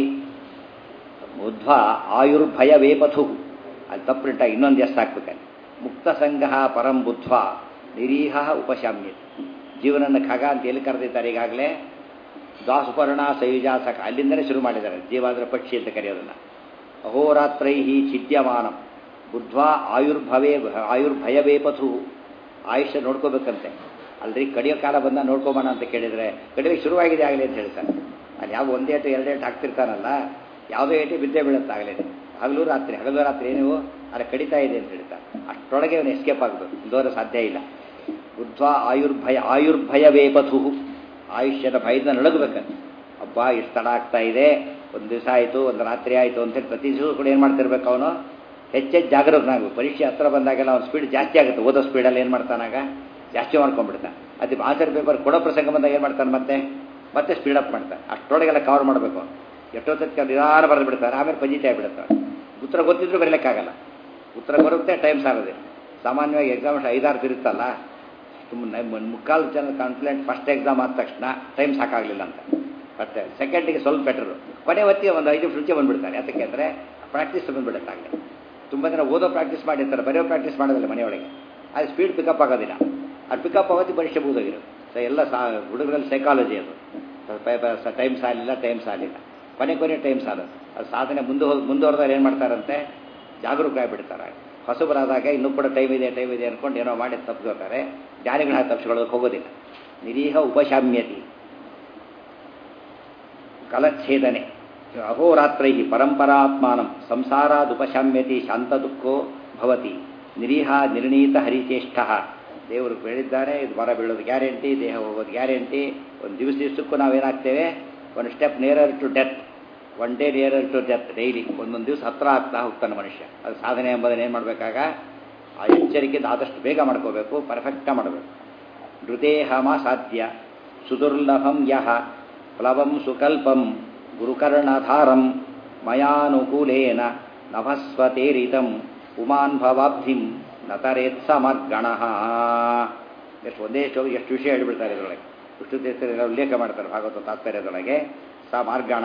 ಬುದ್ಧ್ವಾ ಆಯುರ್ಭಯವೇಪಥು ಅದು ತಪ್ಪುಂಟ ಇನ್ನೊಂದು ಎಷ್ಟು ಹಾಕ್ಬೇಕಲ್ಲಿ ಮುಕ್ತ ಸಂಘ ಪರಂ ಬುದ್ಧ್ವಾ ನಿರೀಹ ಉಪಶಾಮ್ಯತೆ ಜೀವನನ್ನು ಖಗ ಅಂತ ಎಲ್ಲಿ ಕರೆದಿದ್ದಾರೆ ಈಗಾಗಲೇ ದ್ವಾಸುಪರ್ಣ ಸಯುಜಾಸಕ ಅಲ್ಲಿಂದಲೇ ಶುರು ಮಾಡಿದ್ದಾರೆ ಜೀವ ಅಂದರೆ ಪಕ್ಷಿ ಅಂತ ಕರೆಯೋದನ್ನು ಅಹೋರಾತ್ರೈ ಛಿದ್ಯಮಾನಂ ಬುದ್ಧ್ವಾ ಆಯುರ್ಭವೇ ಆಯುರ್ಭಯವೇಪಥು ಆಯುಷ್ಯ ನೋಡ್ಕೋಬೇಕಂತೆ ಅಲ್ರಿ ಕಡಿಯೋ ಕಾಲ ಬಂದ ನೋಡ್ಕೊಬೋಣ ಅಂತ ಕೇಳಿದರೆ ಕಡಿಯೋಕ್ಕೆ ಶುರುವಾಗಿದೆ ಆಗಲಿ ಅಂತ ಹೇಳ್ತಾರೆ ಅಲ್ಲಿ ಯಾವ ಒಂದೇ ಏಟು ಎರಡು ಏಟು ಹಾಕ್ತಿರ್ತಾನಲ್ಲ ಯಾವುದೋ ಏಟು ಬಿದ್ದೇ ಬೀಳುತ್ತಾಗಲೇ ಹಗಲು ರಾತ್ರಿ ಹಗಲು ರಾತ್ರಿ ನೀವು ಅಲ್ಲಿ ಕಡಿತಾ ಇದೆ ಅಂತ ಹೇಳ್ತಾರೆ ಅಷ್ಟರೊಳಗೆ ಅವನು ಎಸ್ಕೇಪ್ ಆಗಬೇಕು ಇಂದೋರ ಸಾಧ್ಯ ಇಲ್ಲ ಬುದ್ಧ್ವಾ ಆಯುರ್ಭಯ ಆಯುರ್ಭಯವೇಪಥು ಆಯುಷ್ಯದ ಭಯದಿಂದ ನಳಗಬೇಕಂತ ಹಬ್ಬ ಇಷ್ಟು ತಡ ಆಗ್ತಾ ಇದೆ ಒಂದು ದಿವಸ ಆಯಿತು ಒಂದು ರಾತ್ರಿ ಆಯಿತು ಅಂತೇಳಿ ಪ್ರತಿ ದಿವಸ ಕೂಡ ಏನು ಮಾಡ್ತಿರ್ಬೇಕು ಅವನು ಹೆಚ್ಚೆಚ್ಚು ಜಾಗರೂಕನಾಗಬೇಕು ಪರೀಕ್ಷೆ ಹತ್ರ ಬಂದಾಗೆಲ್ಲ ಅವ್ನ ಸ್ಪೀಡ್ ಜಾಸ್ತಿ ಆಗುತ್ತೆ ಓದೋ ಸ್ಪೀಡಲ್ಲಿ ಏನು ಮಾಡ್ತಾನಾಗ ಜಾಸ್ತಿ ಮಾಡ್ಕೊಂಡ್ಬಿಡ್ತಾನೆ ಅದು ಆನ್ಸರ್ ಪೇಪರ್ ಕೊಡೋ ಪ್ರಸಂಗ ಬಂದಾಗ ಏನು ಮಾಡ್ತಾನೆ ಮತ್ತೆ ಮತ್ತೆ ಸ್ಪೀಡಪ್ ಮಾಡ್ತಾನೆ ಅಷ್ಟರೊಳಗೆಲ್ಲ ಕವರ್ ಮಾಡಬೇಕು ಎಷ್ಟೊತ್ತಕ್ಕೆ ನಿಧಾನ ಬರೆದು ಬಿಡ್ತಾರೆ ಆಮೇಲೆ ಪಂಜಿತ ಆಗಿಬಿಡುತ್ತಾರೆ ಉತ್ತರ ಗೊತ್ತಿದ್ರು ಬರಲಿಕ್ಕಾಗಲ್ಲ ಉತ್ತರ ಬರುತ್ತೆ ಟೈಮ್ ಸಾಗೋದಿಲ್ಲ ಸಾಮಾನ್ಯವಾಗಿ ಎಕ್ಸಾಮ್ ಐದಾರು ತಿರುತ್ತಲ್ಲ ಸುಮ್ಮನೆ ಮುಕ್ಕಾಲು ಜನ ಕಾನ್ಫಿಡೆಂಟ್ ಫಸ್ಟ್ ಎಕ್ಸಾಮ್ ಆದ ತಕ್ಷಣ ಟೈಮ್ ಸಾಕಾಗಲಿಲ್ಲ ಅಂತ ಮತ್ತೆ ಸೆಕೆಂಡಿಗೆ ಸ್ವಲ್ಪ ಬೆಟರು ಕೊನೆ ಹೊತ್ತಿಗೆ ಒಂದು ಐದು ನಿಮಿಷ ಬಂದುಬಿಡ್ತಾರೆ ಯಾತಕ್ಕೆ ಅಂದರೆ ಪ್ರಾಕ್ಟೀಸ್ ಬಂದುಬಿಡುತ್ತೆ ಆಗಲಿ ತುಂಬ ಜನ ಓದೋ ಪ್ರಾಕ್ಟೀಸ್ ಮಾಡಿರ್ತಾರೆ ಬರೆಯೋ ಪ್ರಾಕ್ಟೀಸ್ ಮಾಡೋದಿಲ್ಲ ಮನೆಯೊಳಗೆ ಅದು ಸ್ಪೀಡ್ ಪಿಕಪ್ ಆಗೋದಿಲ್ಲ ಅದು ಪಿಕಪ್ ಆಗೋದು ಪರೀಕ್ಷೆ ಮುಗಿದೋಗಿರುತ್ತೆ ಸೊ ಎಲ್ಲ ಸಾ ಹುಡುಗರಲ್ಲಿ ಸೈಕಾಲಜಿ ಅದು ಟೈಮ್ ಸಾಲಿಲ್ಲ ಟೈಮ್ ಸಾಲಿಲ್ಲ ಕೊನೆ ಕೊನೆ ಟೈಮ್ ಸಾಲದು ಅದು ಸಾಧನೆ ಮುಂದೆ ಹೋಗಿ ಮುಂದುವರೆದಾಗ ಏನು ಮಾಡ್ತಾರಂತೆ ಜಾಗರೂಕ ಆಗಿಬಿಡ್ತಾರೆ ಹೊಸಬರಾದಾಗ ಇನ್ನೂ ಕೂಡ ಟೈಮ್ ಇದೆ ಟೈಮ್ ಇದೆ ಅಂದ್ಕೊಂಡು ಏನೋ ಮಾಡಿ ತಪ್ಪಿಸ್ಕೊಳ್ತಾರೆ ಜ್ಞಾನಿಗಳ ತಪ್ಪಿಸ್ಕೊಳ್ಳೋದಕ್ಕೆ ಹೋಗೋದಿಲ್ಲ ನಿರೀಹ ಉಪಶಾಮ್ಯತಿ ಕಲಚ್ಛೇದನೆ ಅಹೋರಾತ್ರೈ ಪರಂಪರಾತ್ಮಾನಂ ಸಂಸಾರಾದುಪಶಾಮ್ಯತಿ ಶಾಂತದುಃಖೋ ಭವತಿ ನಿರೀಹ ನಿರ್ಣೀತ ಹರಿಚೇಷ್ಟ ದೇವರು ಬೆಳಿದ್ದಾರೆ ಇದು ಮರ ಬೀಳೋದು ಗ್ಯಾರಂಟಿ ದೇಹ ಹೋಗೋದು ಗ್ಯಾರಂಟಿ ಒಂದು ದಿವಸ ದಿವಸಕ್ಕೂ ನಾವೇನಾಗ್ತೇವೆ ಒಂದು step nearer to death one day nearer to death daily ಒಂದೊಂದು ದಿವಸ ಹತ್ರ ಆಗ್ತಾ ಹೋಗ್ತಾನೆ ಮನುಷ್ಯ ಅದು ಸಾಧನೆ ಎಂಬುದನ್ನು ಏನು ಮಾಡಬೇಕಾಗ ಆ ಎಚ್ಚರಿಕೆಯಿಂದ ಆದಷ್ಟು ಬೇಗ ಮಾಡ್ಕೋಬೇಕು ಪರ್ಫೆಕ್ಟಾಗಿ ಮಾಡಬೇಕು ನೃದೇಹಮ ಸಾಧ್ಯ ಸುದುರ್ಲಭಂ ಯಹ ಪ್ಲವಂ ಸುಕಲ್ಪಂ ಗುರುಕರ್ಣಧಾರಂ ಮಯಾನುಕೂಲೇನ ನಭಸ್ವತೇರಿತಂ ಉಮಾನ್ ಭವಾಬ್ಧಿಂ ನತರೇತ್ ಸಮರ್ಗಣ ಎಷ್ಟು ಒಂದೇ ಶ್ಲೋಕ ಎಷ್ಟು ವಿಷಯ ಹೇಳ್ಬಿಡ್ತಾರೆ ಇದರೊಳಗೆ ವಿಷ್ಣು ತೀರ್ಥರೆಲ್ಲ ಉಲ್ಲೇಖ ಮಾಡ್ತಾರೆ ಭಾಗವತ ತಾತ್ಪರ್ಯದೊಳಗೆ ಸ ಮಾರ್ಗಣ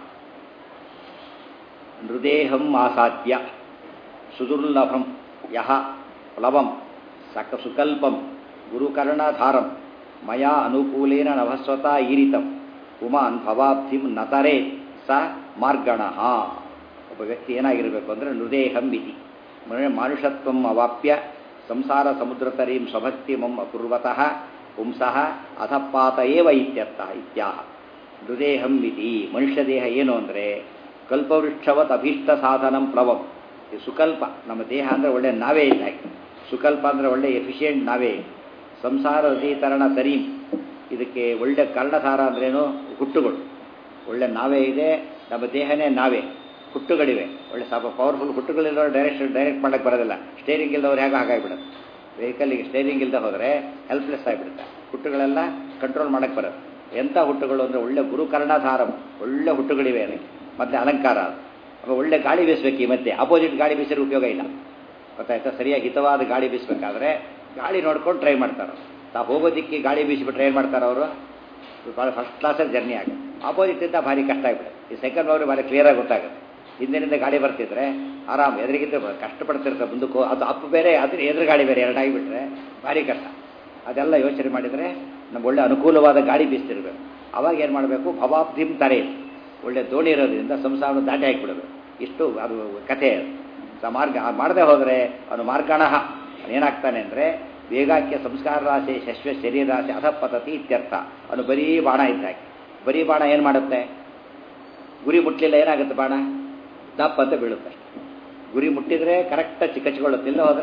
ನೃದೇಹಂ ಆಸಾದ್ಯ ಸುದುರ್ಲಭಂ ಯಹ ಪ್ಲವಂ ಸಕ ಸುಕಲ್ಪಂ ಗುರುಕರ್ಣಧಾರಂ ಮಯಾ ಅನುಕೂಲೇನ ನಭಸ್ವತ ಈರಿತಂ ಉಮಾನ್ ಭವಾಬ್ಧಿಂ ನತರೇ ಸ ಮಾರ್ಗಣ ಒಬ್ಬ ವ್ಯಕ್ತಿ ಏನಾಗಿರಬೇಕು ಅಂದರೆ ನೃದೇಹಂ ಇತಿ ಮಾನುಷತ್ವಂ ಅವಾಪ್ಯ ಸಂಸಾರ ಸಮುದ್ರತರೀಂ ಸ್ವಭಕ್ತಿ ಮಂ ಅಕುರ್ವತಃ ಪುಂಸಃ ಅಧಪಾತ ಏವ ಇತ್ಯರ್ಥ ಇತ್ಯಾಹ ನೃದೇಹಂ ಇತಿ ಮನುಷ್ಯ ದೇಹ ಏನು ಅಂದರೆ ಕಲ್ಪವೃಕ್ಷವತ್ ಅಭೀಷ್ಟ ಸಾಧನಂ ಪ್ಲವಂ ಈ ಸುಕಲ್ಪ ನಮ್ಮ ದೇಹ ಅಂದರೆ ಒಳ್ಳೆ ನಾವೇ ಇದ್ದಾಗೆ ಸುಕಲ್ಪ ಅಂದರೆ ಒಳ್ಳೆ ಎಫಿಷಿಯೆಂಟ್ ನಾವೇ ಸಂಸಾರ ಅಧೀತರಣ ತರೀಂ ಇದಕ್ಕೆ ಒಳ್ಳೆ ಕರ್ಣಸಾರ ಅಂದ್ರೇನು ಹುಟ್ಟುಗಳು ಒಳ್ಳೆ ನಾವೇ ಇದೆ ನಮ್ಮ ದೇಹನೇ ನಾವೇ ಹುಟ್ಟುಗಳಿವೆ ಒಳ್ಳೆ ಸ್ವಲ್ಪ ಪವರ್ಫುಲ್ ಹುಟ್ಟುಗಳಿರೋ ಡೈರೆಕ್ಟ್ ಡೈರೆಕ್ಟ್ ಮಾಡೋಕ್ಕೆ ಬರೋದಿಲ್ಲ ಸ್ಟೇರಿಂಗ್ ಇಲ್ದವ್ರು ಹೇಗೋ ಹಾಗಾಗಿಬಿಡುತ್ತೆ ವೆಹಿಕಲ್ಲಿಗೆ ಸ್ಟೇರಿಂಗ್ ಇಲ್ಲದೆ ಹೋದರೆ ಹೆಲ್ಪ್ಲೆಸ್ ಆಗಿಬಿಡುತ್ತೆ ಹುಟ್ಟುಗಳೆಲ್ಲ ಕಂಟ್ರೋಲ್ ಮಾಡೋಕ್ಕೆ ಬರೋದು ಎಂಥ ಹುಟ್ಟುಗಳು ಅಂದರೆ ಒಳ್ಳೆ ಗುರುಕರ್ಣಧಾರಂ ಒಳ್ಳೆ ಹುಟ್ಟುಗಳಿವೆ ಅದಕ್ಕೆ ಮತ್ತು ಅಲಂಕಾರ ಅದು ಒಳ್ಳೆ ಗಾಳಿ ಬೀಸಬೇಕು ಈ ಮಧ್ಯೆ ಅಪೋಸಿಟ್ ಗಾಳಿ ಬೀಸಿದ್ರೆ ಉಪಯೋಗ ಇಲ್ಲ ಗೊತ್ತಾಯ್ತಾ ಸರಿಯಾಗಿ ಹಿತವಾದ ಗಾಳಿ ಬೀಸಬೇಕಾದ್ರೆ ಗಾಳಿ ನೋಡ್ಕೊಂಡು ಟ್ರೈ ಮಾಡ್ತಾರೆ ತಾವು ಹೋಗೋದಿಕ್ಕೆ ಗಾಳಿ ಬೀಸಿಬಿಟ್ರೆ ಏನು ಮಾಡ್ತಾರೆ ಅವರು ಭಾಳ ಫಸ್ಟ್ ಕ್ಲಾಸಲ್ಲಿ ಜರ್ನಿ ಆಗುತ್ತೆ ಆಪೋಸಿಟಿಂದ ಭಾರಿ ಕಷ್ಟ ಆಗಿಬಿಡುತ್ತೆ ಈ ಸೆಕೆಂಡ್ ಅವ್ರಿಗೆ ಭಾರಿ ಕ್ಲಿಯರಾಗಿ ಗೊತ್ತಾಗುತ್ತೆ ಹಿಂದಿನಿಂದ ಗಾಳಿ ಬರ್ತಿದ್ರೆ ಆರಾಮ್ ಎದುರಿಗಿದ್ರೆ ಕಷ್ಟಪಡ್ತಿರ್ತಾರೆ ಮುಂದಕ್ಕೂ ಅದು ಅಪ್ಪು ಬೇರೆ ಅದ್ರ ಎದುರು ಗಾಳಿ ಬೇರೆ ಎರಡಾಗಿಬಿಟ್ರೆ ಭಾರಿ ಕಷ್ಟ ಅದೆಲ್ಲ ಯೋಚನೆ ಮಾಡಿದರೆ ನಮ್ಗೆ ಒಳ್ಳೆ ಅನುಕೂಲವಾದ ಗಾಳಿ ಬೀಸ್ತಿರ್ಬೇಕು ಅವಾಗ ಏನು ಮಾಡಬೇಕು ಭವಾಬ್ಧಿಂ ತರೆ ಒಳ್ಳೆ ದೋಣಿ ಇರೋದ್ರಿಂದ ಸಂಸಾರವನ್ನು ದಾಟಿ ಹಾಕಿಬಿಡಬೇಕು ಇಷ್ಟು ಅದು ಕಥೆ ಅದು ಮಾರ್ಗ ಮಾಡದೆ ಹೋದರೆ ಅವನು ಮಾರ್ಗಣ ಏನಾಗ್ತಾನೆ ಅಂದರೆ ವೇಗಾಕ್ಯ ಸಂಸ್ಕಾರ ರಾಶಿ ಶಶ್ವ ಶರೀರ ರಾಶಿ ಅಧಪತತಿ ಇತ್ಯರ್ಥ ಅವನು ಬರೀ ಬಾಣ ಇದ್ದಾಗೆ ಬರೀ ಬಾಣ ಏನು ಮಾಡುತ್ತೆ ಗುರಿ ಮುಟ್ಟಲಿಲ್ಲ ಏನಾಗುತ್ತೆ ಬಾಣ ದಪ್ಪ ಅಂತ ಬೀಳುತ್ತೆ ಗುರಿ ಮುಟ್ಟಿದ್ರೆ ಕರೆಕ್ಟಾಗಿ ಚಿಕ್ಕಚ್ಕೊಳ್ಳುತ್ತೆ ಇಲ್ಲ ಹೋದರೆ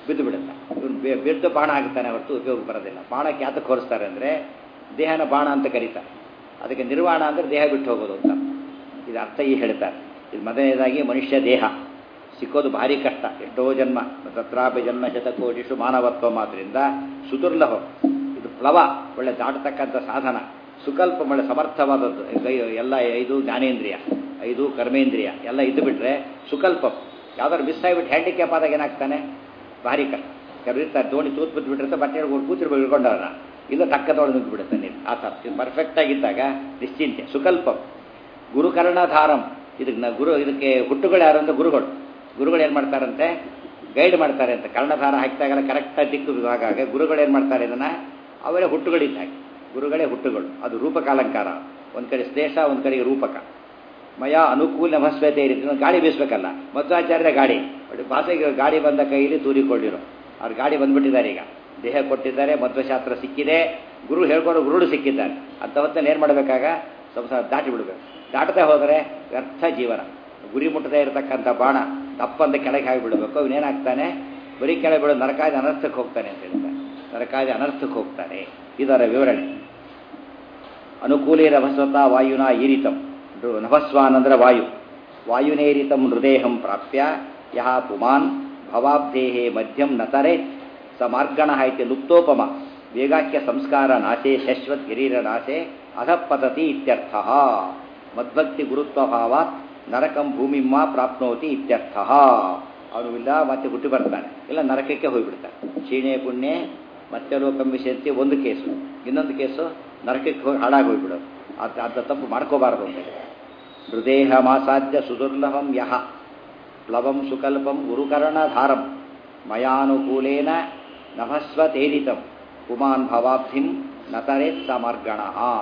ಬಿದ್ದು ಬಿಡುತ್ತೆ ಇವನು ಬಿದ್ದು ಬಾಣ ಆಗ್ತಾನೆ ಹೊರತು ಉಪಯೋಗ ಬರೋದಿಲ್ಲ ಬಾಣಕ್ಕೆ ಯಾತಕ್ಕೆ ಹೋರಿಸ್ತಾರೆ ಅಂದರೆ ದೇಹನ ಬಾಣ ಅಂತ ಕರೀತಾರೆ ಅದಕ್ಕೆ ನಿರ್ವಾಣ ಅಂದರೆ ದೇಹ ಬಿಟ್ಟು ಹೋಗೋದು ಅಂತ ಇದು ಅರ್ಥ ಈ ಹೇಳ್ತಾರೆ ಇದು ಮೊದಲನೇದಾಗಿ ಮನುಷ್ಯ ದೇಹ ಸಿಕ್ಕೋದು ಭಾರಿ ಕಷ್ಟ ಎಷ್ಟೋ ಜನ್ಮ ತತ್ರಾಪಿ ಜನ್ಮ ಶತಕೋಟಿಷು ಮಾನವತ್ವ ಮಾತ್ರದಿಂದ ಸುದುರ್ಲಭ ಇದು ಪ್ಲವ ಒಳ್ಳೆ ದಾಟತಕ್ಕಂಥ ಸಾಧನ ಸುಕಲ್ಪ ಒಳ್ಳೆ ಸಮರ್ಥವಾದದ್ದು ಗೈ ಎಲ್ಲ ಐದು ಜ್ಞಾನೇಂದ್ರಿಯ ಐದು ಕರ್ಮೇಂದ್ರಿಯ ಎಲ್ಲ ಇದ್ದು ಬಿಟ್ರೆ ಸುಕಲ್ಪ ಯಾವ್ದಾದ್ರು ಮಿಸ್ ಆಗಿಬಿಟ್ಟು ಹ್ಯಾಂಡಿಕ್ಯಾಪ್ ಆದಾಗ ಏನಾಗ್ತಾನೆ ಭಾರಿ ಕಷ್ಟ ಕೆಲವರು ಇರ್ತಾರೆ ದೋಣಿ ತೂತ್ ಬಿದ್ದು ಬಿಟ್ಟಿರ್ತಾರೆ ಬಟ್ಟೆ ಹಿಡ್ಕೊಂಡು ಕೂತಿರ್ಬೇಕು ಹಿಡ್ಕೊಂಡವ್ರನ್ನ ಇಲ್ಲ ತಕ್ಕದೊಳಗೆ ನುಗ್ಗಿ ಬಿಡುತ್ತೆ ನೀರು ಆ ಥರ ಇದು ಪರ್ಫೆಕ್ಟ್ ಆಗಿದ್ದಾಗ ನಿಶ್ಚಿಂತೆ ಸುಕಲ್ಪ ಗುರುಕರ್ಣಧಾರಂ ಇದಕ್ಕೆ ನ ಗುರು ಇದಕ್ಕೆ ಹುಟ್ಟುಗಳು ಯಾರು ಅಂದ್ರೆ ಗುರುಗಳು ಗುರುಗಳು ಏನು ಮಾಡ್ತಾರಂತೆ ಗೈಡ್ ಮಾಡ್ತಾರೆ ಅಂತ ಕರ್ಣಧಾರ ಹಾಕಿದಾಗೆಲ್ಲ ಕರೆಕ್ಟಾಗಿ ದಿಕ್ಕು ವಿಭಾಗ ಆಗ ಗುರುಗಳು ಏನು ಮಾಡ್ತಾರೆ ಇದನ್ನು ಅವರೇ ಹುಟ್ಟುಗಳಿದ್ದಾಗ ಗುರುಗಳೇ ಹುಟ್ಟುಗಳು ಅದು ರೂಪಕಾಲಂಕಾರ ಒಂದು ಕಡೆ ಶ್ಲೇಷ ಒಂದು ಕಡೆಗೆ ರೂಪಕ ಮಯ ಅನುಕೂಲ ಭಸ್ವತೆ ರೀತಿ ಗಾಳಿ ಬೀಸಬೇಕಲ್ಲ ಮಧ್ವಾಚಾರ್ಯ ಗಾಡಿ ನೋಡಿ ಭಾಷೆಗೆ ಗಾಡಿ ಬಂದ ಕೈಯಲ್ಲಿ ತೂರಿಕೊಂಡಿರೋ ಅವ್ರು ಗಾಡಿ ಬಂದ್ಬಿಟ್ಟಿದ್ದಾರೆ ಈಗ ದೇಹ ಕೊಟ್ಟಿದ್ದಾರೆ ಮಧ್ವಶಾಸ್ತ್ರ ಸಿಕ್ಕಿದೆ ಗುರು ಹೇಳ್ಕೊಂಡು ಗುರುಡು ಸಿಕ್ಕಿದ್ದಾರೆ ಅಂತ ಹೊತ್ತಲ್ಲಿ ಏನು ಮಾಡಬೇಕಾಗ ಸಂಸಾರ ದಾಟಿ ಬಿಡಬೇಕು ದಾಟದೆ ಹೋದರೆ ವ್ಯರ್ಥ ಜೀವನ ಗುರಿ ಮುಟ್ಟದೇ ಇರತಕ್ಕಂಥ ಬಾಣ ದಪ್ಪಂದ ಕೆಳಗೆ ಆಗಿಬಿಡಬೇಕು ಅವನೇನಾಗ್ತಾನೆ ಬರೀ ಕೆಳಗೆ ಬಿಡೋ ನರಕಾದಿ ಅನರ್ಥಕ್ಕೆ ಹೋಗ್ತಾನೆ ಅಂತ ಹೇಳ್ತಾರೆ ನರಕಾದಿ ಅನರ್ಥಕ್ಕೆ ಹೋಗ್ತಾನೆ ಇದರ ವಿವರಣೆ ಅನುಕೂಲೇ ನಭಸ್ವತ ವಾಯುನ ಈರಿತಂ ನಭಸ್ವಾನ್ ಅಂದ್ರೆ ವಾಯು ವಾಯುನೇರಿತಂ ಹೃದಯಂ ಪ್ರಾಪ್ಯ ಯಹ ಪುಮಾನ್ ಭವಾಬ್ಧೇಹೇ ಮಧ್ಯಂ ನತರೆ ಸ ಮಾರ್ಗಣ ಇತಿ ಲುಪ್ತೋಪಮ ವೇಗಾಖ್ಯ ಸಂಸ್ಕಾರ ನಾಶೆ ಶಶ್ವತ್ ಗಿರೀರ ನಾಶೆ ಅಧಪತತಿ ಇತ್ಯರ್ಥ ಮದ್ಭಕ್ತಿ ಗುರುತ್ವಭಾವಾತ್ ನರಕಂ ಭೂಮಿಮ್ಮ ಪ್ರಾಪ್ನೋತಿ ಇತ್ಯರ್ಥ ಅವನು ಇಲ್ಲ ಮತ್ತೆ ಹುಟ್ಟಿ ಬರ್ತಾನೆ ಇಲ್ಲ ನರಕಕ್ಕೆ ಹೋಗಿಬಿಡ್ತಾನೆ ಕ್ಷೀಣೆ ಪುಣ್ಯ ಮತ್ತೆ ಲೋಕಂ ವಿಷಯಂತಿ ಒಂದು ಕೇಸು ಇನ್ನೊಂದು ಕೇಸು ನರಕಕ್ಕೆ ಹೋಗಿ ಹಾಳಾಗಿ ಹೋಗ್ಬಿಡೋದು ಅದು ಅದ ತಪ್ಪು ಮಾಡ್ಕೋಬಾರದು ಅಂತ ಹೃದಯ ಮಾಸಾಧ್ಯ ಸುದುರ್ಲಭಂ ಯಹ ಪ್ಲವಂ ಸುಕಲ್ಪಂ ಗುರುಕರ್ಣಧಾರಂ ಮಯಾನುಕೂಲೇನ ನಭಸ್ವತೇರಿತಂ ಪುಮಾನ್ ಭವಾಬ್ಧಿಂ ನತರೇತ್ ಸಮರ್ಗಣ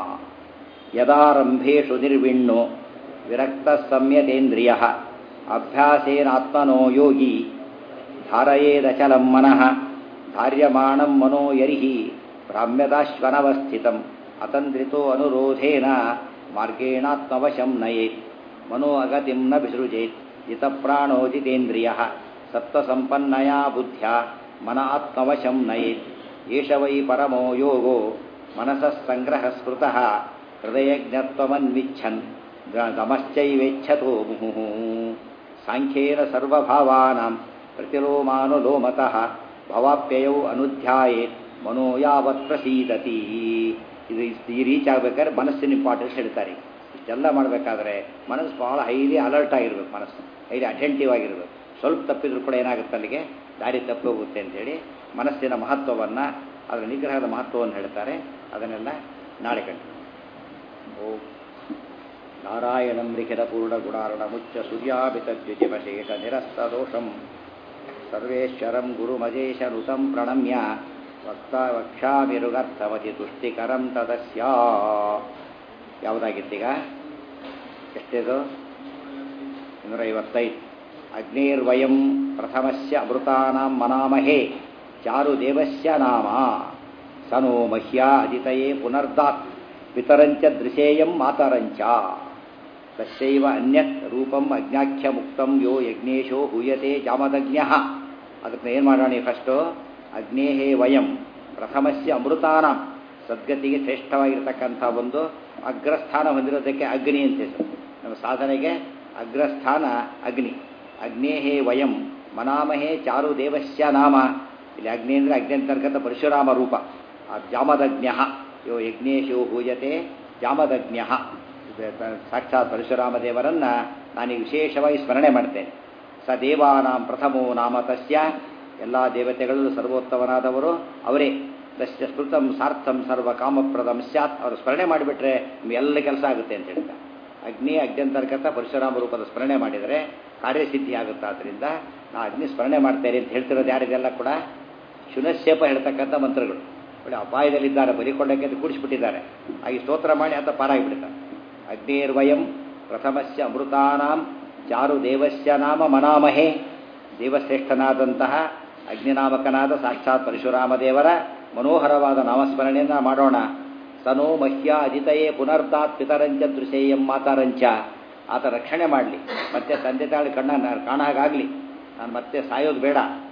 ಯದಾರಂಭೇಷು ನಿರ್ವಿಣ್ಣೋ ವಿರಕ್ತ ಸಂಯತೇಂದ್ರಿಯ ಅಭ್ಯಾಸೇನಾತ್ಮನೋ ಯೋಗಿ ಧಾರಯೇದಚಲಂ ಮನಃ ಧಾರ್ಯಮಾಣಂ ಮನೋ ಯರ್ಹಿ ಭ್ರಾಮ್ಯದಾಶ್ವನವಸ್ಥಿತಂ ಅತಂತ್ರಿತೋ ಅನುರೋಧೇನ ಮಾರ್ಗೇಣಾತ್ಮವಶಂ ನಯೇತ್ ಮನೋ ಅಗತಿಂ ನ ವಿಸೃಜೇತ್ ಜಿತಪ್ರಾಣೋ ಜಿತೇಂದ್ರಿಯ ಸತ್ವಸಂಪನ್ನಯಾ ಬುದ್ಧ್ಯ ಮನ ಆತ್ಮವಶಂ ನಯೇತ್ ಏಷ ವೈ ಪರಮೋ ಯೋಗೋ ಮನಸಃ ಸಂಗ್ರಹ ಸ್ಮೃತಃ ಹೃದಯಜ್ಞತ್ವಮನ್ವಿಚ್ಛನ್ ಗಮಶ್ಚೈವೇಚ್ಛತೋ ಮುಹುಃ ಸಾಂಖ್ಯೇನ ಸರ್ವಭಾವಾನಾಂ ಪ್ರತಿಲೋಮಾನುಲೋಮತಃ ಭವಾಪ್ಯಯೌ ಅನುಧ್ಯಾಯೇತ್ ಮನೋ ಯಾವತ್ ಪ್ರಸೀದತಿ ಇದು ಈ ರೀಚ್ ಆಗ್ಬೇಕಾದ್ರೆ ಮನಸ್ಸಿನ ಇಂಪಾರ್ಟೆನ್ಸ್ ಹೇಳ್ತಾರೆ ಇಷ್ಟೆಲ್ಲ ಮಾಡಬೇಕಾದ್ರೆ ಮನಸ್ಸು ಭಾಳ ಹೈಲಿ ಅಲರ್ಟ್ ಆಗಿರ್ಬೇಕು ಮನಸ್ಸು ಹೈಲಿ ಅಟೆಂಟಿವ್ ಆಗಿರ್ಬೇಕು ಸ್ವಲ್ಪ ತಪ್ಪಿದ್ರು ಕೂಡ ಏನಾಗುತ್ತೆ ಅಲ್ಲಿಗೆ ದಾರಿ ತಪ್ಪಿ ಹೋಗುತ್ತೆ ಅಂತೇಳಿ ಮನಸ್ಸಿನ ಮಹತ್ವವನ್ನು ಅದರ ನಿಗ್ರಹದ ಮಹತ್ವವನ್ನು ಹೇಳ್ತಾರೆ ಅದನ್ನೆಲ್ಲ ನಾಳೆ ಕಂಡು ಓ ನಾರಾಯಣಂ ಲಿಖಿತ ಪೂರ್ಣ ಗುಣಾರ್ಣ ಮುಚ್ಚ ಸೂರ್ಯಾಭಿತದ್ಯುತಿಮಶೇಷ ನಿರಸ್ತ ದೋಷಂ ಸರ್ವೇಶ್ವರಂ ಗುರುಮಜೇಶನುತಂ ಪ್ರಣಮ್ಯ ವಕ್ತ ವಕ್ಷಾಮಿರುಗರ್ಥಮತಿ ತುಷ್ಟಿಕರಂ ತದಸ್ಯ ಯಾವುದಾಗಿತ್ತೀಗ ಎಷ್ಟಿದು ಇನ್ನೂರ ಐವತ್ತೈದು ಅಗ್ನಿರ್ವಯಂ ಪ್ರಥಮಸ್ಯ ಅಮೃತಾನಾಂ ಮನಾಮಹೇ ಚಾರು ದೇವಸ್ಯ ನಾಮ ಸನೋ ಮಹ್ಯ ಅಜಿತಯೇ ಪುನರ್ದಾತ್ ಪಿತರಂಚ ದೃಶೇಯಂ ಮಾತರಂಚ ತಸ್ಯೈವ ಅನ್ಯತ್ ರೂಪಂ ಅಜ್ಞಾಖ್ಯ ಮುಕ್ತಂ ಯೋ ಯಜ್ಞೇಶೋ ಹೂಯತೆ ಜಾಮದಜ್ಞ ಅದಕ್ಕೆ ಏನು ಮಾಡೋಣ ಫಸ್ಟು ಅಗ್ನೇಹೇ ವಯಂ ಪ್ರಥಮಸ್ಯ ಅಮೃತಾನ ಸದ್ಗತಿಗೆ ಶ್ರೇಷ್ಠವಾಗಿರ್ತಕ್ಕಂಥ ಒಂದು ಅಗ್ರಸ್ಥಾನ ಹೊಂದಿರೋದಕ್ಕೆ ಅಗ್ನಿ ಅಂತ ಹೆಸರು ನಮ್ಮ ಸಾಧನೆಗೆ ಅಗ್ರಸ್ಥಾನ ಅಗ್ನಿ ಅಗ್ನೇಹೇ ವಯಂ ಮನಾಮಹೇ ಚಾರು ದೇವಸ್ಯ ನಾಮ ಇಲ್ಲಿ ಅಗ್ನಿ ಅಂದರೆ ಅಗ್ನಿ ಅಂತರ್ಗತ ಪರಶುರಾಮ ರೂಪ ಆ ಜಾಮದಜ್ಞ ಯೋ ಯಜ್ಞೇಶೋ ಭೂಜತೆ ಜಾಮದಜ್ಞ ಸಾಕ್ಷಾತ್ ಪರಶುರಾಮ ದೇವರನ್ನು ನಾನು ವಿಶೇಷವಾಗಿ ಸ್ಮರಣೆ ಮಾಡ್ತೇನೆ ಸ ದೇವಾನಾಂ ಪ್ರಥಮೋ ನಾಮ ತಸ್ಯ ಎಲ್ಲ ದೇವತೆಗಳಲ್ಲೂ ಸರ್ವೋತ್ತಮನಾದವರು ಅವರೇ ತಸ್ಯ ಸ್ಮೃತಂ ಸಾರ್ಥಂ ಸರ್ವ ಕಾಮಪ್ರದಂ ಸ್ಯಾತ್ ಅವರು ಸ್ಮರಣೆ ಮಾಡಿಬಿಟ್ರೆ ಎಲ್ಲ ಕೆಲಸ ಆಗುತ್ತೆ ಅಂತ ಹೇಳ್ತಾರೆ ಅಗ್ನಿ ಅಗ್ನಂತರ್ಗತ ಪರಶುರಾಮ ರೂಪದ ಸ್ಮರಣೆ ಮಾಡಿದರೆ ಕಾರ್ಯಸಿದ್ಧಿ ಆಗುತ್ತೆ ಆದ್ದರಿಂದ ನಾ ಅಗ್ನಿ ಸ್ಮರಣೆ ಮಾಡ್ತೇನೆ ಅಂತ ಹೇಳ್ತಿರೋದು ಯಾರಿಗೆಲ್ಲ ಕೂಡ ಶುನಶೇಪ ಹೇಳ್ತಕ್ಕಂಥ ಮಂತ್ರಗಳು ಒಳ್ಳೆ ಅಪಾಯದಲ್ಲಿದ್ದಾರೆ ಬಲಿಕೊಂಡಕ್ಕೆ ಅಂತ ಕೂಡಿಸ್ಬಿಟ್ಟಿದ್ದಾರೆ ಹಾಗೆ ಸ್ತೋತ್ರ ಮಾಡಿ ಅಂತ ಪಾರಾಗಿಬಿಡ್ತಾರೆ ಅಗ್ನೇರ್ವಯಂ ಪ್ರಥಮಸ್ಯ ಅಮೃತಾನಾಂ ಚಾರು ದೇವಸ್ಯ ನಾಮ ಮನಾಮಹೇ ದೇವಶ್ರೇಷ್ಠನಾದಂತಹ ಅಗ್ನಿನಾಮಕನಾದ ಸಾಕ್ಷಾತ್ ಪರಶುರಾಮ ದೇವರ ಮನೋಹರವಾದ ನಾಮಸ್ಮರಣೆಯನ್ನು ಮಾಡೋಣ ಸನೋ ಮಹ್ಯ ಅಜಿತಯೇ ಪುನರ್ದಾತ್ ಪಿತರಂಚ ದೃಶೇಯಂ ಮಾತಾರಂಚ ಆತ ರಕ್ಷಣೆ ಮಾಡಲಿ ಮತ್ತೆ ತಂದೆ ತಾಳಿ ಕಣ್ಣ ಕಾಣಾಗಾಗಲಿ ನಾನು ಮತ್ತೆ ಸಾಯೋದು ಬೇಡ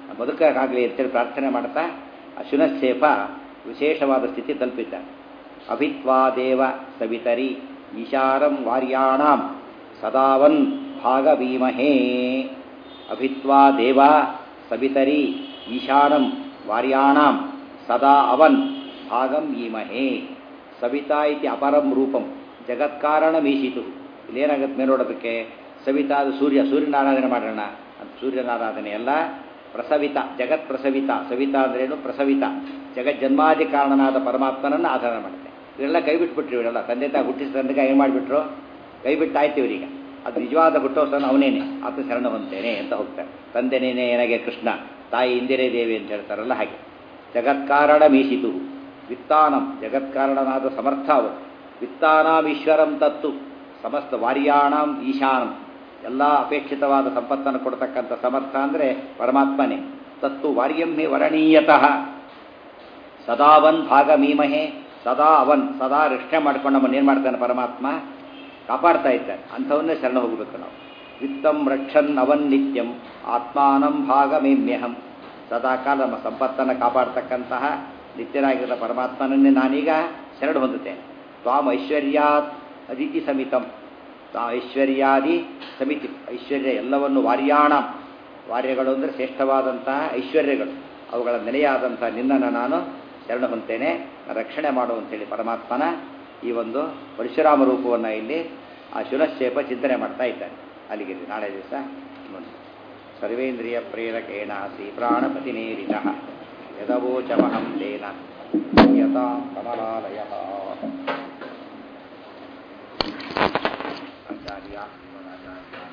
ಬದುಕಾಗಲಿ ಅಂತೇಳಿ ಪ್ರಾರ್ಥನೆ ಮಾಡ್ತಾ ಅಶುನಶ್ಚೇಪ ವಿಶೇಷವಾದ ಸ್ಥಿತಿ ತಲುಪಿದ್ದ ಅಭಿತ್ವಾ ದೇವ ಸವಿತರಿ ಈಶಾರಂ ವಾರ್ಯಾಣಾಂ ಸದಾವನ್ ಭಾಗವೀಮಹೇ ಅಭಿತ್ವಾ ದೇವ ಸವಿತರಿ ಈಶಾನಂ ವಾರ್ಯಾಣಾಂ ಸದಾ ಅವನ್ ಭಾಗಂ ಈಮಹೇ ಸವಿತಾ ಇತಿ ಅಪರಂ ರೂಪಂ ಜಗತ್ಕಾರಣಮೀಶಿತು ಇಲ್ಲೇನಾಗುತ್ತೆ ಮೇಲೆ ನೋಡೋದಕ್ಕೆ ಸವಿತಾ ಅದು ಸೂರ್ಯ ಸೂರ್ಯನಾರಾಧನೆ ಮಾಡೋಣ ಅದು ಸೂರ್ಯನಾರಾಧನೆ ಎಲ್ಲ ಪ್ರಸವಿತ ಜಗತ್ ಪ್ರಸವಿತ ಸವಿತಾ ಅಂದ್ರೇನು ಪ್ರಸವಿತ ಜಗತ್ ಜನ್ಮಾದಿ ಕಾರಣನಾದ ಪರಮಾತ್ಮನನ್ನು ಆಧಾರ ಮಾಡುತ್ತೆ ಇವರೆಲ್ಲ ಕೈ ಬಿಟ್ಬಿಟ್ರು ಇವರೆಲ್ಲ ತಂದೆ ತಾಯಿ ಹುಟ್ಟಿಸಿದ ತಂದೆ ಏನು ಮಾಡಿಬಿಟ್ರು ಕೈ ಬಿಟ್ಟಾಯ್ತು ಇವರೀಗ ಅದು ನಿಜವಾದ ಹುಟ್ಟೋಸನ ಅವನೇನೆ ಆತ ಶರಣ ಹೊಂತೇನೆ ಅಂತ ಹೋಗ್ತಾರೆ ತಂದೆ ನೀನೆ ನನಗೆ ಕೃಷ್ಣ ತಾಯಿ ಇಂದಿರೇ ದೇವಿ ಅಂತ ಹೇಳ್ತಾರಲ್ಲ ಹಾಗೆ ಜಗತ್ಕಾರಣ ಮೀಸಿತು ವಿತ್ತಾನಂ ಜಗತ್ಕಾರಣನಾದ ಸಮರ್ಥ ಅವರು ವಿತ್ತಾನಾಂ ಈಶ್ವರಂ ತತ್ತು ಸಮಸ್ತ ವಾರ್ಯಾಣಂ ಈಶಾನಂ ಎಲ್ಲ ಅಪೇಕ್ಷಿತವಾದ ಸಂಪತ್ತನ್ನು ಕೊಡ್ತಕ್ಕಂಥ ಸಮರ್ಥ ಅಂದರೆ ಪರಮಾತ್ಮನೇ ತತ್ತು ವಾರ್ಯಂ ಹಿ ವರಣೀಯತಃ ಸದಾವನ್ ಭಾಗ ಮೀಮಹೆ ಸದಾ ಅವನ್ ಸದಾ ರಕ್ಷಣೆ ಮಾಡ್ಕೊಂಡು ನಮ್ಮನ್ನು ಏನು ಮಾಡ್ತಾನೆ ಪರಮಾತ್ಮ ಕಾಪಾಡ್ತಾ ಇದ್ದಾನೆ ಅಂಥವನ್ನೇ ಶರಣ ಹೋಗಬೇಕು ನಾವು ವಿತ್ತಂ ರಕ್ಷನ್ ಅವನ್ ನಿತ್ಯಂ ಆತ್ಮಾನಂ ಭಾಗ ಮೇಮ್ಯಹಂ ಸದಾಕಾಲ ನಮ್ಮ ಸಂಪತ್ತನ್ನು ಕಾಪಾಡ್ತಕ್ಕಂತಹ ನಿತ್ಯನಾಗಿರುವ ಪರಮಾತ್ಮನನ್ನೇ ನಾನೀಗ ಶರಣ ಹೊಂದುತ್ತೇನೆ ತ್ವಾಂ ಐಶ್ವರ್ಯಾತ್ ಅದಿತಿ ಸಮಿತಂ ತಾ ಐಶ್ವರ್ಯಾದಿ ಸಮಿತಿ ಐಶ್ವರ್ಯ ಎಲ್ಲವನ್ನು ವಾರ್ಯಾಣ ವಾರ್ಯಗಳು ಅಂದರೆ ಶ್ರೇಷ್ಠವಾದಂತಹ ಐಶ್ವರ್ಯಗಳು ಅವುಗಳ ನೆಲೆಯಾದಂಥ ನಿನ್ನನ್ನು ನಾನು ಶರಣ ಹೊಂತೇನೆ ರಕ್ಷಣೆ ಮಾಡು ಅಂತೇಳಿ ಪರಮಾತ್ಮನ ಈ ಒಂದು ಪರಶುರಾಮ ರೂಪವನ್ನು ಇಲ್ಲಿ ಆ ಶುನಶ್ಚೇಪ ಚಿಂತನೆ ಮಾಡ್ತಾ ಇದ್ದಾನೆ ಅಲ್ಲಿಗೆ ನಾಳೆ ದಿವಸ ಮುಂದೆ ಸರ್ವೇಂದ್ರಿಯ ಪ್ರೇರಕೇಣ ಶ್ರೀ ಪ್ರಾಣಪತಿನೇರಿತ ಯದವೋಚಮಹಂ ತೇನ ಯತಾಂ ಕಮಲಾಲಯ ಆಚಾರ್ಯ